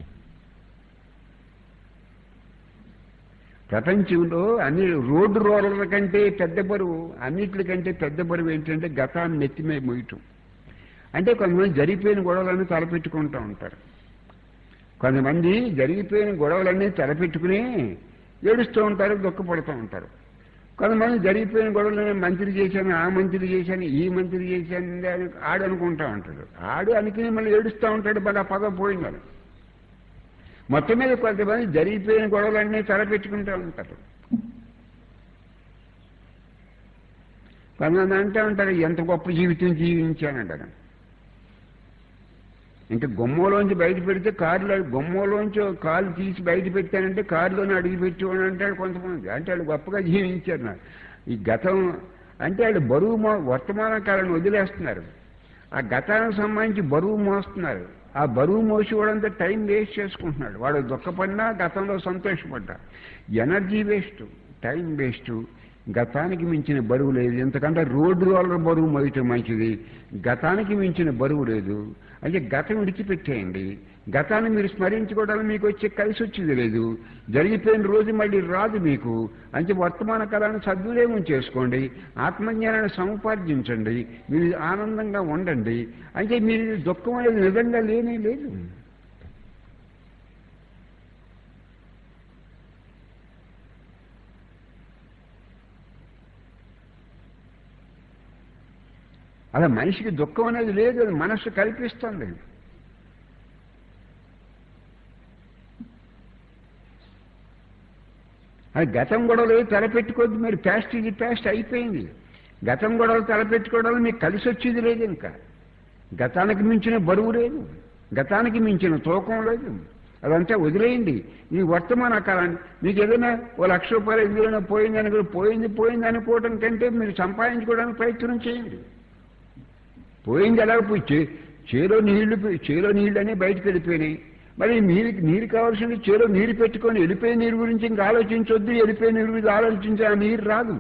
Speaker 1: ప్రపంచంలో అన్ని రోడ్డు రోలర్ల కంటే పెద్ద బరువు అన్నిటికంటే పెద్ద బరువు ఏంటంటే గతాన్ని నెత్తిమే మొయ్యటం అంటే కొంతమంది జరిగిపోయిన గొడవలన్నీ తలపెట్టుకుంటూ ఉంటారు కొంతమంది జరిగిపోయిన గొడవలన్నీ తలపెట్టుకుని ఏడుస్తూ ఉంటారు దుఃఖపడుతూ ఉంటారు కొంతమంది జరిగిపోయిన గొడవలు మంత్రి చేశాను ఆ మంత్రి చేశాను ఈ మంత్రి చేశాను అని ఆడు అనుకుంటా ఉంటాడు ఆడు అనుకుని మళ్ళీ ఏడుస్తూ ఉంటాడు బాగా పదం పోయిందని మొత్తం మీద కొంతమంది జరిగిపోయిన గొడవలన్నీ తలపెట్టుకుంటూ ఉంటారు కొంతమంది అంటూ ఉంటారు ఎంత గొప్ప జీవితం జీవించానంటారు ఇంకా గుమ్మలోంచి బయట పెడితే కారులో గుమ్మలోంచి కాలు తీసి బయట పెట్టానంటే కారులోనే అడిగి పెట్టేవాడు అంటాడు కొంతమంది అంటే వాళ్ళు గొప్పగా జీవించారు నాకు ఈ గతం అంటే వాళ్ళు బరువు మో వర్తమాన కాలాన్ని వదిలేస్తున్నారు ఆ గతానికి సంబంధించి బరువు మోస్తున్నారు ఆ బరువు మోసేవాడంతా టైం వేస్ట్ చేసుకుంటున్నాడు వాడు దుఃఖపడినా గతంలో సంతోషపడ్డా ఎనర్జీ వేస్ట్ టైం వేస్ట్ గతానికి మించిన బరువు లేదు ఎందుకంటే రోడ్డు రోలర్ బరువు మోయటం మంచిది గతానికి మించిన బరువు లేదు అంటే గతం విడిచిపెట్టేయండి గతాన్ని మీరు స్మరించుకోవడానికి మీకు వచ్చే కలిసి వచ్చేది లేదు జరిగిపోయిన రోజు మళ్ళీ రాదు మీకు అంటే వర్తమాన కాలాన్ని సద్వినియోగం చేసుకోండి ఆత్మజ్ఞానాన్ని సముపార్జించండి మీరు ఆనందంగా ఉండండి అంటే మీరు దుఃఖం అనేది నిజంగా లేనే లేదు అలా మనిషికి దుఃఖం అనేది లేదు అది మనస్సు కల్పిస్తుంది అది గతం గొడవలు తలపెట్టుకోవద్దు మీరు ప్యాస్ట్ ఇది ప్యాస్ట్ అయిపోయింది గతం గొడవలు తలపెట్టుకోవడం మీకు కలిసి వచ్చేది లేదు ఇంకా గతానికి మించిన బరువు లేదు గతానికి మించిన తూకం లేదు అదంతా వదిలేయండి ఈ వర్తమాన కాలాన్ని మీకు ఏదైనా ఓ లక్ష రూపాయలు ఎందులో పోయింది అనుకో పోయింది పోయింది అనుకోవడం కంటే మీరు సంపాదించుకోవడానికి ప్రయత్నం చేయండి పోయింది ఎలా పోయి చే- చేలో నీళ్లు పోయి- చేలో నీళ్ళని బయటకు వెళ్ళిపోయినాయి మరి నీరు నీరు కావాల్సింది చేలో నీరు పెట్టుకొని వెళ్ళిపోయే నీరు గురించి ఇంకా ఆలోచించొద్దు వెళ్ళిపోయే నీరు గురించి ఆలోచించి ఆ నీరు రాదు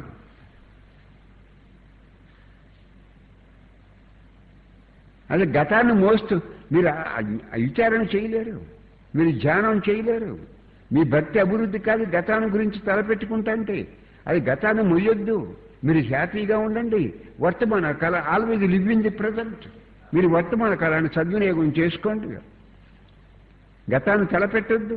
Speaker 1: అది గతాన్ని మోస్తూ మీరు ఆ- ఆ విచారణ చేయలేరు మీరు ధ్యానం చేయలేరు మీ భక్తి అభివృద్ధి కాదు గతాన్ని గురించి తలపెట్టుకుంటాంటే అది గతాన్ని మొయ్యొద్దు మీరు హ్యాపీగా ఉండండి వర్తమాన కళ always live in the present మీరు వర్తమాన కాలాన్ని సద్వినియోగం చేసుకోండి గతాన్ని తలపెట్టొద్దు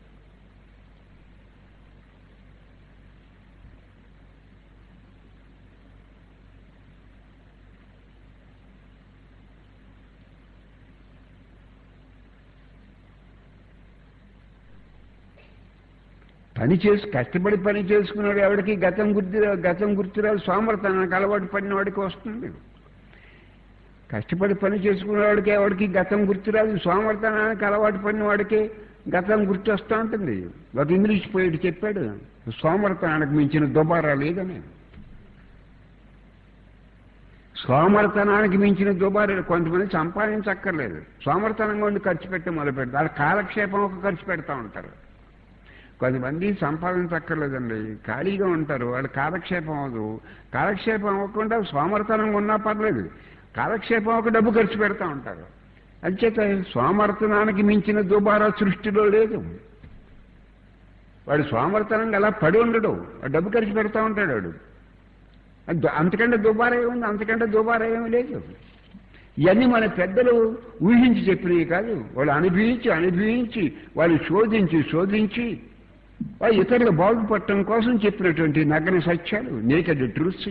Speaker 1: పని చేసి కష్టపడి పని చేసుకున్నాడు ఎవడికి గతం గుర్తు గతం గుర్తురాలు సోమరతనానికి అలవాటు పడిన వాడికి వస్తుంది కష్టపడి పని చేసుకునేవాడికి ఎవడికి గతం గుర్తురాదు సోమరతనానికి అలవాటు పడిన వాడికి గతం గుర్తు వస్తూ ఉంటుంది ఒక ఇంగ్లీష్ పోయిట్ చెప్పాడు సోమరతనానికి మించిన దుబారా లేదని సోమరతనానికి మించిన దుబారా కొంతమంది సంపాదించక్కర్లేదు సోమరతనంగా ఉండి ఖర్చు పెట్టి మొదలు పెడతారు వాళ్ళ కాలక్షేపం ఒక ఖర్చు పెడతా ఉంటారు కొంతమంది సంపాదించక్కర్లేదండి ఖాళీగా ఉంటారు వాళ్ళు కాలక్షేపం అవ్వదు కాలక్షేపం అవ్వకుండా సోమర్తనంగా ఉన్నా పర్లేదు కాలక్షేపం ఒక డబ్బు ఖర్చు పెడతా ఉంటారు అంచేత సోమర్తనానికి మించిన దుబారా సృష్టిలో లేదు వాడు సోమర్తనంగా అలా పడి ఉండడు వాడు డబ్బు ఖర్చు పెడతా ఉంటాడు వాడు అంత- అంతకంటే దుబారా ఏముంది అంతకంటే దుబారా ఏమీ లేదు ఇవన్నీ మన పెద్దలు ఊహించి చెప్పినవి కాదు వాళ్ళు అనుభవించి అనుభవించి వాళ్ళు శోధించి శోధించి వాళ్ళు ఇతరులు బాగుపడటం కోసం చెప్పినటువంటి నగ్న సత్యాలు నేకెడ్ ట్రూత్స్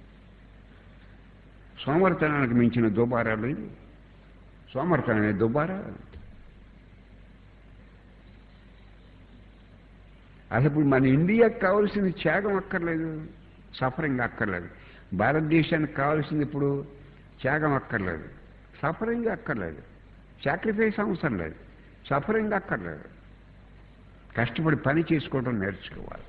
Speaker 1: సోమర్తనానికి మించిన దుబారా లేదు సోమర్తనమే దుబారా అసలు ఇప్పుడు మన ఇండియాకి కావాల్సింది త్యాగం అక్కర్లేదు సఫరింగ్ అక్కర్లేదు భారతదేశానికి కావాల్సింది ఇప్పుడు త్యాగం అక్కర్లేదు సఫరింగ్ అక్కర్లేదు సాక్రిఫైస్ అవసరం లేదు సఫరింగ్ అక్కర్లేదు కష్టపడి పని చేసుకోవడం నేర్చుకోవాలి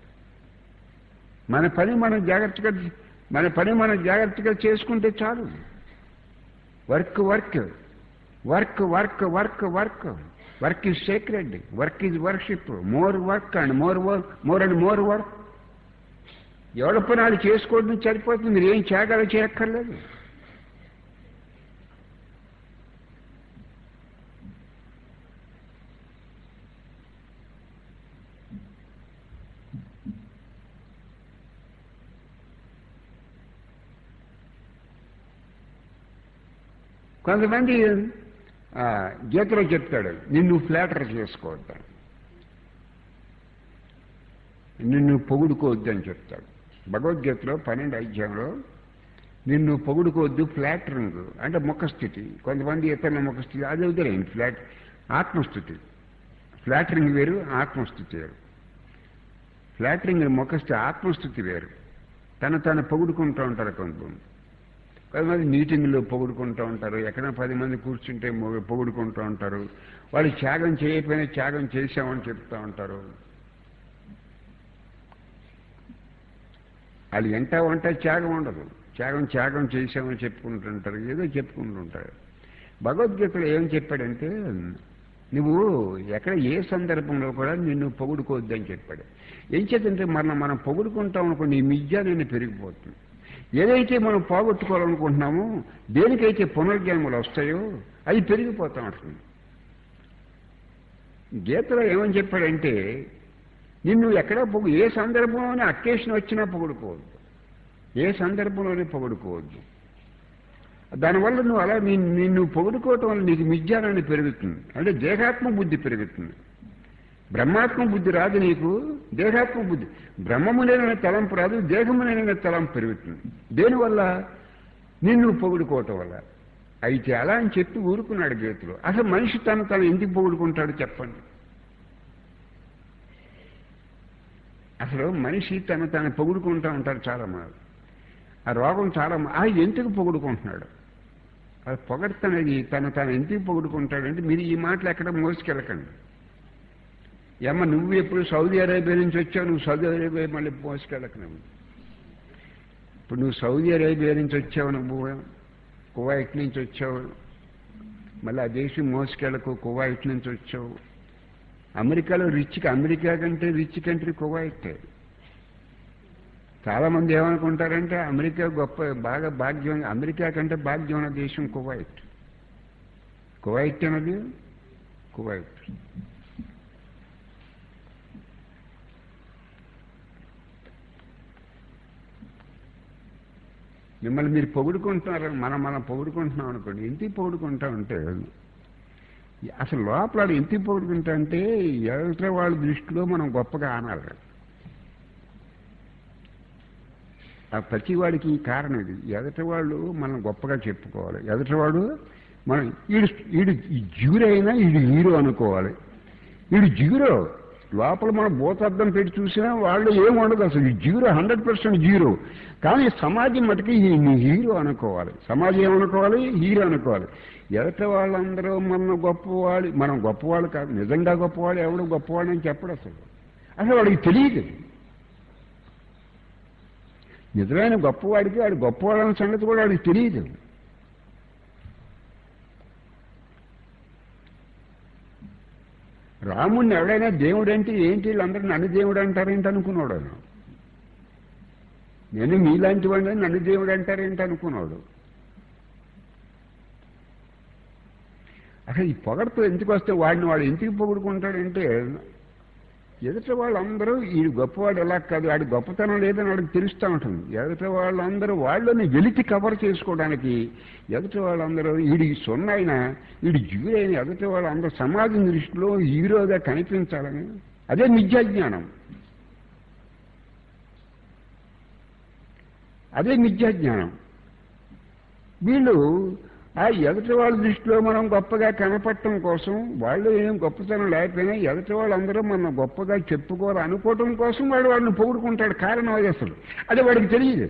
Speaker 1: మన పని మనం జాగ్రత్తగా మన పని మనం జాగ్రత్తగా చేసుకుంటే చాలు work work work work work work work is sacred work is worship more work and more work more and more work ఎవడ పనాలు చేసుకోవడం సరిపోతుంది మీరు ఏం త్యాగాలు చేయక్కర్లేదు కొంతమంది ఆ, గీతలో చెప్తాడు నిన్ను ఫ్లాటర్ చేసుకోవద్దు నిన్ను పొగుడుకోవద్దు అని చెప్తాడు భగవద్గీతలో పన్నెండు అధ్యాయంలో నిన్ను పొగుడుకోవద్దు ఫ్లాటరింగ్ అంటే ముఖస్థితి కొంతమంది ఇతరుల ముఖస్థితి అది వదిలేండి ఫ్లాట్ ఆత్మస్థుతి ఫ్లాటరింగ్ వేరు ఆత్మస్థుతి వేరు ఫ్లాటరింగ్ ముఖస్థితి ఆత్మస్థుతి వేరు తను తను పొగుడుకుంటూ ఉంటారు కొంతమంది కొంతమంది మీటింగ్లో పొగుడుకుంటూ ఉంటారు ఎక్కడ పది మంది కూర్చుంటే మొ- పొగుడుకుంటూ ఉంటారు వాళ్ళు త్యాగం చేయకపోయినా త్యాగం చేశామని చెప్తూ ఉంటారు వాళ్ళు ఎంట వంట త్యాగం ఉండదు త్యాగం త్యాగం చేశామని చెప్పుకుంటుంటారు ఏదో చెప్పుకుంటుంటారు భగవద్గీతలో ఏం చెప్పాడంటే నువ్వు ఎక్కడ ఏ సందర్భంలో కూడా నిన్ను పొగుడుకోవద్దని చెప్పాడు ఏం చేద్దంటే మనం మనం పొగుడుకుంటాం అనుకోండి ఈ మిథ్య నేను పెరిగిపోతుంది ఏదైతే మనం పోగొట్టుకోవాలనుకుంటున్నామో దేనికైతే పునర్జన్మలు వస్తాయో అది పెరిగిపోతా ఉంటుంది గీతలో ఏమని చెప్పాడంటే నిన్ను ఎక్కడ పొగు ఏ సందర్భంలోనే అకేషన్ వచ్చినా పొగుడుకోవద్దు ఏ సందర్భంలోనే పొగుడుకోవద్దు దానివల్ల నువ్వు అలా నిన్ను నిన్ను పొగుడుకోవటం వల్ల నీకు మిథ్యానాన్ని పెరుగుతుంది అంటే దేహాత్మ బుద్ధి పెరుగుతుంది బ్రహ్మాత్మ బుద్ధి రాదు నీకు దేహాత్మ బుద్ధి బ్రహ్మమునైన తలంపు రాదు దేహమునైన తలంపు పెరుగుతుంది దేనివల్ల నిన్ను పొగుడుకోవటం వల్ల అయితే అలా అని చెప్పి ఊరుకున్నాడు గీతలో అసలు మనిషి తను తను ఎందుకు పొగుడుకుంటాడు చెప్పండి అసలు మనిషి తను తను పొగుడుకుంటూ ఉంటారు చాలా మంది ఆ రోగం చాలా మ- ఆ ఎందుకు పొగుడుకుంటున్నాడు అది పొగడతనేది తను తను ఎందుకు పొగుడుకుంటాడంటే మీరు ఈ మాటలు ఎక్కడ మోసుకెళ్ళకండి ఏమ్మ నువ్వు ఎప్పుడు సౌదీ అరేబియా నుంచి వచ్చావు నువ్వు సౌదీ అరేబియా మళ్ళీ మోసుకెళ్ళక నువ్వు ఇప్పుడు నువ్వు సౌదీ అరేబియా నుంచి వచ్చావు నువ్వు కువైట్ నుంచి వచ్చావు మళ్ళీ ఆ దేశం మోసుకెళ్ళకు కువైట్ నుంచి వచ్చావు అమెరికాలో రిచ్కి అమెరికా కంటే రిచ్ కంట్రీ కువైట్ చాలా మంది ఏమనుకుంటారంటే అమెరికా గొప్ప బాగా భాగ్యం అమెరికా కంటే భాగ్యమైన దేశం కువైట్ కువైట్ అనేది కువైట్ మిమ్మల్ని మీరు పొగుడుకుంటున్నారు మనం మనం పొగుడుకుంటున్నాం అనుకోండి ఎందుకు పొగుడుకుంటా ఉంటే అసలు లోపల వాడు ఎందుకు పొగుడుకుంటా అంటే ఎదుట వాళ్ళ దృష్టిలో మనం గొప్పగా ఆనాలి ఆ ప్రతి వాడికి ఈ కారణం ఇది ఎదటి వాళ్ళు మనం గొప్పగా చెప్పుకోవాలి ఎదటివాడు మనం ఈడు ఈడు జీరో ఈడు హీరో అనుకోవాలి ఈడు జీరో లోపల మనం భూతార్థం పెట్టి చూసినా వాళ్ళు ఏం ఉండదు అసలు ఈ జీరో హండ్రెడ్ పర్సెంట్ జీరో కానీ సమాజం మటుకి ఈ నీ హీరో అనుకోవాలి సమాజం ఏమనుకోవాలి హీరో అనుకోవాలి ఎదట వాళ్ళందరూ మన గొప్పవాళ్ళు మనం గొప్పవాళ్ళు కాదు నిజంగా గొప్పవాళ్ళు ఎవడు గొప్పవాడు అని చెప్పడు అసలు అసలు వాడికి తెలియదు నిజమైన గొప్పవాడికి వాడు గొప్పవాడన్న సంగతి కూడా వాడికి తెలియదు రాముడిని ఎవడైనా దేవుడు అంటే ఏంటి వీళ్ళందరూ నన్ను దేవుడు అంటారేంటి అనుకున్నాడు ఆయన. నేను మీలాంటి వాడిని నన్ను దేవుడు అంటారేంటి అనుకున్నాడు అసలు ఈ పొగడతో ఎందుకు వస్తే వాడిని వాడు ఎందుకు పొగుడుకుంటాడంటే ఎదుట వాళ్ళందరూ ఈ గొప్పవాడు ఎలా కాదు వాడి గొప్పతనం లేదని వాడికి తెలుస్తూ ఉంటుంది ఎదుట వాళ్ళందరూ వాళ్ళని వెలితి కవర్ చేసుకోవడానికి ఎదుట వాళ్ళందరూ వీడి సొన్నైన వీడి జీవుడైన ఎదుట వాళ్ళందరూ సమాజం దృష్టిలో హీరోగా కనిపించాలని అదే మిథ్యాజ్ఞానం అదే మిథ్యాజ్ఞానం వీళ్ళు ఆ ఎదుటి వాళ్ళ దృష్టిలో మనం గొప్పగా కనపడటం కోసం వాళ్ళు ఏం గొప్పతనం లేకపోయినా ఎదుటి వాళ్ళందరూ మనం గొప్పగా చెప్పుకోవాలి అనుకోవటం కోసం వాడు వాడిని పొగుడుకుంటాడు కారణం అది అసలు అది వాడికి తెలియదు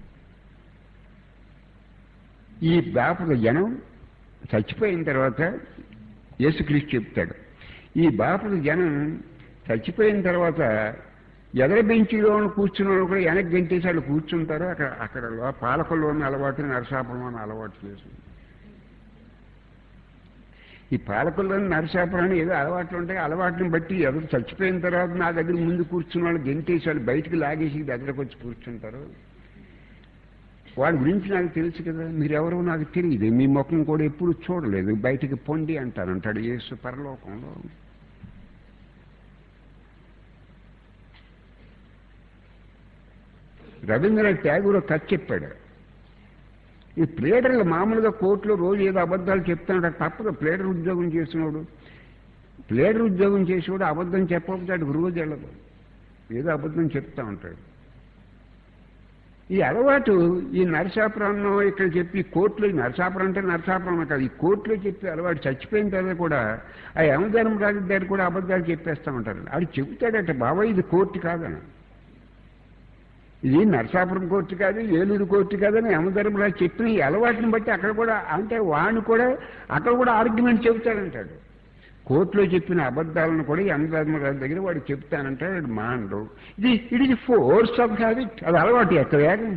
Speaker 1: ఈ బాపద జనం చచ్చిపోయిన తర్వాత యేసుక్రీస్తు చెప్తాడు ఈ బాపద జనం చచ్చిపోయిన తర్వాత ఎదర బెంచిలో కూర్చున్న వాళ్ళు కూడా వెనక్కి గంటేసి వాళ్ళు కూర్చుంటారు అక్కడ అక్కడ లో- పాలకుల్లోని అలవాటు నరసాపురంలోని అలవాటు చేసి ఈ పాలకుల్లోని నరసాపురాన్ని ఏదో అలవాట్లు ఉంటాయి అలవాటుని బట్టి ఎవరు చచ్చిపోయిన తర్వాత నా దగ్గర ముందు కూర్చున్న వాళ్ళు గెంటేసి వాళ్ళు బయటికి లాగేసి దగ్గరకు వచ్చి కూర్చుంటారు వాడి గురించి నాకు తెలుసు కదా మీరెవరో నాకు తెలియదు మీ ముఖం కూడా ఎప్పుడు చూడలేదు బయటికి పొండి అంటారు అంటాడు యేసు పరలోకంలో రవీంద్రనాథ్ ట్యాగూర్ కథ చెప్పాడు ఈ ప్లేడర్లు మామూలుగా కోర్టులో రోజు ఏదో అబద్ధాలు చెప్తాడు తప్పదు ప్లేడర్ ఉద్యోగం చేసినోడు ప్లేడర్ ఉద్యోగం చేసేవాడు అబద్ధం చెప్పకపోతే వాడికి రోజు వెళ్ళదు ఏదో అబద్ధం చెప్తా ఉంటాడు ఈ అలవాటు ఈ నరసాపురంలో ఇక్కడ చెప్పి కోర్టులో ఈ నరసాపురం అంటే నరసాపురం కాదు ఈ కోర్టులో చెప్పి అలవాటు చచ్చిపోయిన తర్వాత కూడా ఆ యమధర్మరాజు దగ్గర కూడా అబద్ధాలు చెప్పేస్తా ఉంటారు అది చెబుతాడట బాబాయ్ ఇది కోర్టు కాదని ఇది నరసాపురం కోర్టు కాదు ఏలూరు కోర్టు కాదని యమధర్మరాజు చెప్పిన ఈ అలవాటుని బట్టి అక్కడ కూడా అంటే వాడిని కూడా అక్కడ కూడా ఆర్గ్యుమెంట్ చెబుతాడంటాడు కోర్టులో చెప్పిన అబద్ధాలను కూడా యమధర్మరాజు దగ్గర వాడు చెప్తానంటాడు వాడు మాండు ఇది it is force of habit అది అలవాటు ఎక్కడ వేగం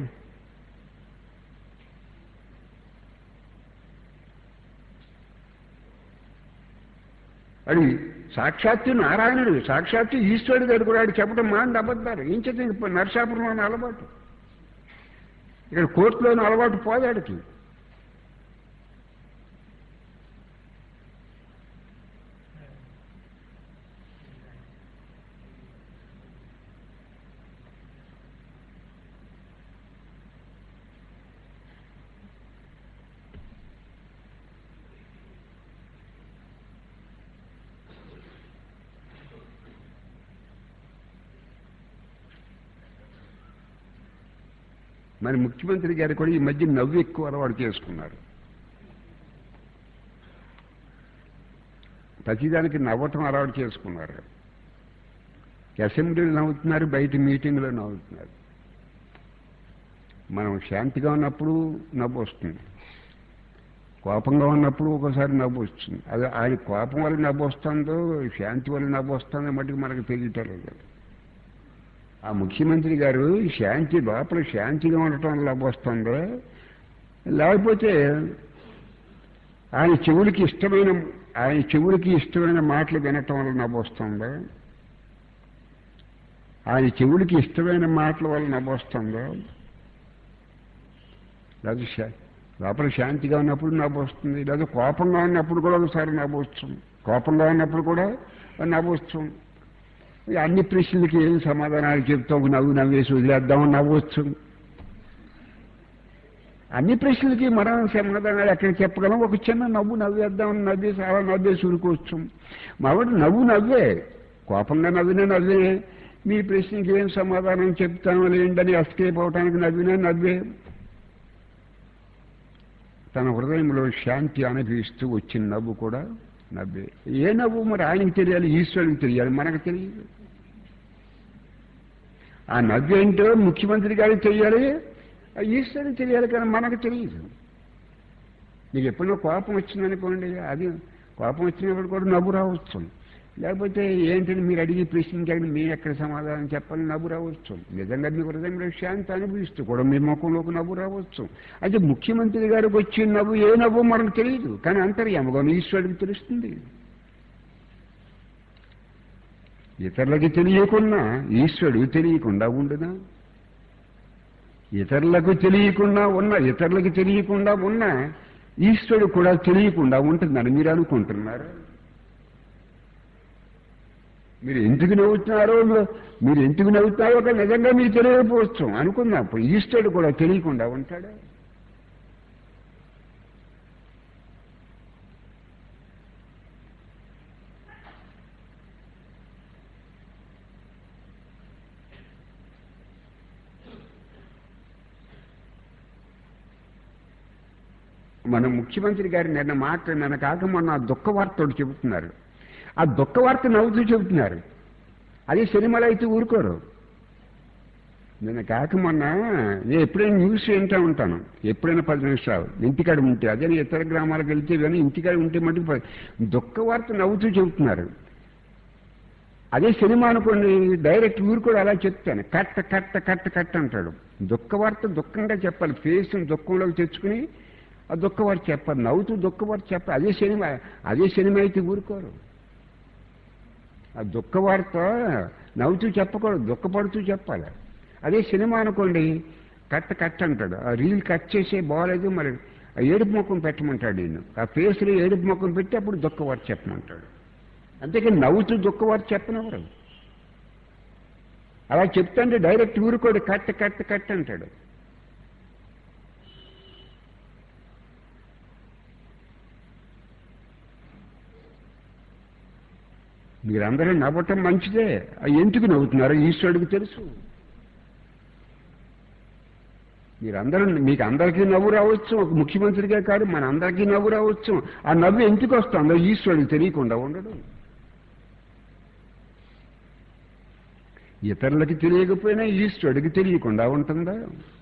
Speaker 1: అది సాక్షాత్తు నారాయణుడు సాక్షాత్తు ఈశ్వరుడు దగ్గర కూడా ఆడు చెప్పడం మాండి అబద్ధాలు ఏం చేద్దాం నరసాపురంలోని అలవాటు ఇక్కడ కోర్టులోని అలవాటు పోదాడికి మరి ముఖ్యమంత్రి గారు కూడా ఈ మధ్య నవ్వు ఎక్కువ అలవాటు చేసుకున్నారు ప్రతిదానికి నవ్వటం అలవాటు చేసుకున్నారు అసెంబ్లీలో నవ్వుతున్నారు బయట మీటింగ్లో నవ్వుతున్నారు మనం శాంతిగా ఉన్నప్పుడు నవ్వు వస్తుంది కోపంగా ఉన్నప్పుడు ఒకసారి నవ్వు వస్తుంది అది ఆయన కోపం వల్ల నవ్వు వస్తుందో శాంతి వల్ల నవ్వు వస్తుందో మటుకు మనకు తెలియటలేదు ఆ ముఖ్యమంత్రి గారు శాంతి లోపల శాంతిగా ఉండటం వల్ల నవ్వు వస్తుందో లేకపోతే ఆయన చెవులకి ఇష్టమైన ఆయన చెవులకి ఇష్టమైన మాటలు వినటం వల్ల నవ్వు వస్తుందో ఆయన చెవులకి ఇష్టమైన మాటల వల్ల నవ్వు వస్తుందో లేదా శా- లోపల శాంతిగా ఉన్నప్పుడు నవ్వు వస్తుంది లేదా కోపంగా ఉన్నప్పుడు కూడా ఒకసారి నవ్వు వస్తుంది కోపంగా ఉన్నప్పుడు కూడా నవ్వు వస్తుంది ఈ అన్ని ప్రశ్నలకి ఏం సమాధానాలు చెప్తాం ఒక నవ్వు నవ్వేసి వదిలేద్దామని నవ్వచ్చు అన్ని ప్రశ్నలకి మనం సమాధానాలు ఎక్కడ చెప్పగలం ఒక చిన్న నవ్వు నవ్వేద్దామని నవ్వేసి అలా నవ్వేసి ఉరుకోవచ్చు మావాడు నవ్వు నవ్వే కోపంగా నవ్వినా నవ్వే మీ ప్రశ్నకి ఏం సమాధానం చెప్తామో లేండని ఎస్కేప్ అవటానికి నవ్వినా నవ్వే తన హృదయంలో శాంతి అనుభవిస్తూ వచ్చిన నవ్వు కూడా నవ్వే ఏ నవ్వు మరి ఆయనకి తెలియాలి ఈశ్వరుడికి తెలియాలి మనకు తెలియదు ఆ నవ్వు ఏంటో ముఖ్యమంత్రి గారికి తెలియాలి ఆ ఈశ్వరుడికి తెలియాలి కానీ మనకు తెలియదు నీకు ఎప్పుడో కోపం వచ్చిందనుకోండి అది కోపం వచ్చినప్పుడు కూడా నవ్వు రావచ్చు లేకపోతే ఏంటంటే మీరు అడిగి ప్రశ్నకి అడిగి మీరు ఎక్కడ సమాధానం చెప్పాలని నవ్వు రావచ్చు నిజంగా మీ హృదయంలో శాంతి అనుభవిస్తూ కూడా మీ ముఖంలోకి నవ్వు రావచ్చు అయితే ముఖ్యమంత్రి గారికి వచ్చిన నవ్వు ఏ నవ్వు మనకు తెలియదు కానీ అంతర్యామగా ఈశ్వరుడికి తెలుస్తుంది ఇతరులకి తెలియకున్నా ఈశ్వరుడు తెలియకుండా ఉండునా ఇతరులకు తెలియకుండా ఉన్న ఇతరులకు తెలియకుండా ఉన్న ఈశ్వరుడు కూడా తెలియకుండా ఉంటుందని మీరు అనుకుంటున్నారు మీరు ఎందుకు నవ్వుతున్నారో మీరు ఎందుకు నవ్వుతున్నారో ఒక నిజంగా మీరు తెలియకపోవచ్చు అనుకుందాం ఇప్పుడు ఈశ్వరుడు కూడా తెలియకుండా ఉంటాడా మన ముఖ్యమంత్రి గారి నిన్న మాట నిన్న కాక మొన్న ఆ దుఃఖ వార్తోడు చెబుతున్నారు ఆ దుఃఖ వార్త నవ్వుతూ చెబుతున్నారు అదే సినిమాలో అయితే ఊరుకోరు నేను కాక మొన్న నేను ఎప్పుడైనా న్యూస్ వింటూ ఉంటాను ఎప్పుడైనా పది నిమిషాలు ఇంటికాడ ఉంటే అదే నేను ఇతర గ్రామాలకు వెళ్తే కానీ ఇంటికాడ ఉంటే మటుకు ప- దుఃఖ వార్త నవ్వుతూ చెబుతున్నారు అదే సినిమా అనుకోండి డైరెక్ట్ ఊరు కూడా అలా చెప్తాను కట్ట కట్ట కట్ట కట్ట అంటాడు దుఃఖ వార్త దుఃఖంగా చెప్పాలి ఫేస్ దుఃఖంలోకి తెచ్చుకుని ఆ దుఃఖ వార్త చెప్పాలి నవ్వుతూ దుఃఖ వార్త చెప్పాలి అదే సినిమా అదే సినిమా అయితే ఊరుకోరు ఆ దుఃఖ వార్త నవ్వుతూ చెప్పకూడదు దుఃఖపడుతూ చెప్పాలి అదే సినిమా అనుకోండి కట్ కట్ అంటాడు ఆ రీల్ కట్ చేసే బాగలేదు మరి ఆ ఏడుపు ముఖం పెట్టమంటాడు నేను ఆ ఫేస్లో ఏడుపు ముఖం పెట్టి అప్పుడు దుఃఖ వార్త చెప్పమంటాడు అంతేకాని నవ్వుతూ దుఃఖ వార్త చెప్పనవరు అలా చెప్తాంటే డైరెక్ట్ ఊరుకోడు కట్ కట్ కట్ అంటాడు మీరందరూ నవ్వటం మంచిదే ఆ ఎందుకు నవ్వుతున్నారో ఈశ్వరుడికి తెలుసు మీరందరూ మీకు అందరికీ నవ్వు రావచ్చు ఒక ముఖ్యమంత్రిగా కాదు మన అందరికీ నవ్వు రావచ్చు ఆ నవ్వు ఎందుకు వస్తుందో ఈశ్వరుడికి తెలియకుండా ఉండడు ఇతరులకి తెలియకపోయినా ఈశ్వరుడికి తెలియకుండా ఉంటుందా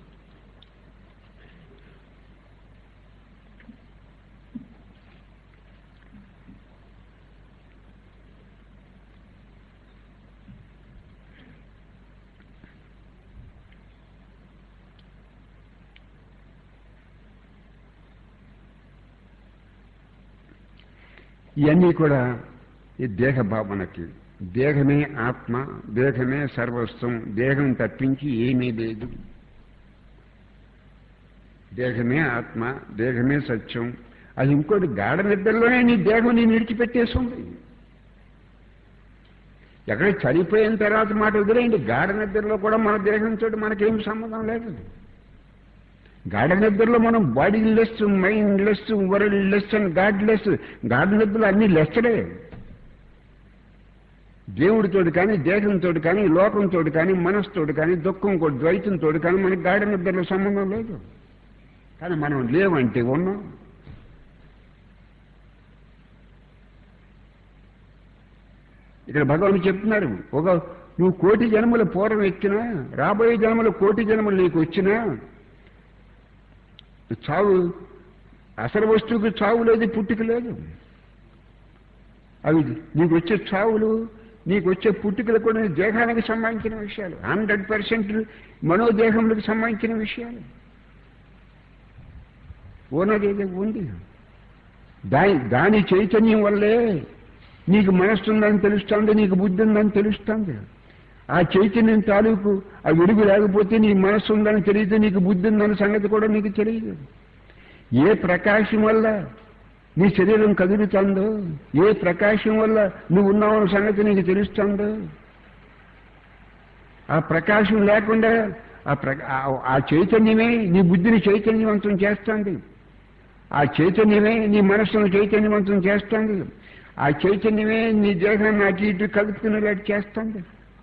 Speaker 1: ఇవన్నీ కూడా ఈ దేహ భావనకి దేహమే ఆత్మ దేహమే సర్వస్వం దేహం తప్పించి ఏమీ లేదు దేహమే ఆత్మ దేహమే సత్యం అది ఇంకోటి గాఢ నిద్రలోనే నీ దేహం నేను విడిచిపెట్టేస్తుంది ఎక్కడ చనిపోయిన తర్వాత మాట వదిలేయండి గాఢ నిద్రలో కూడా మన దేహంతో మనకేం సంబంధం లేదు గాఢ నిద్రలో మనం bodiless mindless worldless and godless గాఢ నిద్రలో అన్ని లెస్సలే దేవుడితోటి కానీ దేహంతో కానీ లోకంతో కానీ మనసుతోటి కానీ దుఃఖం కూడా ద్వైతంతో కానీ మనకి గాఢ నిద్రలో సంబంధం లేదు కానీ మనం లేవంటే ఉన్నాం ఇక్కడ భగవాన్ చెప్తున్నారు ఒక నువ్వు కోటి జన్మల పూర్వం ఎక్కినా రాబోయే జన్మల కోటి జన్మలు నీకు వచ్చినా చావు అసలు వస్తువుకి చావు లేదు పుట్టుక లేదు అవి నీకు వచ్చే చావులు నీకు వచ్చే పుట్టుకలు కూడా నీ దేహానికి సంబంధించిన విషయాలు హండ్రెడ్ పర్సెంట్ మనోదేహములకు సంబంధించిన విషయాలు ఉన్నదేదో ఉంది దాని దాని చైతన్యం వల్లే నీకు మనస్సు ఉందని తెలుస్తుంది నీకు బుద్ధి ఉందని తెలుస్తుంది ఆ చైతన్యం తాలూకు ఆ వెలుగు లేకపోతే నీ మనస్సు ఉందని తెలియదు నీకు బుద్ధి ఉందన్న సంగతి కూడా నీకు తెలియదు ఏ ప్రకాశం వల్ల నీ శరీరం కదులుతుందో ఏ ప్రకాశం వల్ల నువ్వు ఉన్నావన్న సంగతి నీకు తెలుస్తుందో ఆ ప్రకాశం లేకుండా ఆ ప్ర- ఆ- ఆ చైతన్యమే నీ బుద్ధిని చైతన్యవంతం చేస్తుంది ఆ చైతన్యమే నీ మనస్సును చైతన్యవంతం చేస్తుంది ఆ చైతన్యమే నీ దేహాన్ని అటు ఇటు కలుపుకునేలాంటి చేస్తుంది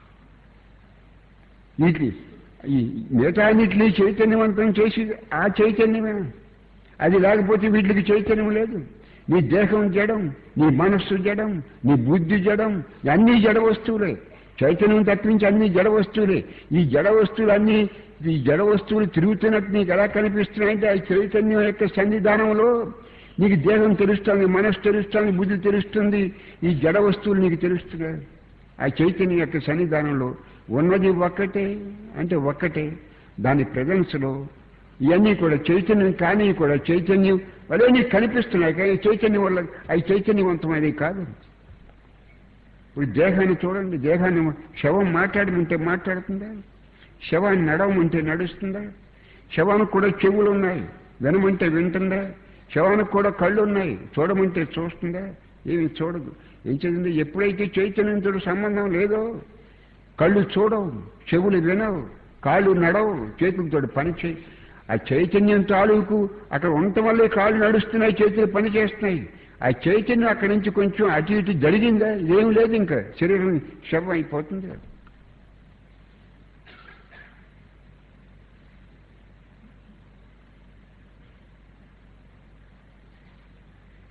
Speaker 1: వీటి ఈ మిగతాన్నిటిని చైతన్యవంతం చేసి ఆ చైతన్యమే అది లేకపోతే వీటికి చైతన్యం లేదు నీ దేహం జడం నీ మనస్సు జడం నీ బుద్ధి జడం అన్నీ జడ వస్తువులే చైతన్యం తప్పించి అన్ని జడ వస్తువులే ఈ జడ వస్తువులు అన్ని ఈ జడ వస్తువులు తిరుగుతున్నట్టు నీకు ఎలా కనిపిస్తున్నాయంటే ఆ చైతన్యం యొక్క సన్నిధానంలో నీకు దేహం తెలుస్తుంది మనస్సు తెలుస్తుంది బుద్ధి తెలుస్తుంది ఈ జడ వస్తువులు నీకు తెలుస్తున్నాయి ఆ చైతన్యం యొక్క సన్నిధానంలో ఉన్నది ఒక్కటే అంటే ఒక్కటే దాని ప్రజెన్స్లో ఇవన్నీ కూడా చైతన్యం కానీ కూడా చైతన్యం అదే నీకు కనిపిస్తున్నాయి కానీ చైతన్యం వల్ల అవి చైతన్యవంతమైనవి కాదు ఇప్పుడు దేహాన్ని చూడండి దేహాన్ని శవం మాట్లాడమంటే మాట్లాడుతుందా శవాన్ని నడవమంటే నడుస్తుందా శవానికి కూడా చెవులు ఉన్నాయి వినమంటే వింటుందా శవానికి కూడా కళ్ళు ఉన్నాయి చూడమంటే చూస్తుందా ఏమి చూడదు ఏం చదివింది ఎప్పుడైతే చైతన్యంతో సంబంధం లేదో కళ్ళు చూడవు చెవులు వినవు కాళ్ళు నడవు చేతులతో పని చేయి ఆ చైతన్యం తాలూకు అక్కడ ఉండటం వల్లే కాళ్ళు నడుస్తున్నాయి చేతులు పని చేస్తున్నాయి ఆ చైతన్యం అక్కడి నుంచి కొంచెం అటు ఇటు జరిగిందా ఏం లేదు ఇంకా శరీరం శవం అయిపోతుంది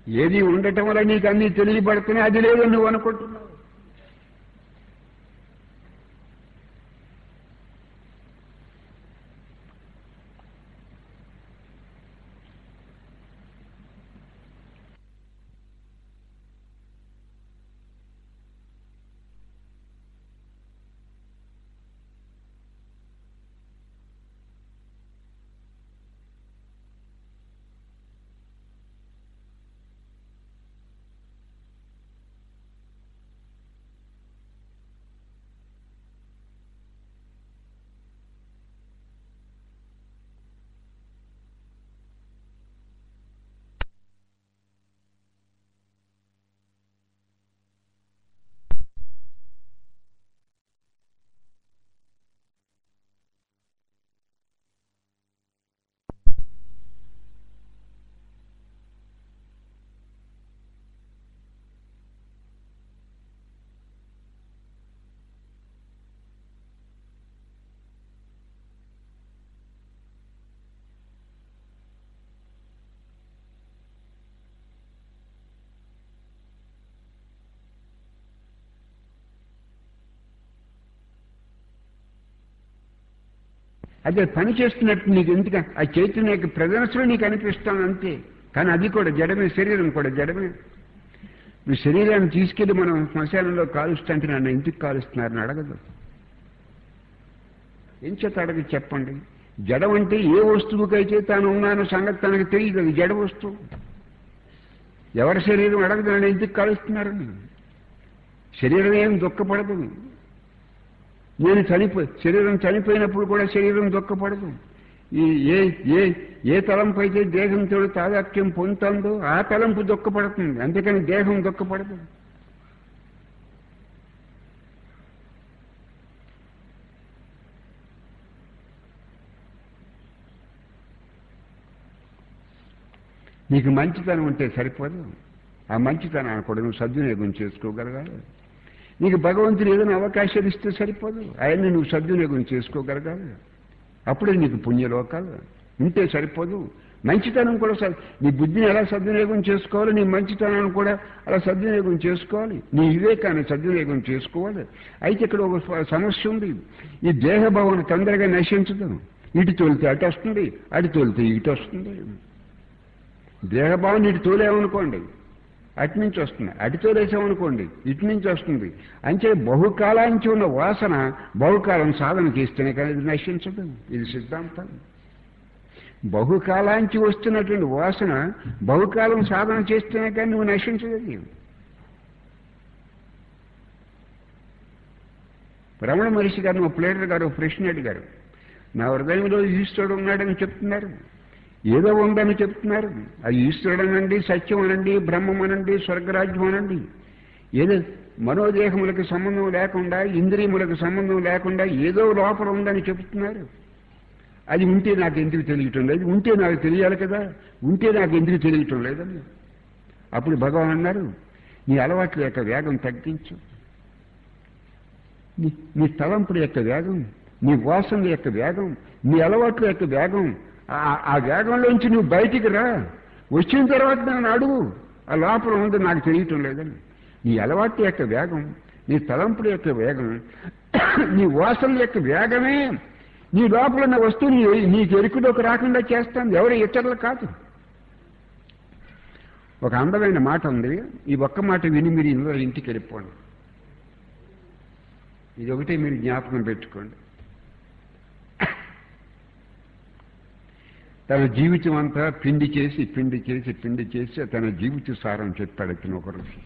Speaker 1: ఏది ఉండటం వల్ల నీకు అన్ని తెలియబడుతున్నాయి అది లేదని నువ్వు అనుకుంటున్నావు అదే పని చేస్తున్నట్టు నీకు ఎందుకు ఆ చైతన్య యొక్క ప్రదర్శన నీకు అనిపిస్తాను అంతే కానీ అది కూడా జడమే శరీరం కూడా జడమే మీ శరీరాన్ని తీసుకెళ్లి మనం శ్మశానంలో కాలుస్తుంటే నన్ను ఎందుకు కాలుస్తున్నారని అడగదు ఏం చేత అడగ చెప్పండి జడం అంటే ఏ వస్తువుకైతే తాను ఉన్నానో సంగతి తనకు తెలియదు అది జడ వస్తువు ఎవరి శరీరం అడగదు నన్ను ఎందుకు కాలుస్తున్నారని శరీరం ఏం దుఃఖపడదు నేను చనిపోయి శరీరం చనిపోయినప్పుడు కూడా శరీరం దుఃఖపడదు ఈ ఏ ఏ ఏ తలంపు అయితే దేహంతో తాదాత్యం పొందుతుందో ఆ తలంపు దుఃఖపడుతుంది అందుకని దేహం దుఃఖపడదు నీకు మంచితనం ఉంటే సరిపోదు ఆ మంచితనాన్ని కూడా నువ్వు సద్వినియోగం చేసుకోగలగాలి నీకు భగవంతుడు ఏదైనా అవకాశాలు ఇస్తే సరిపోదు ఆయన్ని నువ్వు సద్వినియోగం చేసుకోగలగాలి అప్పుడే నీకు పుణ్యలోకాలు ఉంటే సరిపోదు మంచితనం కూడా స- నీ బుద్ధిని ఎలా సద్వినియోగం చేసుకోవాలి నీ మంచితనాన్ని కూడా అలా సద్వినియోగం చేసుకోవాలి నీ వివేకాన్ని సద్వినియోగం చేసుకోవాలి అయితే ఇక్కడ ఒక స్వ- సమస్య ఉంది ఈ దేహభావన తొందరగా నశించదు ఇటు తోలితే అటు వస్తుంది అటు తోలితే ఇటు వస్తుంది దేహభావన ఇటు తోలేమనుకోండి అటు నుంచి వస్తుంది అటు తోలేసామనుకోండి ఇటు నుంచి వస్తుంది అంటే బహుకాలానికి ఉన్న వాసన బహుకాలం సాధన చేస్తేనే కానీ ఇది నశించదు ఇది సిద్ధాంతం బహుకాలానికి వస్తున్నటువంటి వాసన బహుకాలం సాధన చేస్తేనే కానీ నువ్వు నశించలేదు రమణ మహర్షి గారు ఒక ప్లేటర్ గారు ఒక ప్రశ్న అడిగారు నా హృదయంలో ఈశ్వరుడు ఉన్నాడని చెప్తున్నారు ఏదో ఉందని చెప్తున్నారు అది ఈశ్వరుడు అనండి సత్యం అనండి బ్రహ్మం అనండి స్వర్గరాజ్యం అనండి ఏదో మనోదేహములకు సంబంధం లేకుండా ఇంద్రియములకు సంబంధం లేకుండా ఏదో లోపల ఉందని చెప్తున్నారు అది ఉంటే నాకు ఎందుకు తెలియటం లేదు ఉంటే నాకు తెలియాలి కదా ఉంటే నాకు ఎందుకు తెలియటం లేదని అప్పుడు భగవాన్ అన్నారు నీ అలవాట్ల యొక్క వేగం తగ్గించు నీ నీ తలంపుల యొక్క వేగం నీ వాసనల యొక్క వేగం నీ అలవాట్ల యొక్క వేగం ఆ- ఆ వేగంలోంచి నువ్వు బయటికి రా వచ్చిన తర్వాత నన్ను అడుగు ఆ లోపల ఉంది నాకు తెలియటం లేదని నీ అలవాట్ల యొక్క వేగం నీ తలంపుల యొక్క వేగం నీ వాసనల యొక్క వేగమే నీ లోపల ఉన్న వస్తువుని నీకు ఎరుకులోకి రాకుండా చేస్తాను ఎవరు ఇతరులు కాదు ఒక అందమైన మాట ఉంది ఈ ఒక్క మాట విని మీరు ఇందులో ఇంటికి వెళ్ళిపోండి ఇది ఒకటే మీరు జ్ఞాపకం పెట్టుకోండి తన జీవితం అంతా పిండి చేసి పిండి చేసి పిండి చేసి తన జీవిత సారం చెప్పాడు ఇతను ఒక ఋషి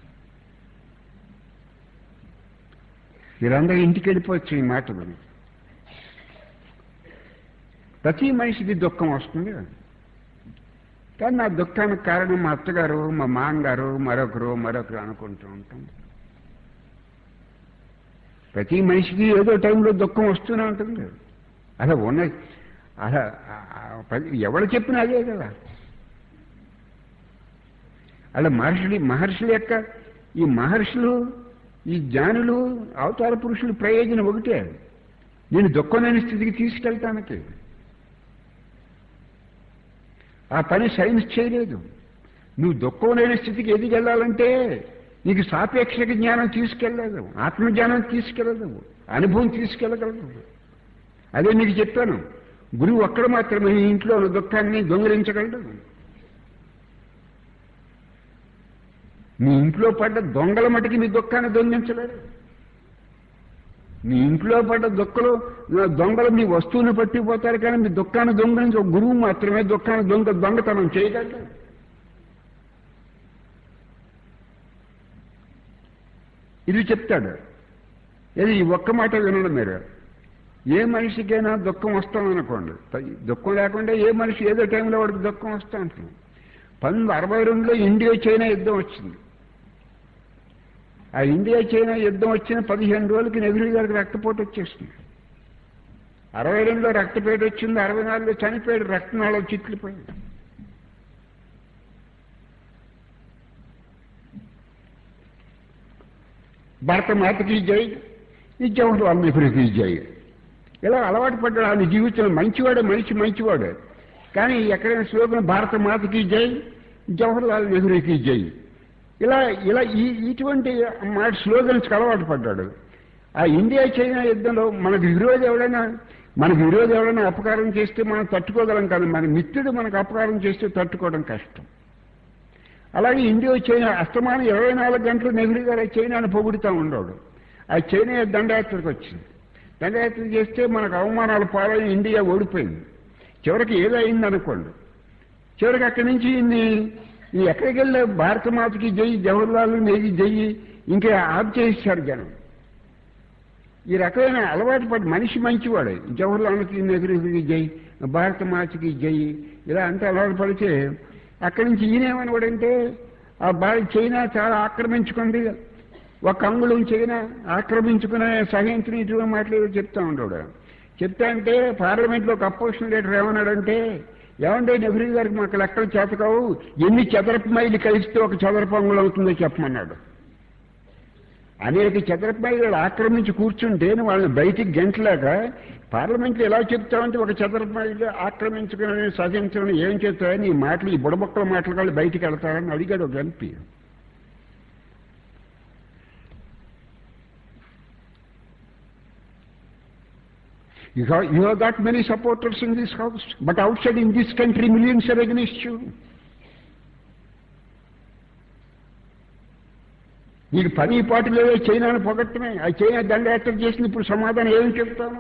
Speaker 1: మీరందరూ ఇంటికి వెళ్ళిపోవచ్చు ఈ మాట విని ప్రతి మనిషికి దుఃఖం వస్తుంది కానీ నా దుఃఖానికి కారణం మా అత్తగారు మా మామగారు మరొకరు మరొకరు అనుకుంటూ ఉంటాం ప్రతి మనిషికి ఏదో టైంలో దుఃఖం వస్తూనే ఉంటుంది అలా ఉన్న అలా ఆ- ఆ పది- ఎవరు చెప్పినా అదే కదా అలా మహర్షులు మహర్షుల యొక్క ఈ మహర్షులు ఈ జ్ఞానులు అవతార పురుషులు ప్రయోజనం ఒకటే నేను దుఃఖమైన స్థితికి తీసుకెళ్తానికి ఆ పని సైన్స్ చేయలేదు నువ్వు దుఃఖం లేని స్థితికి ఎదిగి వెళ్ళాలంటే నీకు సాపేక్షక జ్ఞానం తీసుకెళ్ళలేదు ఆత్మజ్ఞానం తీసుకెళ్ళదు అనుభవం తీసుకెళ్ళగలదు అదే నీకు చెప్పాను గురువు ఒక్కడు మాత్రమే ఈ ఇంట్లో ఉన్న దుఃఖాన్ని దొంగిలించగలడు మీ ఇంట్లో పడ్డ దొంగల మటుకి మీ దుఃఖాన్ని దొంగిలించలేరు మీ ఇంట్లో పడ్డ దుఃఖలు దొంగలు మీ వస్తువుని పట్టిపోతారు కానీ మీ దుఃఖాన్ని దొంగలించి ఒక గురువు మాత్రమే దుఃఖాన్ని దొంగ దొంగతనం చేయగలరు ఇది చెప్తాడు ఇది ఈ ఒక్క మాట వినడం మీరు ఏ మనిషికైనా దుఃఖం వస్తామనుకోండి దుఃఖం లేకుండా ఏ మనిషి ఏదో టైంలో వాడికి దుఃఖం వస్తా ఉంటుంది పంతొమ్మిది అరవై రెండులో ఇండియా చైనా యుద్ధం వచ్చింది ఆ ఇండియా చైనా యుద్ధం వచ్చిన పదిహేను రోజులకి నెహ్రూ గారికి రక్తపోటు వచ్చేస్తుంది అరవై రెండులో రక్తపోటు వచ్చింది అరవై నాలుగులో చనిపోయాడు రక్తనాళం చిట్లిపోయింది భారత మాతకి జై ఈ జవహర్లాల్ నెహ్రూకి జై ఇలా అలవాటు పడ్డాడు ఆయన జీవితంలో మంచివాడు మనిషి మంచివాడు కానీ ఎక్కడైనా స్లోగన్ భారత మాతకి జై జవహర్లాల్ నెహ్రూకి జై ఇలా ఇలా ఈ ఇటువంటి మాట స్లోగన్స్కి అలవాటు పడ్డాడు ఆ ఇండియా చైనా యుద్ధంలో మనకు విరోధి ఎవడైనా మనకు విరోధి ఎవడైనా అపకారం చేస్తే మనం తట్టుకోగలం కానీ మన మిత్రుడు మనకు అపకారం చేస్తే తట్టుకోవడం కష్టం అలాగే ఇండియా చైనా అస్తమానం ఇరవై నాలుగు గంటలు నెహ్రూ గారు చైనాను పొగుడుతూ ఉండేవాడు ఆ చైనా దండయాత్రకు వచ్చింది దండయాత్ర చేస్తే మనకు అవమానాలు పాలై ఇండియా ఓడిపోయింది చివరికి ఏదో అయింది అనుకోండి చివరికి అక్కడి నుంచి ఇన్ని ఈ ఎక్కడికి వెళ్ళే భారత మాతకి జై జవహర్లాల్ నెహ్రూ జై ఇంకా ఆప్ చేశారు జనం ఈ రకమైన అలవాటు పడి మనిషి మంచివాడు జవహర్లాల్కి నెహ్రూకి జై భారత మాతకి జై ఇలా అంతా అలవాటు పడితే అక్కడి నుంచి ఈయనేమనివాడంటే ఆ భారత చైనా చాలా ఆక్రమించుకుంది ఒక అంగుళం చైనా ఆక్రమించుకునే సహించిన ఇటువంటి మాట్లాడి చెప్తా ఉండడు చెప్తా అంటే పార్లమెంట్లో ఒక అపోజిషన్ లీడర్ ఏమన్నాడంటే ఏమంటే నెహ్రూ గారికి మాకు లెక్కలు చేతకావు ఎన్ని చదరపు మైలు కలిస్తే ఒక చదరపు అంగుళం అవుతుందో చెప్పమన్నాడు అనేక చదరపు మైలు ఆక్రమించి కూర్చుంటే వాళ్ళని బయటికి గంటలాక పార్లమెంట్లో ఎలా చెప్తామంటే ఒక చదరపు మైలు ఆక్రమించుకుని సహించడం ఏం చెప్తారని ఈ మాటలు ఈ బుడబొక్కల మాటలు వాళ్ళు బయటికి వెళ్తారని అడిగాడు ఒక MP You have, you have got many supporters in this house, but outside in this country, millions are against you. నీకు పని పాటు లేదో చైనాను పొగట్టమే ఆ చైనా దండయాత్ర చేసింది ఇప్పుడు సమాధానం ఏం చెప్తాను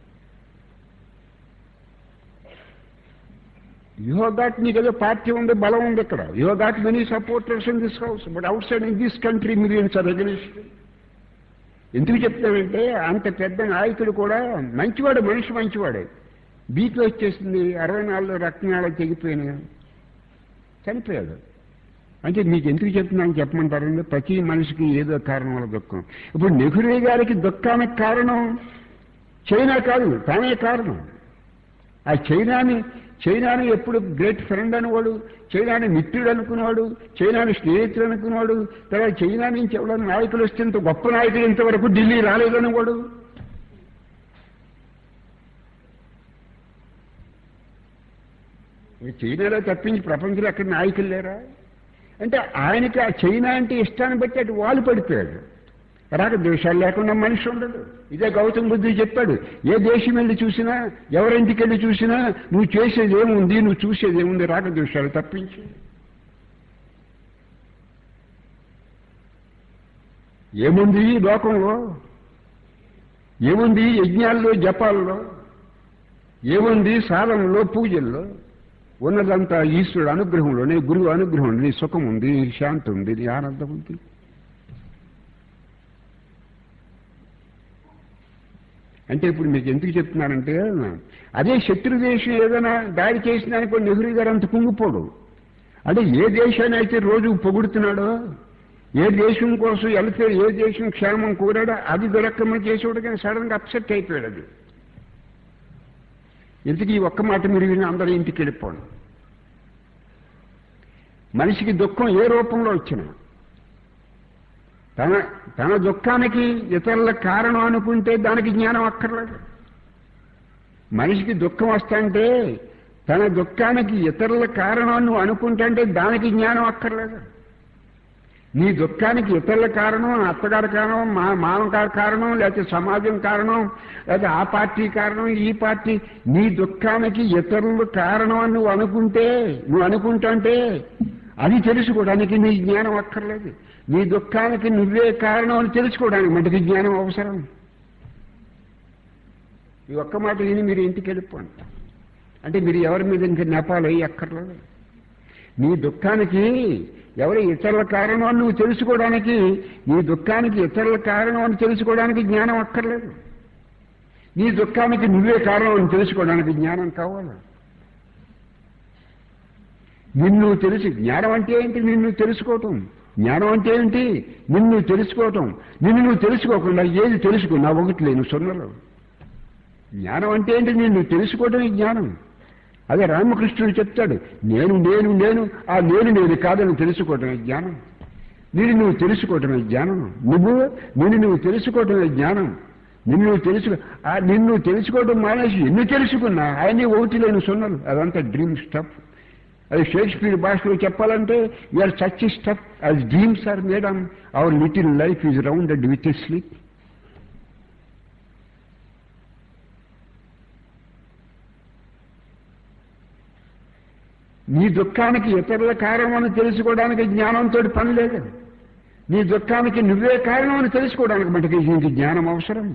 Speaker 1: యూ గాట్ నీకు ఏదో పార్టీ ఉంది బలం ఉంది ఇక్కడ you got many supporters in this house but outside in this country millions are against ఎందుకు చెప్తానంటే అంత పెద్ద నాయకుడు కూడా మంచివాడు మనిషి మంచివాడే బీపీ వచ్చేసింది అరవై నాలుగులో రక్తనాళాలు తెగిపోయినాయి చనిపోయాడు అంటే మీకు ఎందుకు చెప్తున్నాను చెప్పమంటారండి ప్రతి మనిషికి ఏదో కారణం వల్ల దుఃఖం ఇప్పుడు నెహ్రూ గారికి దుఃఖానికి కారణం చైనా కాదు తానే కారణం ఆ చైనాని చైనాని ఎప్పుడు గ్రేట్ ఫ్రెండ్ అనేవాడు చైనాని మిత్రుడు అనుకునేవాడు చైనాని స్నేహితుడు అనుకునేవాడు తర్వాత చైనా నుంచి ఎవరైనా నాయకులు వస్తే ఇంత గొప్ప నాయకులు ఇంతవరకు ఢిల్లీ రాలేదనేవాడు చైనాలో తప్పించి ప్రపంచంలో ఎక్కడ నాయకులు లేరా అంటే ఆయనకి ఆ చైనా అంటే ఇష్టాన్ని బట్టి అటు వాళ్ళు పడిపోయాడు రాక దేశాలు లేకుండా మనిషి ఉండడు ఇదే గౌతమ బుద్ధుడు చెప్పాడు ఏ దేశం వెళ్ళి చూసినా ఎవరింటికి వెళ్ళి చూసినా నువ్వు చేసేది ఏముంది నువ్వు చూసేది ఏముంది రాక దోషాలు తప్పించి ఏముంది ఈ లోకంలో ఏముంది యజ్ఞాల్లో జపాల్లో ఏముంది సాధనలో పూజల్లో ఉన్నదంతా ఈశ్వరుడు అనుగ్రహంలోనే గురువు అనుగ్రహం నీ సుఖం ఉంది నీ శాంతి ఉంది నీ ఆనందం ఉంది అంటే ఇప్పుడు మీకు ఎందుకు చెప్తున్నానంటే అదే శత్రు దేశం ఏదైనా దాడి చేసినానికి నెహ్రూ గారు అంత కుంగిపోడు అంటే ఏ దేశాన్ని అయితే రోజు పొగుడుతున్నాడో ఏ దేశం కోసం వెళ్తే ఏ దేశం క్షేమం కోరాడో అది దొరకమని చేసేవాడు కానీ సడన్ గా అప్సెట్ అయిపోయాడు అది ఎందుకు ఈ ఒక్క మాట మీరు విని అందరూ ఇంటికి వెళ్ళిపోండి మనిషికి దుఃఖం ఏ రూపంలో వచ్చినా తన తన దుఃఖానికి ఇతరుల కారణం అనుకుంటే దానికి జ్ఞానం అక్కర్లేదు మనిషికి దుఃఖం వస్తాంటే తన దుఃఖానికి ఇతరుల కారణం నువ్వు అనుకుంటుంటే దానికి జ్ఞానం అక్కర్లేదు నీ దుఃఖానికి ఇతరుల కారణం అత్తగారి కారణం మా మామగారి కారణం లేకపోతే సమాజం కారణం లేకపోతే ఆ పార్టీ కారణం ఈ పార్టీ నీ దుఃఖానికి ఇతరులు కారణం అని నువ్వు అనుకుంటే నువ్వు అనుకుంటుంటే అది తెలుసుకోవడానికి నీ జ్ఞానం అక్కర్లేదు నీ దుఃఖానికి నువ్వే కారణం అని తెలుసుకోవడానికి మటుకు జ్ఞానం అవసరం ఈ ఒక్క మాట విని మీరు ఇంటికి వెళ్ళిపోండి అంటే మీరు ఎవరి మీద ఇంకా నెపాలు అయ్యి అక్కర్లేదు నీ దుఃఖానికి ఎవరి ఇతరుల కారణం అని నువ్వు తెలుసుకోవడానికి నీ దుఃఖానికి ఇతరుల కారణం అని తెలుసుకోవడానికి జ్ఞానం అక్కర్లేదు నీ దుఃఖానికి నువ్వే కారణం అని తెలుసుకోవడానికి జ్ఞానం కావాలి నిన్ను తెలిసి జ్ఞానం అంటే ఏంటి నిన్ను తెలుసుకోవటం జ్ఞానం అంటే ఏంటి నిన్ను తెలుసుకోవటం నిన్ను నువ్వు తెలుసుకోకుండా ఏది తెలుసుకున్నా ఒకటి లేను సున్నలు జ్ఞానం అంటే ఏంటి నిన్ను తెలుసుకోవటమే జ్ఞానం అదే రామకృష్ణుడు చెప్తాడు నేను నేను నేను ఆ నేను నేను కాదని తెలుసుకోవటమే జ్ఞానం నిన్ను నువ్వు తెలుసుకోవటమే జ్ఞానం నువ్వు నిన్ను నువ్వు తెలుసుకోవటమే జ్ఞానం నిన్ను నువ్వు తెలుసుకో ఆ నిన్ను తెలుసుకోవటం మానేసి ఎన్ని తెలుసుకున్నా ఆయనే ఒకటి లేని సున్నలు అదంతా డ్రీమ్ స్టఫ్ అది షేక్స్పియర్ భాషలో చెప్పాలంటే you are such stuff as dreams are made on our little life is rounded with sleep నీ దుఃఖానికి ఇతరుల కారణం అని తెలుసుకోవడానికి జ్ఞానంతో పని లేదు నీ దుఃఖానికి నువ్వే కారణం అని తెలుసుకోవడానికి మటుకు నీకు జ్ఞానం అవసరం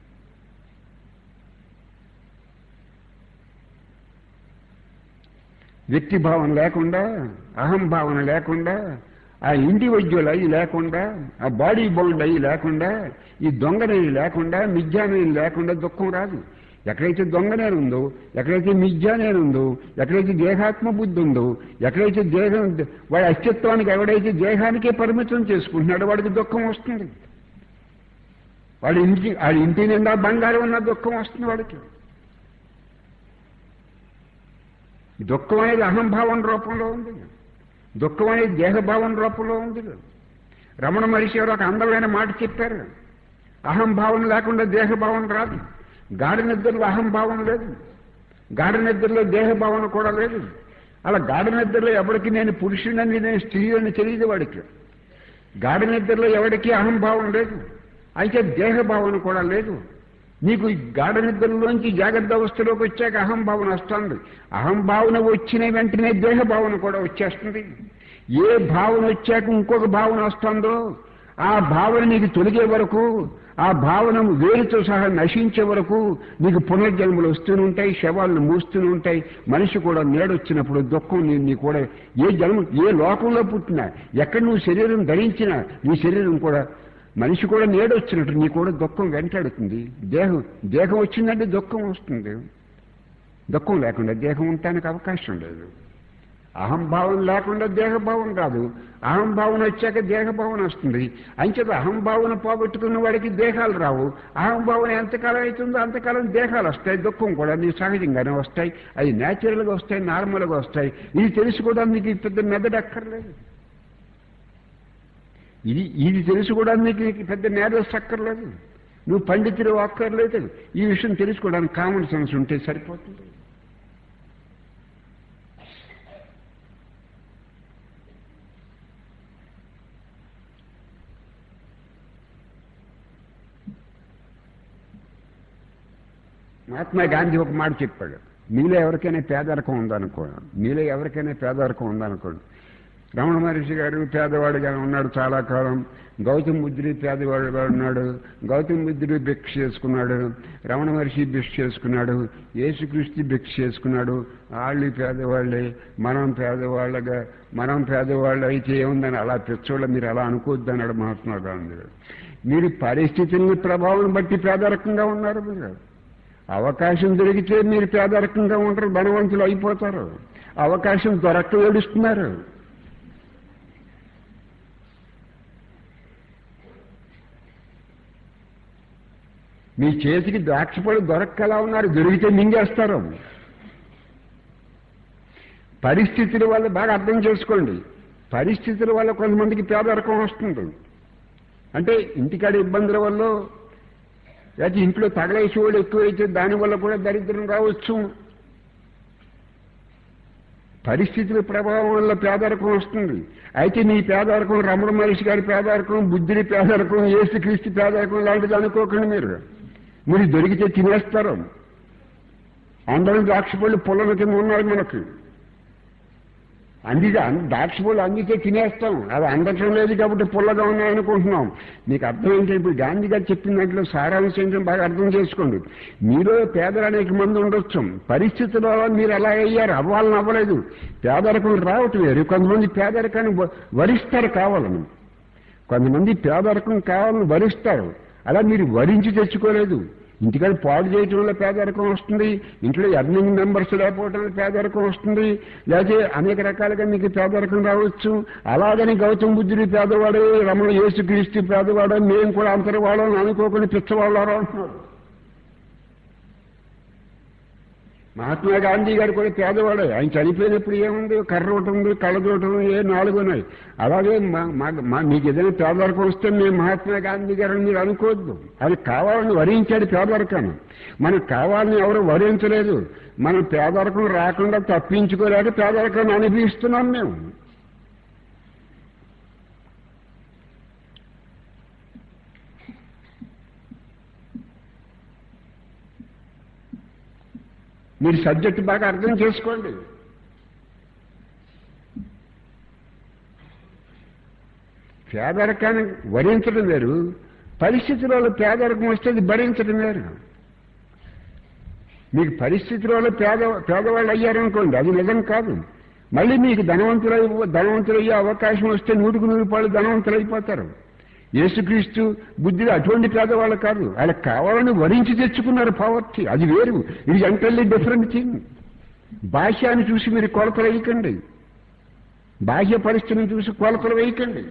Speaker 1: వ్యక్తి భావన లేకుండా అహం భావన లేకుండా ఆ ఇంటి వైద్యులు అయి లేకుండా ఆ బాడీ బౌండ్ అయి లేకుండా ఈ దొంగనేది లేకుండా మిథ్యానేది లేకుండా దుఃఖం రాదు ఎక్కడైతే దొంగనేరు ఉందో ఎక్కడైతే మిథ్యానేరు ఉందో ఎక్కడైతే దేహాత్మ బుద్ధి ఉందో ఎక్కడైతే దేహం వాడి అస్తిత్వానికి ఎవడైతే దేహానికే పరిమితం చేసుకుంటున్నాడో వాడికి దుఃఖం వస్తుంది వాడి ఇంటి వాడి ఇంటి నిండా బంగారం ఉన్న దుఃఖం వస్తుంది వాడికి దుఃఖం అనేది అహంభావం రూపంలో ఉంది దుఃఖం అనేది దేహభావం రూపంలో ఉంది రమణ మహర్షి ఎవరు ఒక అందమైన మాట చెప్పారు అహంభావం లేకుండా దేహభావం రాదు గాఢ నిద్రలో అహంభావం లేదు గాఢ నిద్రలో దేహభావన కూడా లేదు అలా గాఢ నిద్రలో ఎవరికి నేను పురుషుడని నేను స్త్రీ అని తెలియదు వాడికి గాఢ నిద్రలో ఎవరికి అహంభావం లేదు అయితే దేహభావన కూడా లేదు నీకు ఈ గాఢ నిద్రలోంచి జాగ్రత్త అవస్థలోకి వచ్చాక అహంభావన వస్తుంది అహంభావన వచ్చిన వెంటనే దేహభావన కూడా వచ్చేస్తుంది ఏ భావన వచ్చాక ఇంకొక భావన వస్తుందో ఆ భావన నీకు తొలిగే వరకు ఆ భావన వేరుతో సహా నశించే వరకు నీకు పునర్జన్మలు వస్తూనే ఉంటాయి శవాలను మూస్తూనే ఉంటాయి మనిషి కూడా నేడొచ్చినప్పుడు దుఃఖం నీ నీ కూడా ఏ జన్మ ఏ లోకంలో పుట్టినా ఎక్కడ నువ్వు శరీరం ధరించినా నీ శరీరం కూడా మనిషి కూడా నేడొచ్చినట్టు నీ కూడా దుఃఖం వెంటాడుతుంది దేహం దేహం వచ్చిందంటే దుఃఖం వస్తుంది దుఃఖం లేకుండా దేహం ఉండటానికి అవకాశం లేదు అహంభావం లేకుండా దేహభావం రాదు అహంభావన వచ్చాక దేహభావన వస్తుంది అంచేత అహంభావన పోగొట్టుకున్న వాడికి దేహాలు రావు అహంభావన ఎంతకాలం అవుతుందో అంతకాలం దేహాలు వస్తాయి దుఃఖం కూడా నీ సహజంగానే వస్తాయి అవి న్యాచురల్గా వస్తాయి నార్మల్గా వస్తాయి ఇది తెలుసుకోవడానికి పెద్ద మెదడు అక్కర్లేదు ఇది ఇది తెలుసుకోవడానికి నీకు పెద్ద మేధస్సు అక్కర్లేదు నువ్వు పండితులు అక్కర్లేదు ఈ విషయం తెలుసుకోవడానికి కామన్ సెన్స్ ఉంటే సరిపోతుంది మహాత్మా గాంధీ ఒక మాట చెప్పాడు మీలో ఎవరికైనా పేదరికం ఉందనుకో మీలో ఎవరికైనా పేదరికం ఉందనుకోండి రమణ మహర్షి గారు పేదవాడిగా ఉన్నాడు చాలా కాలం గౌతమ్ బుద్ధుడు పేదవాడుగా ఉన్నాడు గౌతమ్ బుద్ధుడు భిక్ష చేసుకున్నాడు రమణ మహర్షి భిక్ష చేసుకున్నాడు యేసుక్రీస్తు భిక్ష చేసుకున్నాడు వాళ్ళు పేదవాళ్ళే మనం పేదవాళ్ళగా మనం పేదవాళ్ళు అయితే ఏముందని అలా తెచ్చోళ్ళ మీరు అలా అనుకోవద్దు అన్నాడు మహాత్మా గాంధీ గారు మీరు పరిస్థితుల్ని ప్రభావం బట్టి పేదరికంగా ఉన్నారు మీరు అవకాశం దొరికితే మీరు పేదరికంగా ఉంటారు ధనవంతులు అయిపోతారు అవకాశం దొరక్క ఏడుస్తున్నారు మీ చేతికి ద్రాక్షపళ్ళు దొరక్కలా ఉన్నారు దొరికితే మింగేస్తారు పరిస్థితుల వల్ల బాగా అర్థం చేసుకోండి పరిస్థితుల వల్ల కొంతమందికి పేదరికం వస్తుంది అంటే ఇంటికాడ ఇబ్బందుల వల్ల లేకపోతే ఇంట్లో తగలేసి వాళ్ళు ఎక్కువైతే దానివల్ల కూడా దరిద్రం రావచ్చు పరిస్థితుల ప్రభావం వల్ల పేదరికం వస్తుంది అయితే నీ పేదరికం రమణ మహర్షి గారి పేదరికం బుద్ధుడి పేదరికం ఏసుక్రీస్తు పేదరికం లాంటిది అనుకోకండి మీరు మీరు దొరికితే తినేస్తారు అందరం ద్రాక్ష పళ్ళు పొలం కింద ఉన్నారు మనకు అందిగా ద్రాక్ష పళ్ళు అందితే తినేస్తాం అది అందటం లేదు కాబట్టి పుల్లగా ఉన్నాయనుకుంటున్నాం మీకు అర్థమైంటే ఇప్పుడు గాంధీ గారు చెప్పిన దాంట్లో సారాంశం ఏంటో బాగా అర్థం చేసుకోండి మీలో పేదలు అనేక మంది ఉండొచ్చు పరిస్థితుల వల్ల మీరు ఎలా అయ్యారు అవ్వాలని అవ్వలేదు పేదరికం రావటం వేరు కొంతమంది పేదరికాన్ని వ- వరిస్తారు కావాలని కొంతమంది పేదరికం కావాలని వరిస్తారు అలా మీరు వరించి తెచ్చుకోలేదు ఇంటికాడ పాడు చేయటం వల్ల పేదరికం వస్తుంది ఇంట్లో ఎర్నింగ్ మెంబర్స్ లేకపోవడం వల్ల పేదరికం వస్తుంది లేకపోతే అనేక రకాలుగా మీకు పేదరికం రావచ్చు అలాగని గౌతమ బుద్ధుడి పేదవాడు రమణ యేసుక్రీస్తు పేదవాడు మేము కూడా అంతరవాళ్ళం అని అనుకోకుండా పిచ్చవాళ్ళు అంటున్నారు మహాత్మా గాంధీ గారు కూడా పేదవాడే ఆయన చనిపోయినప్పుడు ఏముంది కర్ర ఒకటి ఉంది కళ్ళదోటి ఉంది ఏ నాలుగు ఉన్నాయి అలాగే మా- మా- మా- మీకు ఏదైనా పేదరికం వస్తే మేము మహాత్మా గాంధీ గారు మీరు అనుకోవద్దు అది కావాలని వరించాడు పేదరికాన్ని మనకు కావాలని ఎవరు వరించలేదు మనం పేదరికం రాకుండా తప్పించుకోలేక పేదరికాన్ని అనుభవిస్తున్నాం మేము మీరు సబ్జెక్ట్ బాగా అర్థం చేసుకోండి పేదరికాన్ని వరించడం వేరు పరిస్థితులలో పేదరికం వస్తే అది భరించడం వేరు మీకు పరిస్థితులలో పేద పేదవాళ్ళు అయ్యారనుకోండి అది నిజం కాదు మళ్ళీ మీకు ధనవంతులై ధనవంతులయ్యే అవకాశం వస్తే నూటికి నూరు రూపాయలు ధనవంతులైపోతారు యేసుక్రీస్తు బుద్ధిగా అటువంటి పేదవాళ్ళు కాదు వాళ్ళకి కావాలని వరించి తెచ్చుకున్నారు పావర్టీ అది వేరు ఇది ఎంటల్లీ డిఫరెంట్ థింగ్ భాష్యాన్ని చూసి మీరు కొలతలు వేయకండి బాహ్య పరిస్థితిని చూసి కొలతలు వేయకండి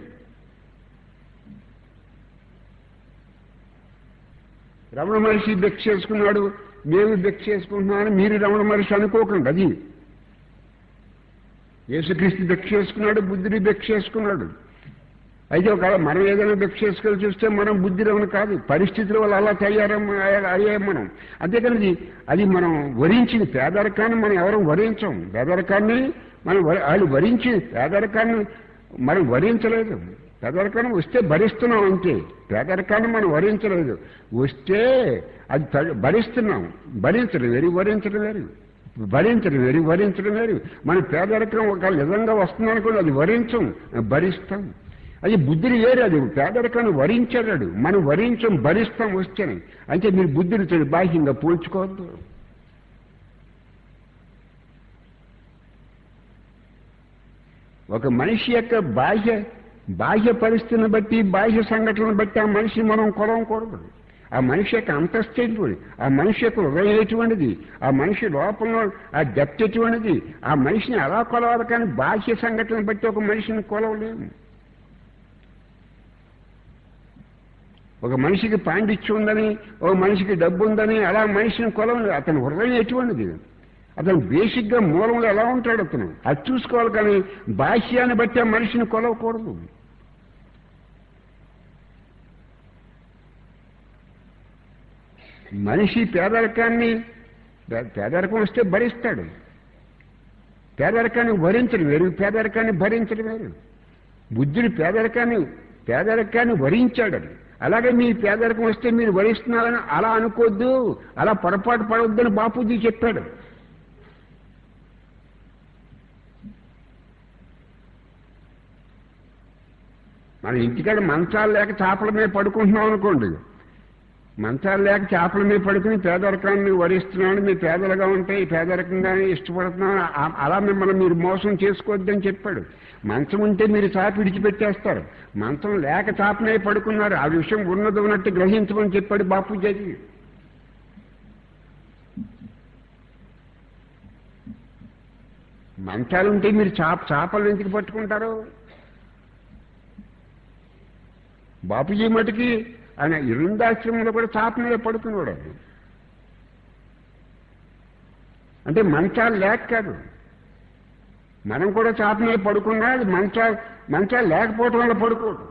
Speaker 1: రమణ మహర్షి భిక్ష చేసుకున్నాడు మేము భిక్ష చేసుకుంటున్నామని మీరు రమణ మహర్షి అనుకోకండి అది యేసుక్రీస్తు భిక్ష చేసుకున్నాడు బుద్ధుడి భిక్ష చేసుకున్నాడు అయితే ఒకవేళ మనం ఏదైనా భిక్ష చేసుకొని చూస్తే మనం బుద్ధిరమని కాదు పరిస్థితుల వల్ల అలా తయారం అయ్యాం మనం అంతేకాని అది అది మనం వరించింది పేదరికాన్ని మనం ఎవరు వరించం పేదరికాన్ని మనం వరి- వాళ్ళు వరించి పేదరికాన్ని మనం వరించలేదు పేదరికాన్ని వస్తే భరిస్తున్నాం అంతే పేదరికాన్ని మనం వరించలేదు వస్తే అది త- భరిస్తున్నాం భరించడం వేరు వరించడం వేరు భరించడం వేరు వరించడం వేరు మన పేదరికం ఒక నిజంగా వస్తుందనుకోండి అది వరించం భరిస్తాం అది బుద్ధిని వేరు అది పేదరికాన్ని వరించాడు మనం వరించం భరిస్తాం వస్తేనే అంటే మీరు బుద్ధిని చెడు బాహ్యంగా పోల్చుకోవద్దు ఒక మనిషి యొక్క బాహ్య బాహ్య పరిస్థితిని బట్టి బాహ్య సంఘటనను బట్టి ఆ మనిషి మనం కొలవకూడదు ఆ మనిషి యొక్క అంతస్తు ఎటువంటిది ఆ మనిషి యొక్క హృదయం ఎటువంటిది ఆ మనిషి లోపంలో ఆ డెప్త్ ఎటువంటిది ఆ మనిషిని అలా కొలవాలి కానీ బాహ్య సంఘటనను బట్టి ఒక మనిషిని కొలవలేము ఒక మనిషికి పాండిత్యం ఉందని ఒక మనిషికి డబ్బు ఉందని అలా మనిషిని కొలవలేదు అతని హృదయం ఎటువంటిది అతను బేసిక్గా మూలంలో ఎలా ఉంటాడు అతను అది చూసుకోవాలి కానీ బాహ్యాన్ని బట్టి ఆ మనిషిని కొలవకూడదు మనిషి పేదరికాన్ని పే- పేదరికం వస్తే భరిస్తాడు పేదరికాన్ని భరించడం వేరు పేదరికాన్ని భరించడం వేరు బుద్ధుడు పేదరికాన్ని పేదరికాన్ని వరించాడు అలాగే మీ పేదరికం వస్తే మీరు వరిస్తున్నారని అలా అనుకోవద్దు అలా పొరపాటు పడవద్దని బాపూజీ చెప్పాడు మన ఇంటికాడ మంచాలు లేక చేపల మీద పడుకుంటున్నాం అనుకోండి మంచాలు లేక చేపల మీద పడుకుని పేదరికాన్ని వరిస్తున్నామని మీరు పేదలుగా ఉంటే ఈ పేదరికంగానే ఇష్టపడుతున్నామని ఆ- అలా మిమ్మల్ని మీరు మోసం చేసుకోవద్దని చెప్పాడు మంచం ఉంటే మీరు చాప విడిచిపెట్టేస్తారు మంచం లేక చాపనే పడుకున్నారు ఆ విషయం ఉన్నది ఉన్నట్టు గ్రహించమని చెప్పాడు బాపూజీ మంచాలుంటే మీరు చాప చేపలు ఎందుకు పట్టుకుంటారు బాపూజీ మటుకి ఆయన ఇరుందాశ్రమంలో కూడా చాప మీద పడుకున్నాడు ఆయన. అంటే మంచాలు లేక కాదు మనం కూడా చాప మీద పడుకున్నా అది మంచాలు మంచాలు లేకపోవటం వల్ల పడుకోడు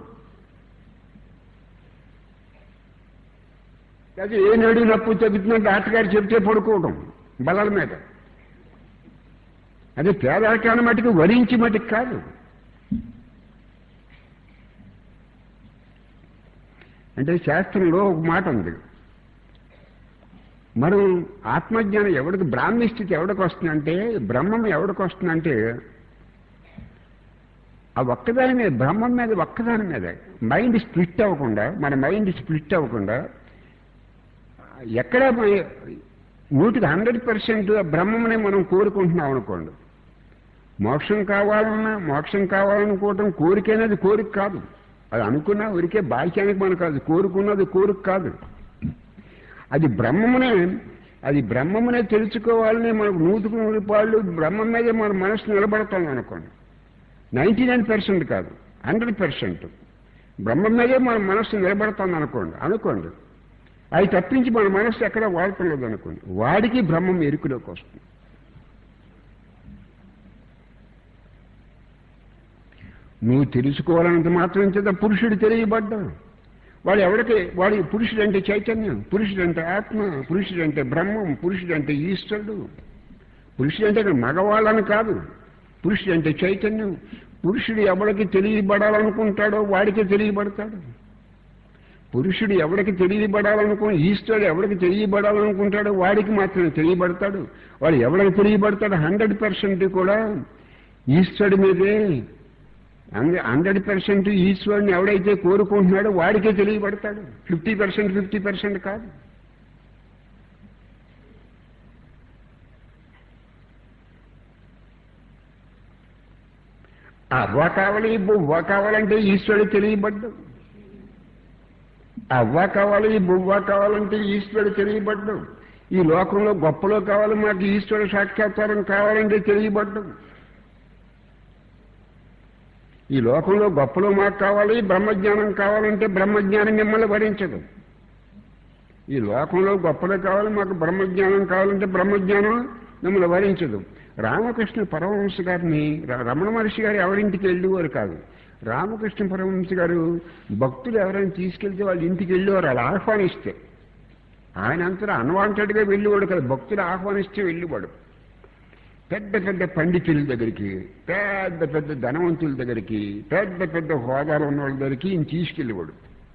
Speaker 1: అది ఏ నడు నప్పు చెబుతున్నా డాక్టర్ గారు చెబితే పడుకోవడం బలాల మీద అదే పేదరికాన్ని మటుకు వరించి మటుకు కాదు అంటే శాస్త్రంలో ఒక మాట ఉంది మనం ఆత్మజ్ఞానం ఎవడికి బ్రాహ్మీ స్థితి ఎవడికి వస్తుందంటే బ్రహ్మం ఎవడికి వస్తుందంటే ఆ ఒక్కదాని మీద బ్రహ్మం మీద ఒక్కదాని మీద మైండ్ స్ప్లిట్ అవ్వకుండా మన మైండ్ స్ప్లిట్ అవ్వకుండా ఎక్కడ మ- నూటికి హండ్రెడ్ పర్సెంట్ బ్రహ్మమనే మనం కోరుకుంటున్నాం అనుకోండి మోక్షం కావాలన్నా మోక్షం కావాలనుకోవటం కోరికైనది కోరిక కాదు అది అనుకున్నా ఊరికే బాహ్యానికి మనకు అది కోరుకున్నది కోరిక కాదు అది బ్రహ్మమునే అది బ్రహ్మమునే తెలుసుకోవాలని మనకు నూతుకు నూరు పాళ్ళు బ్రహ్మం మీదే మన మనసు నిలబడతాం అనుకోండి నైంటీ నైన్ పర్సెంట్ కాదు హండ్రెడ్ పర్సెంట్ బ్రహ్మం మీదే మన మనస్సు నిలబడుతుంది అనుకోండి అనుకోండి అది తప్పించి మన మనస్సు ఎక్కడ వాడటం అనుకోండి వాడికి బ్రహ్మం ఎరుకులోకి వస్తుంది నువ్వు తెలుసుకోవాలన్నంత మాత్రం చేత పురుషుడు తెలియబడ్డాడు వాడు ఎవరికి వాడి పురుషుడు అంటే చైతన్యం పురుషుడు అంటే ఆత్మ పురుషుడు అంటే బ్రహ్మం పురుషుడు అంటే ఈశ్వరుడు పురుషుడు అంటే ఇక్కడ మగవాళ్ళని కాదు పురుషుడు అంటే చైతన్యం పురుషుడు ఎవరికి తెలియబడాలనుకుంటాడో వాడికి తెలియబడతాడు పురుషుడు ఎవరికి తెలియబడాలనుకో ఈశ్వరుడు ఎవరికి తెలియబడాలనుకుంటాడో వాడికి మాత్రమే తెలియబడతాడు వాడు ఎవరికి తెలియబడతాడు హండ్రెడ్ పర్సెంట్ కూడా ఈశ్వరుడి మీదే హండ్రెడ్ పర్సెంట్ ఈశ్వరుని ఎవడైతే కోరుకుంటున్నాడో వాడికే తెలియబడతాడు ఫిఫ్టీ పర్సెంట్ ఫిఫ్టీ పర్సెంట్ కాదు అవ్వ కావాలి బువ్వ కావాలంటే ఈశ్వరుడు తెలియబడ్డు అవ్వ కావాలి బువ్వ కావాలంటే ఈశ్వరుడు తెలియబడ్డు ఈ లోకంలో గొప్పలో కావాలి మాకు ఈశ్వరుడు సాక్షాత్కారం కావాలంటే తెలియబడ్డు ఈ లోకంలో గొప్పలో మాకు కావాలి బ్రహ్మజ్ఞానం కావాలంటే బ్రహ్మజ్ఞానం మిమ్మల్ని భరించదు ఈ లోకంలో గొప్పలో కావాలి మాకు బ్రహ్మజ్ఞానం కావాలంటే బ్రహ్మజ్ఞానం మిమ్మల్ని వరించదు రామకృష్ణ పరమహంస గారిని ర- రమణ మహర్షి గారు ఎవరింటికి వెళ్ళేవారు కాదు రామకృష్ణ పరమహంస గారు భక్తులు ఎవరైనా తీసుకెళ్తే వాళ్ళ ఇంటికి వెళ్ళేవారు వాళ్ళు ఆహ్వానిస్తే ఆయన అంతా అన్వాంటెడ్గా వెళ్ళేవాడు కదా భక్తులు ఆహ్వానిస్తే వెళ్ళేవాడు పెద్ద పెద్ద పండితుల దగ్గరికి పెద్ద పెద్ద ధనవంతుల దగ్గరికి పెద్ద పెద్ద హోదాలు ఉన్న వాళ్ళ దగ్గరికి ఈయన తీసుకెళ్ళేవాడు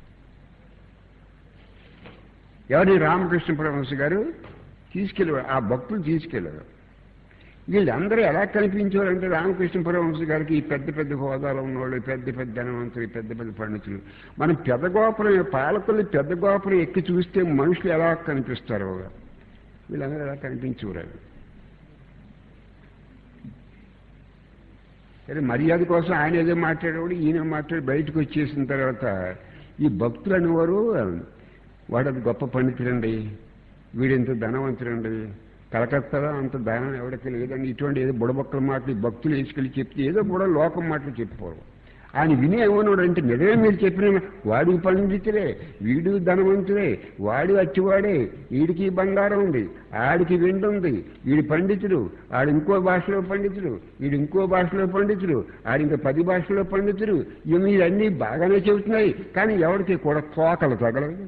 Speaker 1: ఎవరి రామకృష్ణ పరమహంస గారు తీసుకెళ్ళేవాడు ఆ భక్తులు తీసుకెళ్ళారు వీళ్ళందరూ ఎలా కనిపించేవారంటే రామకృష్ణ పరమహంస గారికి ఈ పెద్ద పెద్ద హోదాలో ఉన్నవాళ్ళు పెద్ద పెద్ద ధనవంతులు పెద్ద పెద్ద పండితులు మనం పెద్ద గోపురం పాలకులు పెద్ద గోపురం ఎక్కి చూస్తే మనుషులు ఎలా కనిపిస్తారో వీళ్ళందరూ ఎలా కనిపించేవారు సరే మర్యాద కోసం ఆయన ఏదో మాట్లాడేవాడు ఈయన మాట్లాడి బయటకు వచ్చేసిన తర్వాత ఈ భక్తులు అనేవారు వాడు అది గొప్ప పండితుడండి వీడింత ధనవంతుడండి కలకత్తాలో అంత ధనం ఎవరికి లేదండి ఇటువంటి ఏదో బుడబొక్కల మాటలు ఈ భక్తులు వేసుకెళ్ళి చెప్తే ఏదో కూడా లోకం మాటలు చెప్పిపోరు ఆయన విని ఏమన్నాడు అంటే నిజమే మీరు చెప్పిన వాడు పండితుడే వీడు ధనవంతుడే వాడు అచ్చివాడే వీడికి బంగారం ఉంది ఆడికి వెండి ఉంది వీడి పండితుడు ఆడు ఇంకో భాషలో పండితుడు వీడు ఇంకో భాషలో పండితుడు ఆడు ఇంకా పది భాషలో పండితుడు ఇవి మీరన్నీ బాగానే చెబుతున్నాయి కానీ ఎవరికి కూడా తోకలు తగలదు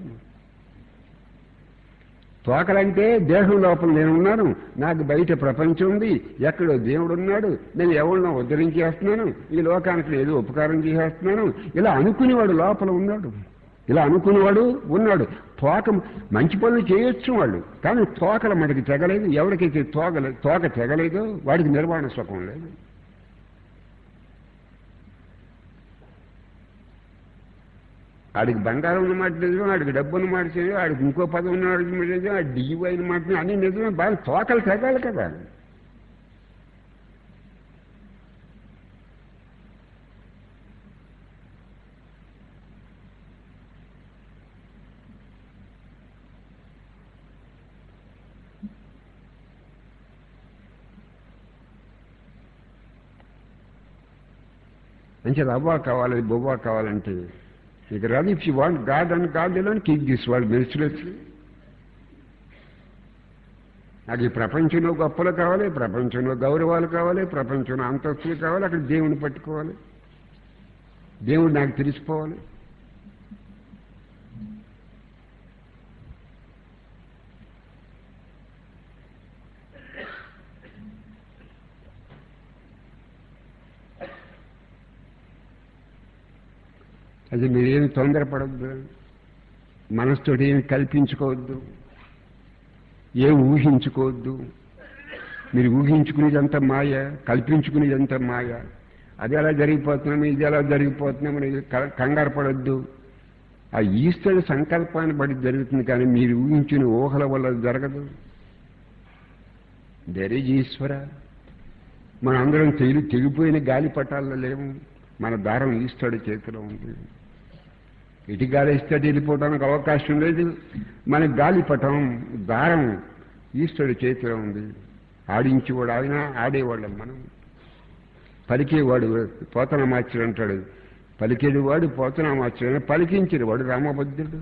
Speaker 1: తోకలంటే దేహం లోపల నేను ఉన్నాను నాకు బయట ప్రపంచం ఉంది ఎక్కడో దేవుడు ఉన్నాడు నేను ఎవరినో ఉద్ధరించేస్తున్నాను ఈ లోకానికి ఏదో ఉపకారం చేసేస్తున్నాను ఇలా అనుకునేవాడు లోపల ఉన్నాడు ఇలా అనుకునేవాడు ఉన్నాడు తోక మంచి పనులు చేయొచ్చు వాళ్ళు కానీ తోకల మనకి తెగలేదు ఎవరికైతే తోకలే తోక తెగలేదో వాడికి నిర్వాణ సుఖం లేదు ఆడికి బంగారం ఉన్న మాట నిజమే ఆడికి డబ్బు ఉన్న మాట నిజమే ఆడికి ఇంకో పదం ఉన్న మాట నిజమే ఆ డియు అయిన మాట నిజమే. అన్ని నిజమే బాగా తోకలు తెగాలి కదా అంటే రవ్వ కావాలి బొవ్వ కావాలంటే ఇక రాదు if you want God and God alone keep this world mercilessly నాకు ఈ ప్రపంచంలో గొప్పలు కావాలి ప్రపంచంలో గౌరవాలు కావాలి ప్రపంచంలో అంతస్తులు కావాలి అక్కడ దేవుని పట్టుకోవాలి దేవుడు నాకు తెలిసిపోవాలి అది మీరేమి తొందరపడద్దు మనసుతోటి ఏమి కల్పించుకోవద్దు ఏం ఊహించుకోవద్దు మీరు ఊహించుకునేదంతా మాయ కల్పించుకునేదంతా మాయ అది ఎలా జరిగిపోతున్నాం ఇది ఎలా జరిగిపోతున్నాం అనేది క- కంగారు పడొద్దు ఆ ఈశ్వరుడు సంకల్పాన్ని బట్టి జరుగుతుంది కానీ మీరు ఊహించిన ఊహల వల్ల అది జరగదు దెర్ ఈజ్ ఈశ్వర మన అందరం తెగి తెగిపోయిన గాలి పటాల్లో లేము మన దారం ఈశ్వరుడి చేతిలో ఉంది ఇటు గాలి ఇస్తే వెళ్ళిపోవడానికి అవకాశం లేదు మన గాలిపటం దారం ఈశ్వరుడి చేతిలో ఉంది ఆడించేవాడు ఆయన ఆడేవాళ్ళం మనం పలికేవాడు పోతన మాచుడు అంటాడు పలికేడు వాడు పోతన మాచుడు పలికించేడు వాడు రామభద్రుడు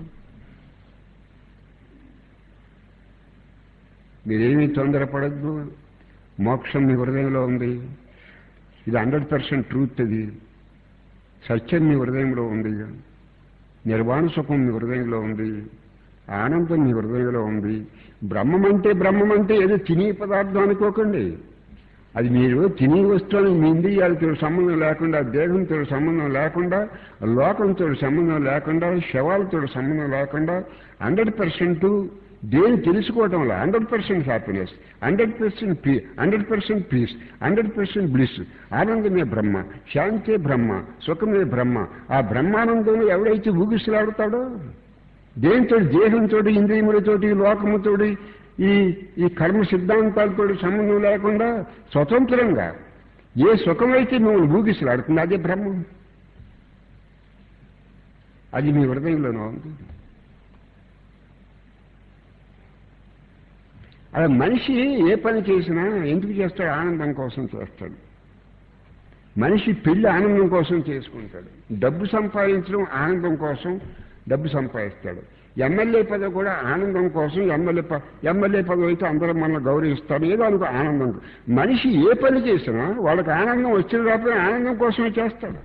Speaker 1: మీరేమీ తొందరపడద్దు మోక్షం మీ హృదయంలో ఉంది ఇది హండ్రెడ్ పర్సెంట్ ట్రూత్ ఇది సత్యం మీ హృదయంలో ఉంది నిర్వాణ సుఖం మీ హృదయంలో ఉంది ఆనందం మీ హృదయంలో ఉంది బ్రహ్మం అంటే బ్రహ్మం అంటే ఏదో తినే పదార్థం అనుకోకండి అది మీరు తినే వస్తువుని మీ ఇంద్రియాలతో సంబంధం లేకుండా దేహంతో సంబంధం లేకుండా లోకంతో సంబంధం లేకుండా శవాలతో సంబంధం లేకుండా హండ్రెడ్ పర్సెంట్ దేని తెలుసుకోవటంలో hundred percent happiness hundred percent పీ hundred percent peace hundred percent bliss ఆనందమే బ్రహ్మ శాంతే బ్రహ్మ సుఖమే బ్రహ్మ ఆ బ్రహ్మానందంలో ఎవడైతే ఊగిసలాడుతాడో దేంతో దేహంతో ఇంద్రియములతోటి లోకముతోటి ఈ ఈ కర్మ సిద్ధాంతాలతో సంబంధం లేకుండా స్వతంత్రంగా ఏ సుఖమైతే మిమ్మల్ని ఊగిసలాడుతుంది అదే బ్రహ్మం అది మీ హృదయంలోనే ఉంది అలా మనిషి ఏ పని చేసినా ఎందుకు చేస్తాడు ఆనందం కోసం చేస్తాడు మనిషి పెళ్లి ఆనందం కోసం చేసుకుంటాడు డబ్బు సంపాదించడం ఆనందం కోసం డబ్బు సంపాదిస్తాడు ఎమ్మెల్యే పదవి కూడా ఆనందం కోసం ఎమ్మెల్యే ప ఎమ్మెల్యే పదవి అయితే అందరూ మనల్ని గౌరవిస్తారు ఏదో అనుకో ఆనందం మనిషి ఏ పని చేసినా వాళ్ళకి ఆనందం వచ్చిన రాకపోతే ఆనందం కోసమే చేస్తాడు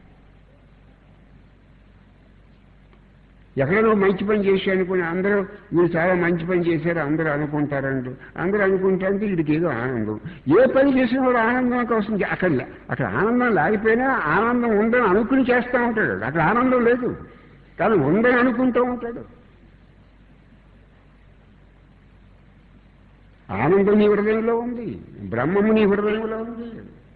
Speaker 1: ఎక్కడో మంచి పని చేసి అనుకుని అందరూ వీళ్ళు చాలా మంచి పని చేశారు అందరూ అనుకుంటారంటూ అందరూ అనుకుంటారంటే వీడికి ఏదో ఆనందం ఏ పని చేసినా వాడు ఆనందం కోసం చే- అక్కడ లే- అక్కడ ఆనందం లేకపోయినా ఆనందం ఉందని అనుకుని చేస్తూ ఉంటాడు అక్కడ ఆనందం లేదు కానీ ఉందని అనుకుంటూ ఉంటాడు ఆనందం నీ హృదయంలో ఉంది బ్రహ్మము నీ హృదయంలో ఉంది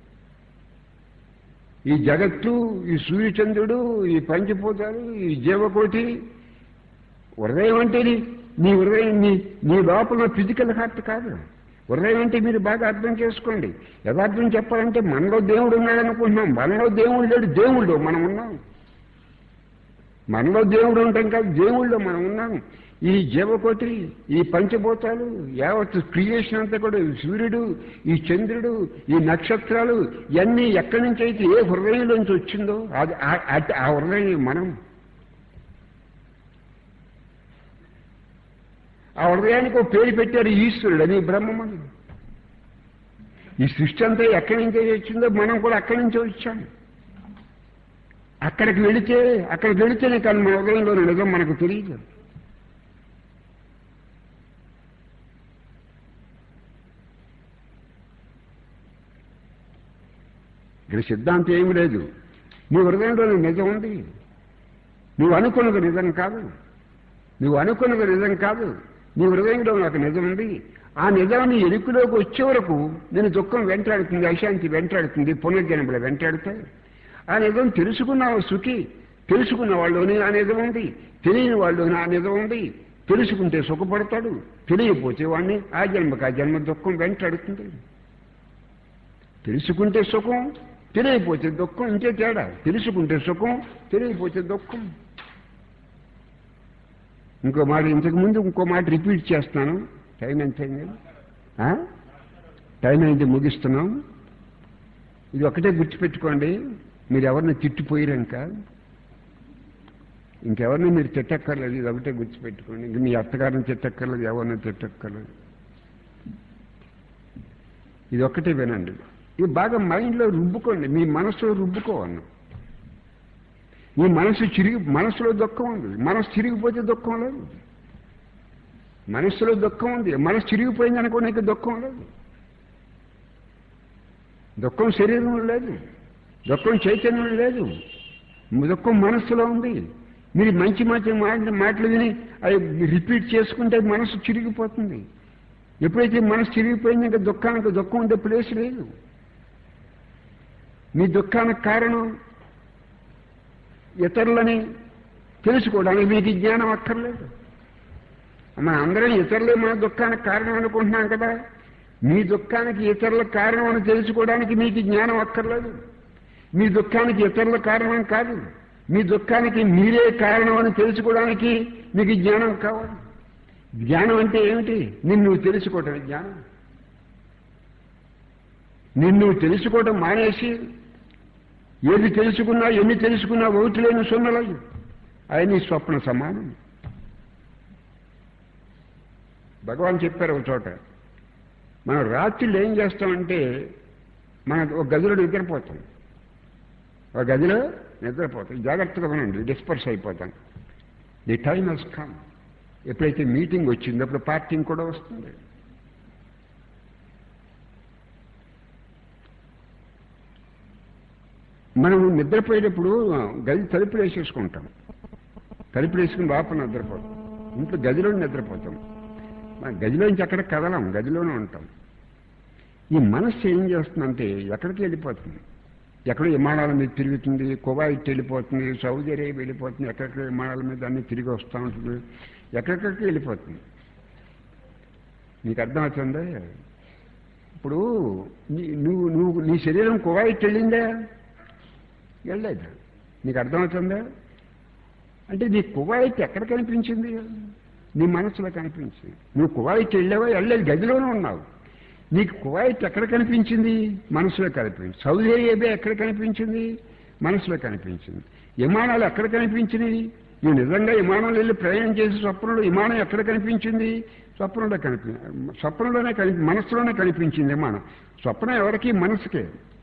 Speaker 1: ఈ జగత్తు ఈ సూర్యచంద్రుడు ఈ పంచభూతాలు ఈ జీవకోటి హృదయం అంటే నీ- నీ హృదయం నీ నీ లోపల ఫిజికల్ హార్ట్ కాదు హృదయం అంటే మీరు బాగా అర్థం చేసుకోండి యథార్థం చెప్పాలంటే మనలో దేవుడు ఉన్నాడు అనుకుంటున్నాం మనలో దేవుడు లేడు దేవుళ్ళు మనం ఉన్నాం మనలో దేవుడు ఉంటాం కాదు దేవుళ్ళు మనం ఉన్నాం ఈ జీవకోటి ఈ పంచభూతాలు యావత్ క్రియేషన్ అంతా కూడా ఈ సూర్యుడు ఈ చంద్రుడు ఈ నక్షత్రాలు ఇవన్నీ ఎక్కడి నుంచి అయితే ఏ హృదయంలోంచి వచ్చిందో అది ఆ- అట్- ఆ హృదయం మనం ఆ హృదయానికి ఒక పేరు పెట్టారు ఈశ్వరుడు అని బ్రహ్మమని ఈ సృష్టి అంతా ఎక్కడి నుంచి వచ్చిందో మనం కూడా అక్కడి నుంచే వచ్చాం అక్కడికి వెళితే అక్కడికి వెళితేనే కానీ మన హృదయంలో నిజం మనకు తెలియదు ఇక్కడ సిద్ధాంతం ఏమి లేదు నీ హృదయంలో నిజం ఉంది నువ్వు అనుకున్నది నిజం కాదు నువ్వు అనుకున్నది నిజం కాదు నీ హృదయంలో నాకు నిజం ఉంది ఆ నిజాన్ని ఎరుకులోకి వచ్చే వరకు నేను దుఃఖం వెంటాడుతుంది అశాంతి వెంటాడుతుంది పునర్జన్మలు వెంటాడుతాయి ఆ నిజం తెలుసుకున్నావు సుఖి తెలుసుకున్న వాళ్ళలోనే ఆ నిజం ఉంది తెలియని వాళ్ళలోనే ఆ నిజం ఉంది తెలుసుకుంటే సుఖపడతాడు తెలియకపోతే వాడిని ఆ జన్మకు ఆ జన్మ దుఃఖం వెంటాడుతుంది తెలుసుకుంటే సుఖం తెలియకపోతే దుఃఖం ఇంకే తేడా తెలుసుకుంటే సుఖం తెలియకపోతే దుఃఖం ఇంకో మాట ఇంతకు ముందు ఇంకో మాట రిపీట్ చేస్తాను టైం ఎంత అయింది ఆ? టైం అయితే ముగిస్తున్నాం ఇది ఒకటే గుర్తుపెట్టుకోండి మీరు ఎవరిని తిట్టిపోయారంక ఇంకెవరిని మీరు తిట్టక్కర్లేదు ఇది ఒకటే గుర్తుపెట్టుకోండి ఇంక మీ అత్తగారిని తిట్టక్కర్లేదు ఎవరిని తిట్టక్కర్లేదు ఇది ఒక్కటే వినండి ఇది బాగా మైండ్లో రుబ్బుకోండి మీ మనసులో రుబ్బుకోవాలి మీ మనసు చిరిగి మనసులో దుఃఖం ఉంది మనసు చిరిగిపోతే దుఃఖం లేదు మనసులో దుఃఖం ఉంది మనసు చిరిగిపోయింది అనుకో నీకు దుఃఖం లేదు దుఃఖం శరీరం లేదు దుఃఖం చైతన్యం లేదు దుఃఖం మనస్సులో ఉంది మీరు మంచి మంచి మాట మాటలు విని అవి రిపీట్ చేసుకుంటే మనసు చిరిగిపోతుంది ఎప్పుడైతే మనసు చిరిగిపోయింది ఇంకా దుఃఖానికి దుఃఖం ఉండే ప్లేస్ లేదు మీ దుఃఖానికి కారణం ఇతరులని తెలుసుకోవడానికి మీకు ఈ జ్ఞానం అక్కర్లేదు మన అందరం ఇతరులే మన దుఃఖానికి కారణం అనుకుంటున్నాం కదా మీ దుఃఖానికి ఇతరుల కారణం అని తెలుసుకోవడానికి మీకు ఈ జ్ఞానం అక్కర్లేదు మీ దుఃఖానికి ఇతరుల కారణం కాదు మీ దుఃఖానికి మీరే కారణం అని తెలుసుకోవడానికి మీకు ఈ జ్ఞానం కావాలి జ్ఞానం అంటే ఏమిటి నిన్ను నువ్వు తెలుసుకోవటం జ్ఞానం నిన్ను నువ్వు తెలుసుకోవటం మానేసి ఏది తెలుసుకున్నా ఎన్ని తెలుసుకున్నా ఒకటి లేని సున్నలయ్యి అది నీ స్వప్న సమానం భగవాన్ చెప్పారు ఒక చోట మనం రాత్రిలో ఏం చేస్తామంటే మన ఒక గదిలో నిద్రపోతాం ఒక గదిలో నిద్రపోతాం జాగ్రత్తగా ఉండండి డిస్పర్స్ అయిపోతాం ది టైమ్ హెస్ కమ్ ఎప్పుడైతే మీటింగ్ వచ్చిందో అప్పుడు పార్టీంగ్ కూడా వస్తుంది మనం నిద్రపోయేటప్పుడు గది తలుపులు వేసేసుకుంటాం తలుపులు వేసుకుని లోపల నిద్రపోతాం ఇంట్లో గదిలో నిద్రపోతాం మన గదిలోంచి అక్కడ కదలం గదిలోనే ఉంటాం ఈ మనస్సు ఏం చేస్తుందంటే ఎక్కడికి వెళ్ళిపోతుంది ఎక్కడో విమానాల మీద తిరుగుతుంది కువైట్ వెళ్ళిపోతుంది సౌదీ అరేబియా వెళ్ళిపోతుంది ఎక్కడెక్కడ విమానాల మీద అన్ని తిరిగి వస్తూ ఉంటుంది ఎక్కడెక్కడికి వెళ్ళిపోతుంది నీకు అర్థమవుతుందా ఇప్పుడు నీ- నువ్వు నువ్వు నీ శరీరం కువైట్ వెళ్ళిందా వెళ్ళలేదు నీకు అర్థమవుతుందా అంటే నీ కువైట్ ఎక్కడ కనిపించింది నీ మనసులో కనిపించింది నువ్వు కువైట్ వెళ్ళావా వెళ్ళలేదు గదిలోనే ఉన్నావు నీకు కువైట్ ఎక్కడ కనిపించింది మనసులో కనిపించింది సౌదీ అరేబియా ఎక్కడ కనిపించింది మనసులో కనిపించింది విమానాలు ఎక్కడ కనిపించినాయి నువ్వు నిజంగా విమానంలో వెళ్ళి ప్రయాణం చేసి స్వప్నంలో విమానం ఎక్కడ కనిపించింది స్వప్నంలో కనిపి స్వప్నంలోనే కనిపి మనసులోనే కనిపించింది విమానం స్వప్నం ఎవరికి మనసుకే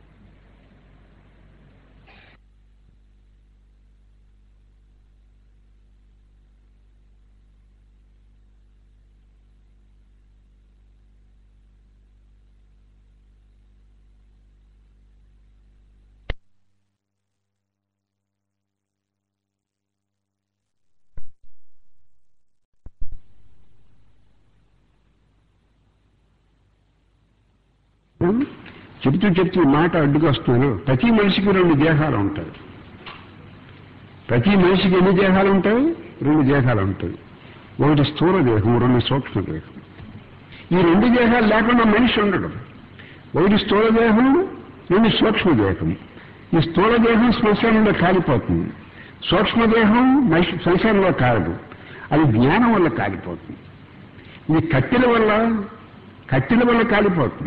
Speaker 1: చెప్తూ చెప్తూ ఈ మాట అడ్డుకొస్తున్నారు ప్రతి మనిషికి రెండు దేహాలు ఉంటాయి ప్రతి మనిషికి ఎన్ని దేహాలు ఉంటాయి రెండు దేహాలు ఉంటాయి ఒకటి స్థూల దేహం రెండు సూక్ష్మ దేహం ఈ రెండు దేహాలు లేకుండా మనిషి ఉండడు ఒకటి స్థూల దేహం రెండు సూక్ష్మ దేహం ఈ స్థూల దేహం శ్మశానంలో కాలిపోతుంది సూక్ష్మదేహం మనిషి శ్మశానంలో కాలదు అది జ్ఞానం వల్ల కాలిపోతుంది ఇది కట్టెల వల్ల కట్టెల వల్ల కాలిపోతుంది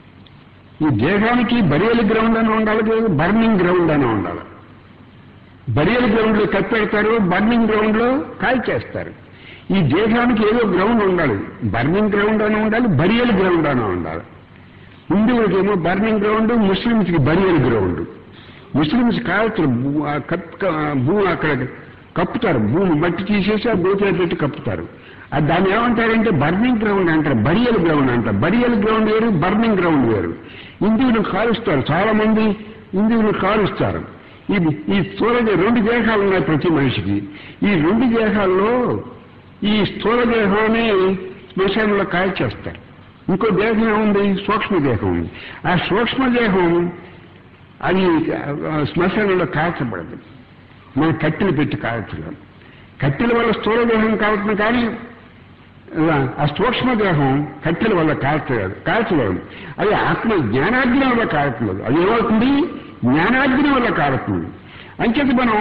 Speaker 1: ఈ దేహానికి బరియల్ గ్రౌండ్ అని ఉండాలి కదా బర్నింగ్ గ్రౌండ్ అని ఉండాలి బరియల్ గ్రౌండ్ లో కప్పెడతారు బర్నింగ్ గ్రౌండ్ లో కాల్ చేస్తారు ఈ దేహానికి ఏదో గ్రౌండ్ ఉండాలి బర్నింగ్ గ్రౌండ్ అని ఉండాలి బరియల్ గ్రౌండ్ అని ఉండాలి హిందువులకేమో బర్నింగ్ గ్రౌండ్ ముస్లిమ్స్కి బరియల్ గ్రౌండ్ ముస్లిమ్స్ కాల్చరు భూ- ఆ కప్ క- భూ అక్కడ కప్పుతారు భూమి మట్టి తీసేసి ఆ గోతులో పెట్టి కప్పుతారు ఆ దాన్ని ఏమంటారంటే బర్నింగ్ గ్రౌండ్ అంటారు బరియల్ గ్రౌండ్ అంటారు బరియల్ గ్రౌండ్ వేరు బర్నింగ్ గ్రౌండ్ వేరు హిందువులు కాలుస్తారు చాలా మంది హిందువులు కాలుస్తారు ఈ ఈ స్థూల దే- రెండు దేహాలు ఉన్నాయి ప్రతి మనిషికి ఈ రెండు దేహాల్లో ఈ స్థూల దేహాన్ని శ్మశానంలో కాల్చేస్తారు ఇంకో దేహం ఏముంది సూక్ష్మదేహం ఉంది ఆ సూక్ష్మదేహం అది ఆ, శ్మశానంలో కాల్చబడదు మనం కట్టెలు పెట్టి కాల్చలేం కట్టెల వల్ల స్థూలదేహం కాలుతుంది కానీ ఆ, ఆ సూక్ష్మదేహం కట్టెల వల్ల కాల్చలేదు కాల్చలేదు అది ఆత్మ జ్ఞానాగ్ని వల్ల కాలుతుంది అది ఏమవుతుంది జ్ఞానాగ్ని వల్ల కాలుతుంది అంచేది మనం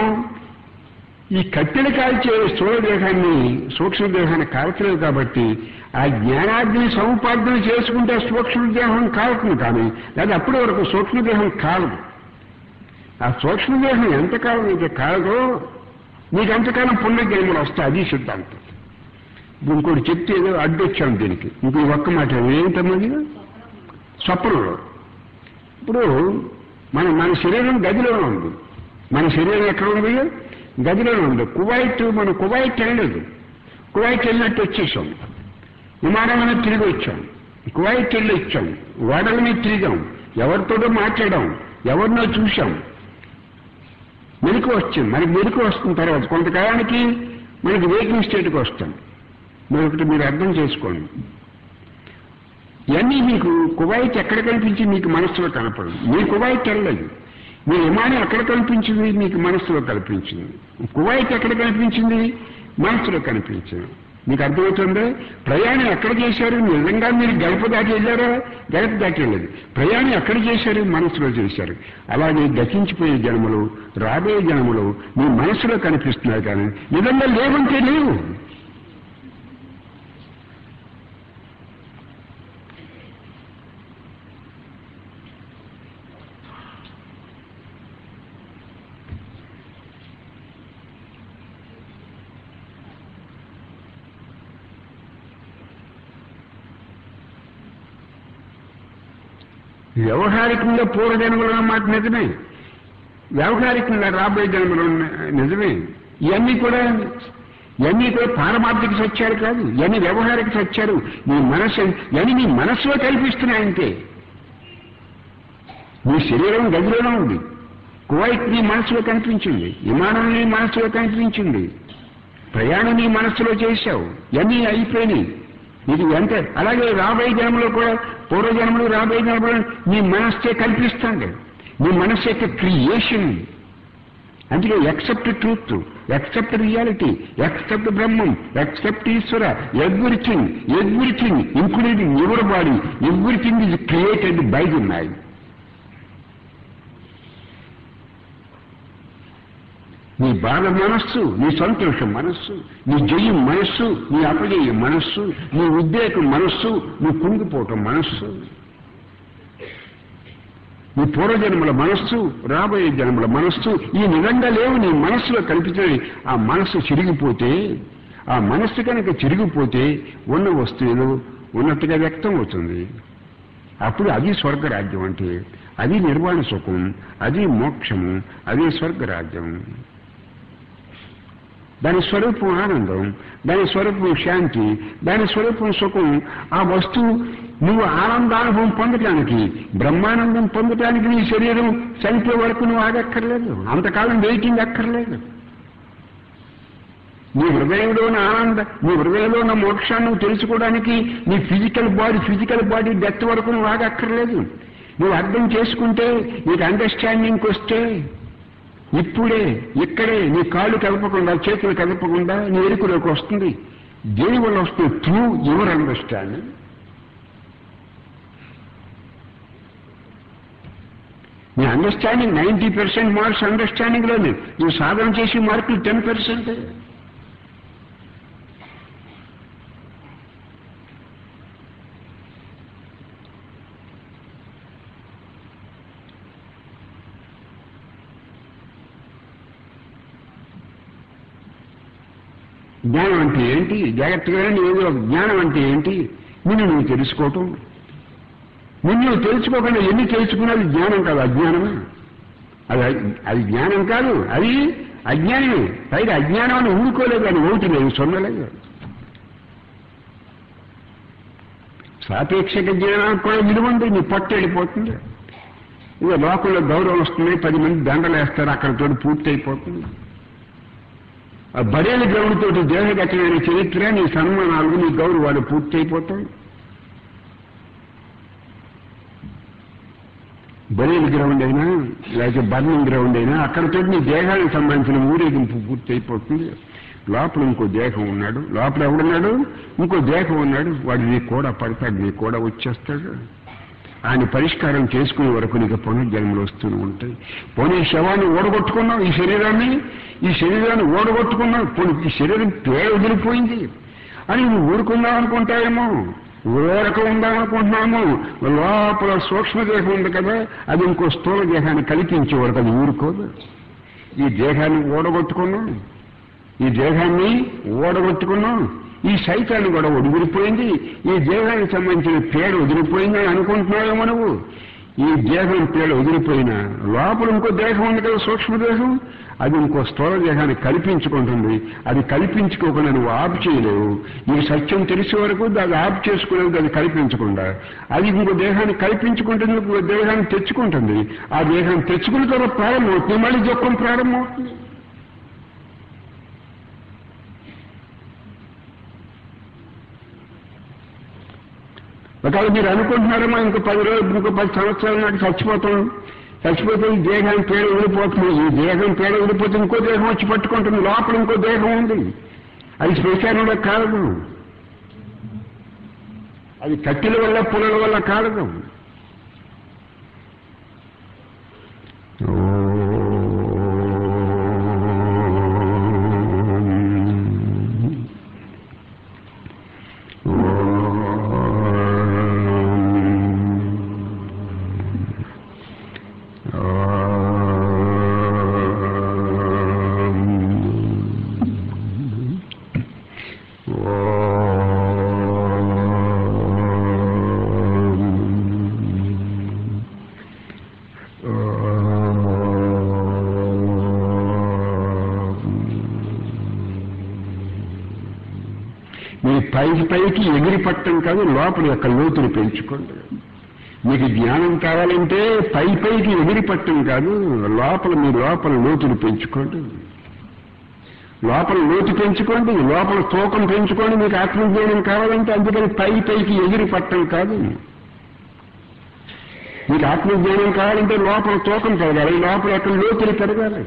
Speaker 1: ఈ కట్టెలు కాల్చే స్థూలదేహాన్ని సూక్ష్మదేహాన్ని కాల్చలేదు కాబట్టి ఆ జ్ఞానాగ్ని సముపార్జన చేసుకుంటే ఆ సూక్ష్మదేహం కాలుతుంది కానీ లేదా అప్పటి వరకు సూక్ష్మదేహం కాలదు ఆ సూక్ష్మదేహం ఎంతకాలం అయితే కాలదో నీకు ఎంతకాలం పుణ్యజ్ఞానులు వస్తాయి అది సిద్ధాంతం ఇప్పుడు ఇంకోటి చెప్తే ఏదో అడ్డొచ్చాం దీనికి ఇంకో ఒక్క మాట ఏంటన్నది స్వప్నంలో ఇప్పుడు మన మన శరీరం గదిలోనే ఉంది మన శరీరం ఎక్కడ ఉంది గదిలోనే ఉంది కువైట్ మనం కువైట్ వెళ్ళలేదు కువైట్ వెళ్ళినట్టు వచ్చేసాం విమానం మీద తిరిగి వచ్చాం కువైట్ వెళ్ళి వచ్చాం ఓడల మీద తిరిగాం ఎవరితోటో మాట్లాడాం ఎవరినో చూశాం మెలకు వచ్చింది మనకి మెలకు వస్తున్న తర్వాత కొంతకాలానికి మనకి వేకింగ్ స్టేట్కి వస్తాం మరొకటి మీరు అర్థం చేసుకోండి ఇవన్నీ మీకు కువైట్ ఎక్కడ కనిపించి మీకు మనస్సులో కనపడదు మీ కువైట్ వెళ్ళలేదు మీ విమానం ఎక్కడ కనిపించింది మీకు మనస్సులో కనిపించింది కువైట్ ఎక్కడ కనిపించింది మనస్సులో కనిపించింది మీకు అర్థమవుతుందా ప్రయాణం ఎక్కడ చేశారు నిజంగా మీరు గడప దాటి వెళ్ళారా గడప దాటి వెళ్ళలేదు ప్రయాణం ఎక్కడ చేశారు మనసులో చేశారు అలాగే గతించిపోయే జన్మలు రాబోయే జన్మలు మీ మనసులో కనిపిస్తున్నాయి కానీ నిజంగా లేవంటే లేవు వ్యవహారికంగా పూర్వజన్మలో ఉన్న మాట నిజమే వ్యవహారికంగా రాబోయే జన్మలో ఉన్న నిజమే ఇవన్నీ కూడా ఇవన్నీ కూడా పారమార్థిక సత్యాలు కాదు ఇవన్నీ వ్యవహారిక సత్యాలు నీ మనస్సు ఇవన్నీ నీ మనస్సులో కల్పిస్తున్నాయంటే నీ శరీరం గదిలోనే ఉంది కువైట్ నీ మనసులో కనిపించింది విమానం నీ మనసులో కనిపించింది ప్రయాణం నీ మనస్సులో చేశావు ఇవన్నీ అయిపోయినాయి ఇది ఎంత అలాగే రాబోయే జన్మలో కూడా పూర్వజన్మలు రాబోయే జన్మలు నీ మనస్సే కల్పిస్తాండి నీ మనస్సు యొక్క క్రియేషన్ అందుకే except truth except reality except బ్రహ్మం ఎక్సెప్ట్ ఈశ్వర everything everything including your body everything is created by the mind నీ బాధ మనస్సు నీ సంతోషం మనస్సు నీ జయం మనస్సు నీ అపజయం మనస్సు నీ ఉద్రేకం మనస్సు నీ కుంగిపోవటం మనస్సు నీ పూర్వజన్మల మనస్సు రాబోయే జన్మల మనస్సు ఈ నిజంగా లేవు నీ మనస్సులో కల్పించని ఆ మనస్సు చిరిగిపోతే ఆ మనస్సు కనుక చిరిగిపోతే ఉన్న వస్తువులు ఉన్నట్టుగా వ్యక్తం అవుతుంది అప్పుడు అది స్వర్గరాజ్యం అంటే అది నిర్వాణ సుఖం అది మోక్షము అది స్వర్గరాజ్యం దాని స్వరూపం ఆనందం దాని స్వరూపం శాంతి దాని స్వరూపం సుఖం ఆ వస్తువు నువ్వు ఆనందానుభవం పొందటానికి బ్రహ్మానందం పొందటానికి నీ శరీరం చనిపోయే వరకు నువ్వు ఆగక్కర్లేదు అంతకాలం వెయిటింగ్ అక్కర్లేదు నీ హృదయంలో ఉన్న ఆనంద నీ హృదయంలో ఉన్న మోక్షాన్ని నువ్వు తెలుసుకోవడానికి నీ physical body physical body death వరకు నువ్వు ఆగక్కర్లేదు నువ్వు అర్థం చేసుకుంటే నీకు అండర్స్టాండింగ్కి వస్తే ఇప్పుడే ఇక్కడే నీ కాళ్ళు కదపకుండా చేతులు కదపకుండా నీ ఎరుకులోకి వస్తుంది దేని వల్ల వస్తుంది త్రూ యువర్ అండర్స్టాండింగ్ నీ understanding ninety percent marks understanding లోనే నువ్వు సాధన చేసి మార్కులు టెన్ పర్సెంట్ జ్ఞానం అంటే ఏంటి జాగ్రత్తగా ఏదో ఒక జ్ఞానం అంటే ఏంటి నిన్ను నువ్వు తెలుసుకోవటం నిన్ను నువ్వు తెలుసుకోకుండా ఎన్ని తెలుసుకున్నది జ్ఞానం కాదు అజ్ఞానమే అది అది జ్ఞానం కాదు అది అజ్ఞానమే పైగా అజ్ఞానం అని ఊరుకోలేదు అని ఓటు లేదు సొన్నలేదు సాపేక్షక జ్ఞానానికి కూడా విలువ ఉంది నీ పట్టు వెళ్ళిపోతుంది ఇక లోకంలో గౌరవం వస్తుంది పది మంది దండలు వేస్తారు అక్కడతో పూర్తి అయిపోతుంది ఆ బడేల గ్రౌండ్ తోటి దేహగతమైన చరిత్ర నీ సన్మానాలు నీ గౌరవాలు పూర్తి అయిపోతాయి బరేల్ గ్రౌండ్ అయినా లేకపోతే బర్నింగ్ గ్రౌండ్ అయినా అక్కడతో నీ దేహానికి సంబంధించిన ఊరేగింపు పూర్తి అయిపోతుంది లోపల ఇంకో దేహం ఉన్నాడు లోపల ఎవడున్నాడు ఇంకో దేహం ఉన్నాడు వాడు నీ కూడా పడతాడు నీ కూడా వచ్చేస్తాడు ఆయన పరిష్కారం చేసుకునే వరకు నీకు పునర్జన్మలు వస్తూనే ఉంటాయి పోనీ ఈ శవాన్ని ఓడగొట్టుకున్నావు ఈ శరీరాన్ని ఈ శరీరాన్ని ఓడగొట్టుకున్నావు పోనీ ఈ శరీరం పేరు వదిలిపోయింది అని నువ్వు ఊరుకుందాం అనుకుంటావేమో ఊరక ఉందాం అనుకుంటున్నాము లోపల సూక్ష్మదేహం ఉంది కదా అది ఇంకో స్థూల దేహాన్ని కల్పించే వరకు అది ఊరుకోదు ఈ దేహాన్ని ఓడగొట్టుకున్నాం ఈ దేహాన్ని ఓడగొట్టుకున్నాం ఈ సైతాన్ని కూడా వదిలిపోయింది ఈ దేహానికి సంబంధించిన పేడ వదిలిపోయింది అని అనుకుంటున్నావేమో నువ్వు ఈ దేహం పేడ వదిలిపోయినా లోపల ఇంకో దేహం ఉంది కదా సూక్ష్మదేహం అది ఇంకో స్థూల దేహాన్ని కల్పించుకుంటుంది అది కల్పించుకోకుండా నువ్వు ఆఫ్ చేయలేవు నీకు సత్యం తెలిసే వరకు దాన్ని ఆఫ్ చేసుకునేది అది కల్పించకుండా అది ఇంకో దేహాన్ని కల్పించుకుంటుంది ఇంకో దేహాన్ని తెచ్చుకుంటుంది ఆ దేహాన్ని తెచ్చుకున్న తర్వాత ప్రారంభమవుతుంది మళ్ళీ దుఃఖం ప్రారంభమవుతుంది ఒకవేళ మీరు అనుకుంటున్నారేమో ఇంకో పది రోజులు ఇంకో పది సంవత్సరాలు నాకు చచ్చిపోతాం చచ్చిపోతే ఈ దేహం పేడ ఊడిపోతుంది ఈ దేహం పేడ ఊడిపోతే ఇంకో దేహం వచ్చి పట్టుకుంటుంది లోపల ఇంకో దేహం ఉంది అది శ్మశానంలో కాదు అది కట్టెల వల్ల పుల్లల వల్ల కాదు మీ పైకి పైకి ఎగిరి పట్టం కాదు లోపల యొక్క లోతులు పెంచుకోండి మీకు జ్ఞానం కావాలంటే పై పైకి ఎగిరి పట్టం కాదు లోపల మీ లోపల లోతులు పెంచుకోండి లోపల లోతు పెంచుకోండి లోపల తూకం పెంచుకోండి మీకు ఆత్మజ్ఞానం కావాలంటే అందుకని పై పైకి ఎగిరి పట్టం కాదు మీకు ఆత్మజ్ఞానం కావాలంటే లోపల తూకం పెరగాలి లోపల యొక్క లోతులు పెరగాలి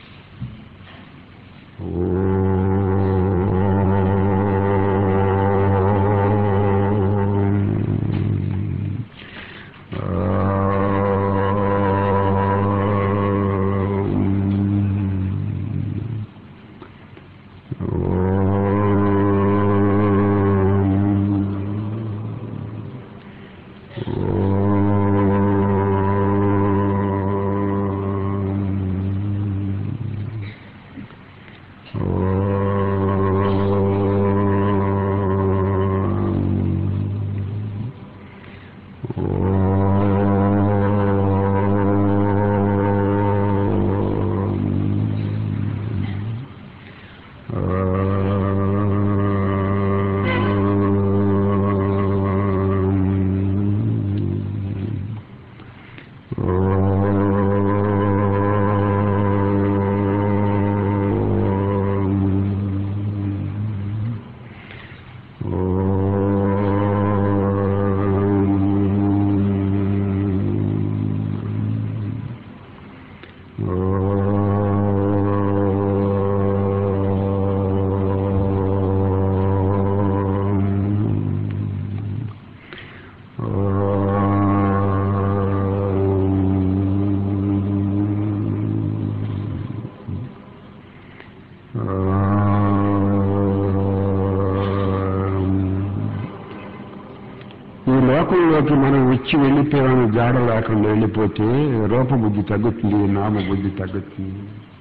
Speaker 1: ఈ లోకంలోకి మనం వచ్చి వెళ్ళిపోయామని జాడ లేకుండా వెళ్ళిపోతే రూపబుద్ధి తగ్గుతుంది నామబుద్ధి తగ్గుతుంది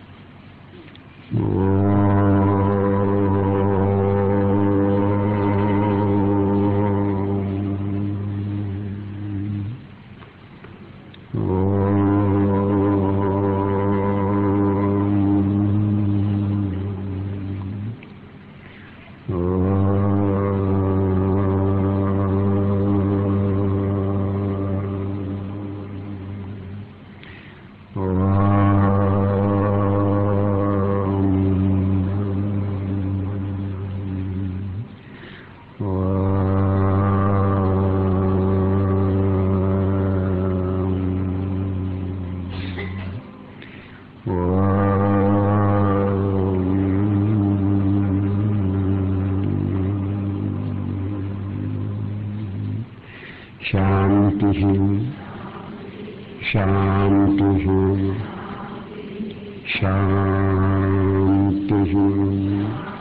Speaker 1: శాంతి శాంతి శాంతి